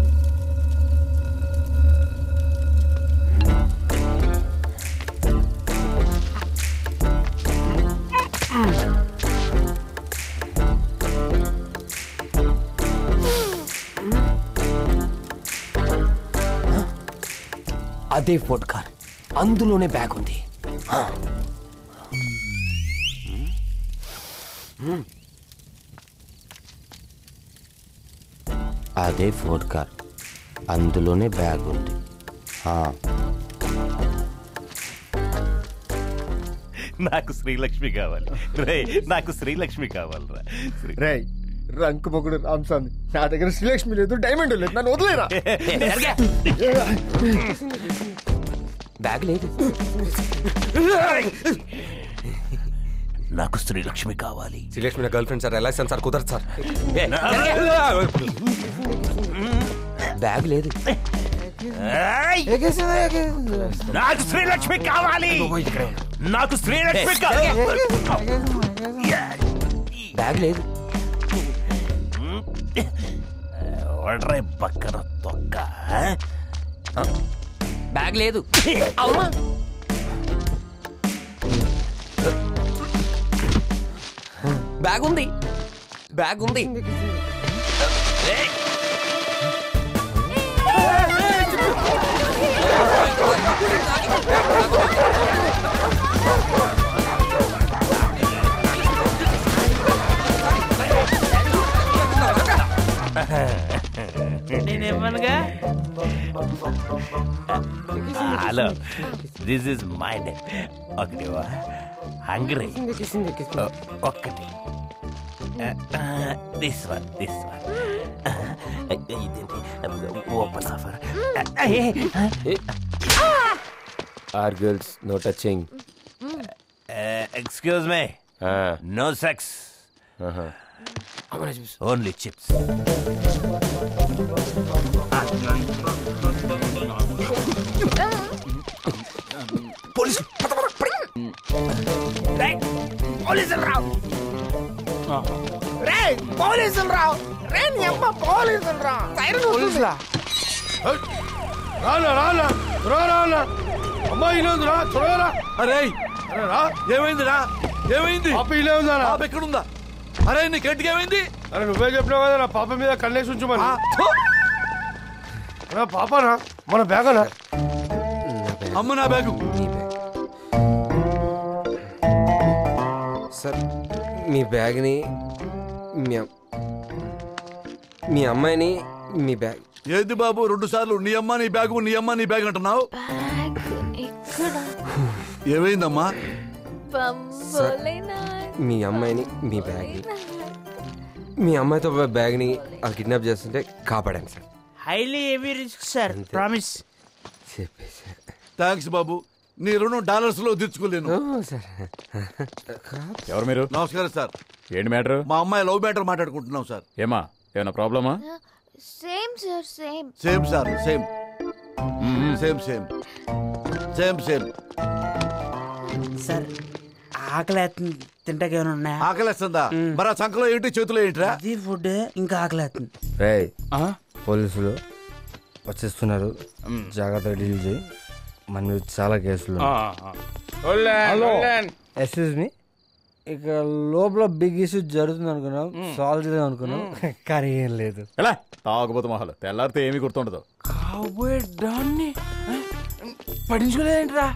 అదే ఫోర్ట్ కార్ అందులోనే బ్యాగ్ ఉంది ఆ. అదే ఫోర్ట్ కార్ అందులోనే బ్యాగ్ ఉంది ఆ. నాకు శ్రీలక్ష్మి కావాలి రే నాకు శ్రీలక్ష్మి కావాలిరా శ్రీ- రే రంకు పొగుడు రామస్వామి నా దగ్గర శ్రీలక్ష్మి లేదు డైమండ్ లేదు నన్ను వదిలేరా బ్యాగ్ లేదు నాకు శ్రీలక్ష్మి కావాలి శ్రీలక్ష్మి నా గర్ల్ ఫ్రెండ్ సార్ ఎలా ఇస్తాను సార్ కుదరదు సార్ బ్యాగ్ లేదు నాకు శ్రీలక్ష్మి కావాలి నాకు శ్రీలక్ష్మి కావాలి బ్యాగ్ లేదు ఒడ్రే పక్కన తొక్క ఆ? బ్యాగ్ లేదు అవునా బ్యాగ్ ఉంది బ్యాగ్ ఉంది నేను ఇవ్వనుగా hello this is my day ఒకటి హంగ్రీ ఒక్కటి this one this one open offer are girls no touching excuse me no sex only chips police పోలీసులు రావు రే పోలీసులు రావు రే నీ అమ్మ పోలీసులు రా సైరన్ పోలీసులా రానా రానా రా రానా అమ్మాయి ఇలా ఉందిరా త్వరగా రా అరే అరే రా ఏమైందిరా ఏమైంది పాప ఇలా ఉందా పాప ఎక్కడుందా అరే నీ గట్టిగా ఏమైంది అరే నువ్వే చెప్పినావు కదా నా పాప మీద కన్నేసి ఉంచమని నా పాపనా మన బ్యాగనా అమ్మ నా బ్యాగు సార్ మీ బ్యాగ్ని మీ అమ్- మీ అమ్మాయిని మీ బ్యాగ్ ఏది బాబు రెండు సార్లు నీ అమ్మ నీ బ్యాగు నీ అమ్మ నీ బ్యాగ్ అంటున్నావు ఏమైందమ్మా సార్ మీ అమ్మాయిని మీ బ్యాగ్ని మీ అమ్మాయితో బ్యాగ్ని వాళ్ళు కిడ్నాప్ చేస్తుంటే కాపాడాను sir highly heavy risk sir promise చెప్పేసి థ్యాంక్స్ బాబు నీ రుణం డాలర్స్ లో తీర్చుకోలేను ఎవరు మీరు నమస్కారం సార్ ఏంటి మ్యాటర్ మా అమ్మాయి లవ్ మ్యాటర్ మాట్లాడుకుంటున్నాం సార్ ఏమా ఏమైనా ప్రాబ్లమా same sir same same sir same same same same same sir ఆకలి వేస్తుంది తింటాక ఏమైనా ఉన్నాయా ఆకలేస్తుందా మరి ఆ సంఖలో ఏంటి చేతిలో ఏంట్రా అది ఫుడ్ ఇంకా ఆకలి వేస్తుంది రే పోలీసులు వచ్చేస్తున్నారు జాగ్రత్తగా డీల్ చేయి మన మీద చాలా కేసులు హలో ఎక్స్క్యూజ్ మీ ఇక లోపల బిగ్ ఇష్యూ జరుగుతుంది అనుకున్నాం సాల్వ్ చేద్దాం అనుకున్నాం కానీ ఏం లేదు ఎలా తాగుబోతు మొహాలు తెల్లారితే ఏమీ గుర్తుండదు కాబోయే డాన్ని పడించుకోలేదేంట్రా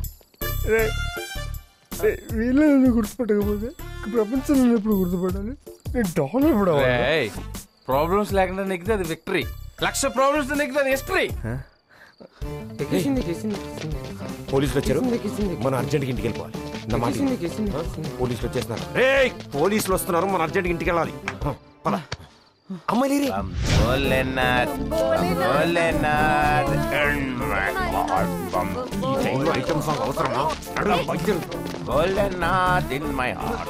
వీళ్ళని గుర్తుపట్టకపోతే ప్రపంచంలో ఎప్పుడు గుర్తుపడాలి నేను డాన్ ఎప్పుడు ప్రాబ్లమ్స్ లేకుండా నెగ్గితే అది విక్టరీ లక్ష ప్రాబ్లమ్స్ నీకు దాని హిస్టరీ ఎక్కేసింది, పోలీసులు వచ్చారు మనం అర్జెంట్గా ఇంటికి వెళ్ళిపోవాలి నా మాట విను. పోలీసులు వచ్చేస్తున్నారు రే పోలీసులు వస్తున్నారు మనం అర్జెంట్గా ఇంటికి వెళ్ళాలి హ, పద అమ్మాయి లేరి. భోలేనాథ్ భోలేనాథ్ ఈ టైంలో ఐటమ్ సాంగ్ అవసరమా నడు, బయటికి. భోలేనాథ్ ఇన్ మై హార్ట్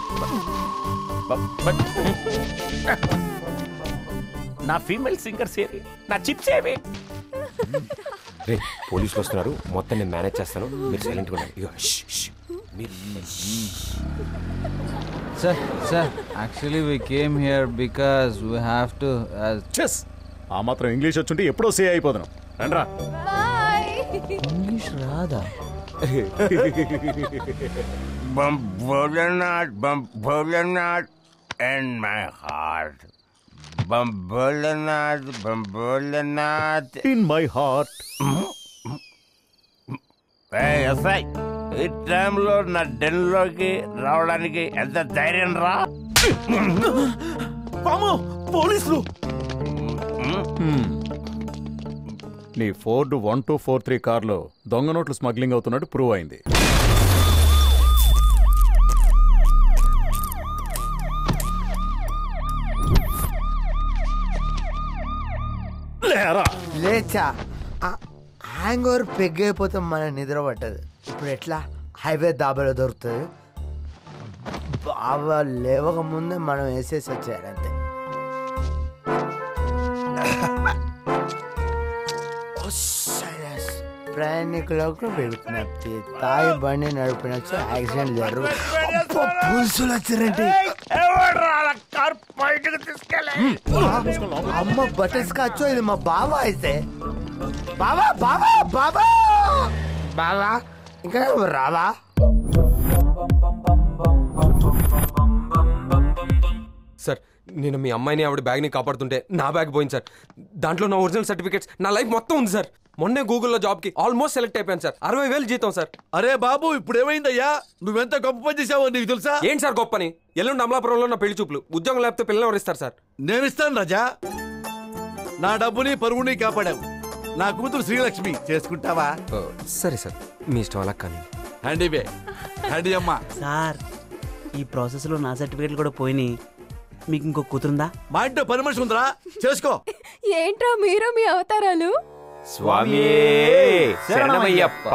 నా ఫీమేల్ సింగర్స్ ఏవి నా చిప్స్ ఏవి రే పోలీసులు వస్తున్నారు మొత్తం నేను మేనేజ్ చేస్తాను మీరు సైలెంట్గా ఉండండి ఇగో, ష్, ష్. మీరు sir sir actually we came here because we have to chess ఆ మాత్రం ఇంగ్లీష్ వచ్చుంటే ఎప్పుడో సే అయిపోతున్నాం రండ్రా ఇంగ్లీష్ రాదా Bum Volenath, Bum Volenath in my heart. Bum Volenath, Bum Volenath. In my heart SI ఈ టైంలో నా డెన్లోకి రావడానికి ఎంత ధైర్యం రా పాము పోలీసులు నీ Ford one two four three కార్లో దొంగ నోట్లు స్మగ్లింగ్ అవుతున్నట్టు ప్రూవ్ అయింది లేరా లేచా హ్యాంగ్ ఓవర్ పెగ్ అయిపోతే మన నిద్ర పట్టదు ఇప్పుడు ఎట్లా హైవే దాబాలో దొరుకుతుంది బాబా లేవక ముందే మనం వేసేసి వచ్చారు అంతే ప్రయాణికులకు విజ్ఞప్తి తాగి బండి నడిపినచ్చు యాక్సిడెంట్ జరుగు అబ్బా, పోలీసులు వచ్చారంటే అమ్మ బటర్ స్కాచ్ ఇది మా బావా అయితే బావా బావా బావా బావా ఇంకా రావా సార్ నేను మీ అమ్మాయిని ఆవిడ బ్యాగ్ని కాపాడుతుంటే నా బ్యాగ్ పోయింది సార్ దాంట్లో నా ఒరిజినల్ సర్టిఫికేట్స్ నా లైఫ్ మొత్తం ఉంది సార్ మొన్నే గూగుల్లో జాబ్కి ఆల్మోస్ట్ సెలెక్ట్ అయిపోయాను సార్ అరవై వేలు జీతం సార్ అరే బాబు ఇప్పుడు ఏమైందయ్యా నువ్వెంత గొప్ప పని చేసావో నీకు తెలుసా ఏంటి సార్ గొప్పని ఎల్లుండి అమలాపురంలో నా పెళ్లి చూపులు ఉద్యోగం లేకపోతే పిల్లలు ఎవరిస్తారు సార్ నేను ఇస్తాను రాజా నా డబ్బుని పరుగుని కాపాడావు నా కూతురు శ్రీలక్ష్మి చేసుకుంటావా సరే సార్ మీ ఇష్టం అలా కానీ హ్యాండీ బే హ్యాండీ అమ్మ సార్ ఈ ప్రాసెస్లో నా సర్టిఫికేట్లు కూడా పోయినాయి మీకు ఇంకో కూతురుందా మా ఇంట్లో పని మనిషి ఉందిరా చేసుకో ఏంట్రా మీరు మీ అవతారాలు స్వామి శరణమయ్యప్ప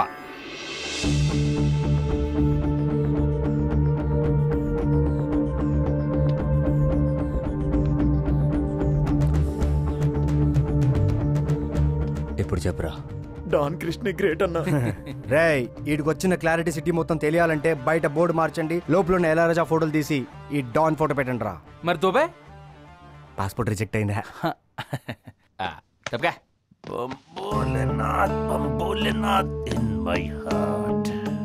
ఎప్పుడు చెప్పరా డాన్ కృష్ణ గ్రేట్ అన్నా రేయ్ వీడికి వచ్చిన క్లారిటీ సిటీ మొత్తం తెలియాలంటే బయట బోర్డు మార్చండి లోపల ఉన్న ఎలారజా ఫోటోలు తీసి ఈ డాన్ ఫోటో పెట్టండి రా మరి దుబాయ్ పాస్పోర్ట్ రిజెక్ట్ అయిందా తప్పగా Bum Volenath, Bum Volenath in my heart.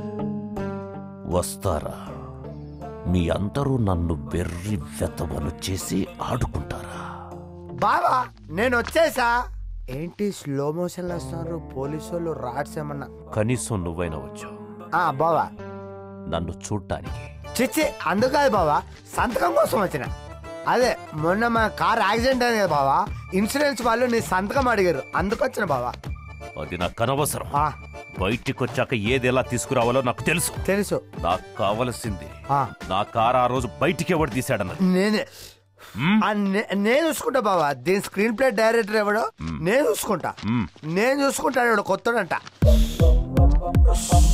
వస్తారా మీ అందరూ నన్ను వెర్రి వెతవలు చేసి ఆడుకుంటారా బావా నేను వచ్చేసా ఏంటి స్లో మోషన్ లో వస్తున్నారు పోలీసు వాళ్ళు రాడ్స్ ఏమన్నా కనీసం నువ్వైనా వచ్చావు ఆ బావా నన్ను చూడ్డానికి చిచ్చి అందుకాదు బావా సంతకం కోసం వచ్చిన అదే మొన్న మా కార్ యాక్సిడెంట్ అయింది కదా బావా ఇన్సూరెన్స్ వాళ్ళు నీ సంతకం అడిగారు అందుకు వచ్చిన బావా అది నాకు అనవసరం బయటికి వచ్చాక ఏది ఎలా తీసుకురావాలో నాకు తెలుసు తెలుసు నాకు కావలసింది ఆ. నా కారు ఆ రోజు బయటికి ఎవడు తీశాడన్నది నేనే ఆ, నే- నేను చూసుకుంటా బావా దీని స్క్రీన్ ప్లే డైరెక్టర్ ఎవడో నేను చూసుకుంటా నేను చూసుకుంటాడు కొత్తడంట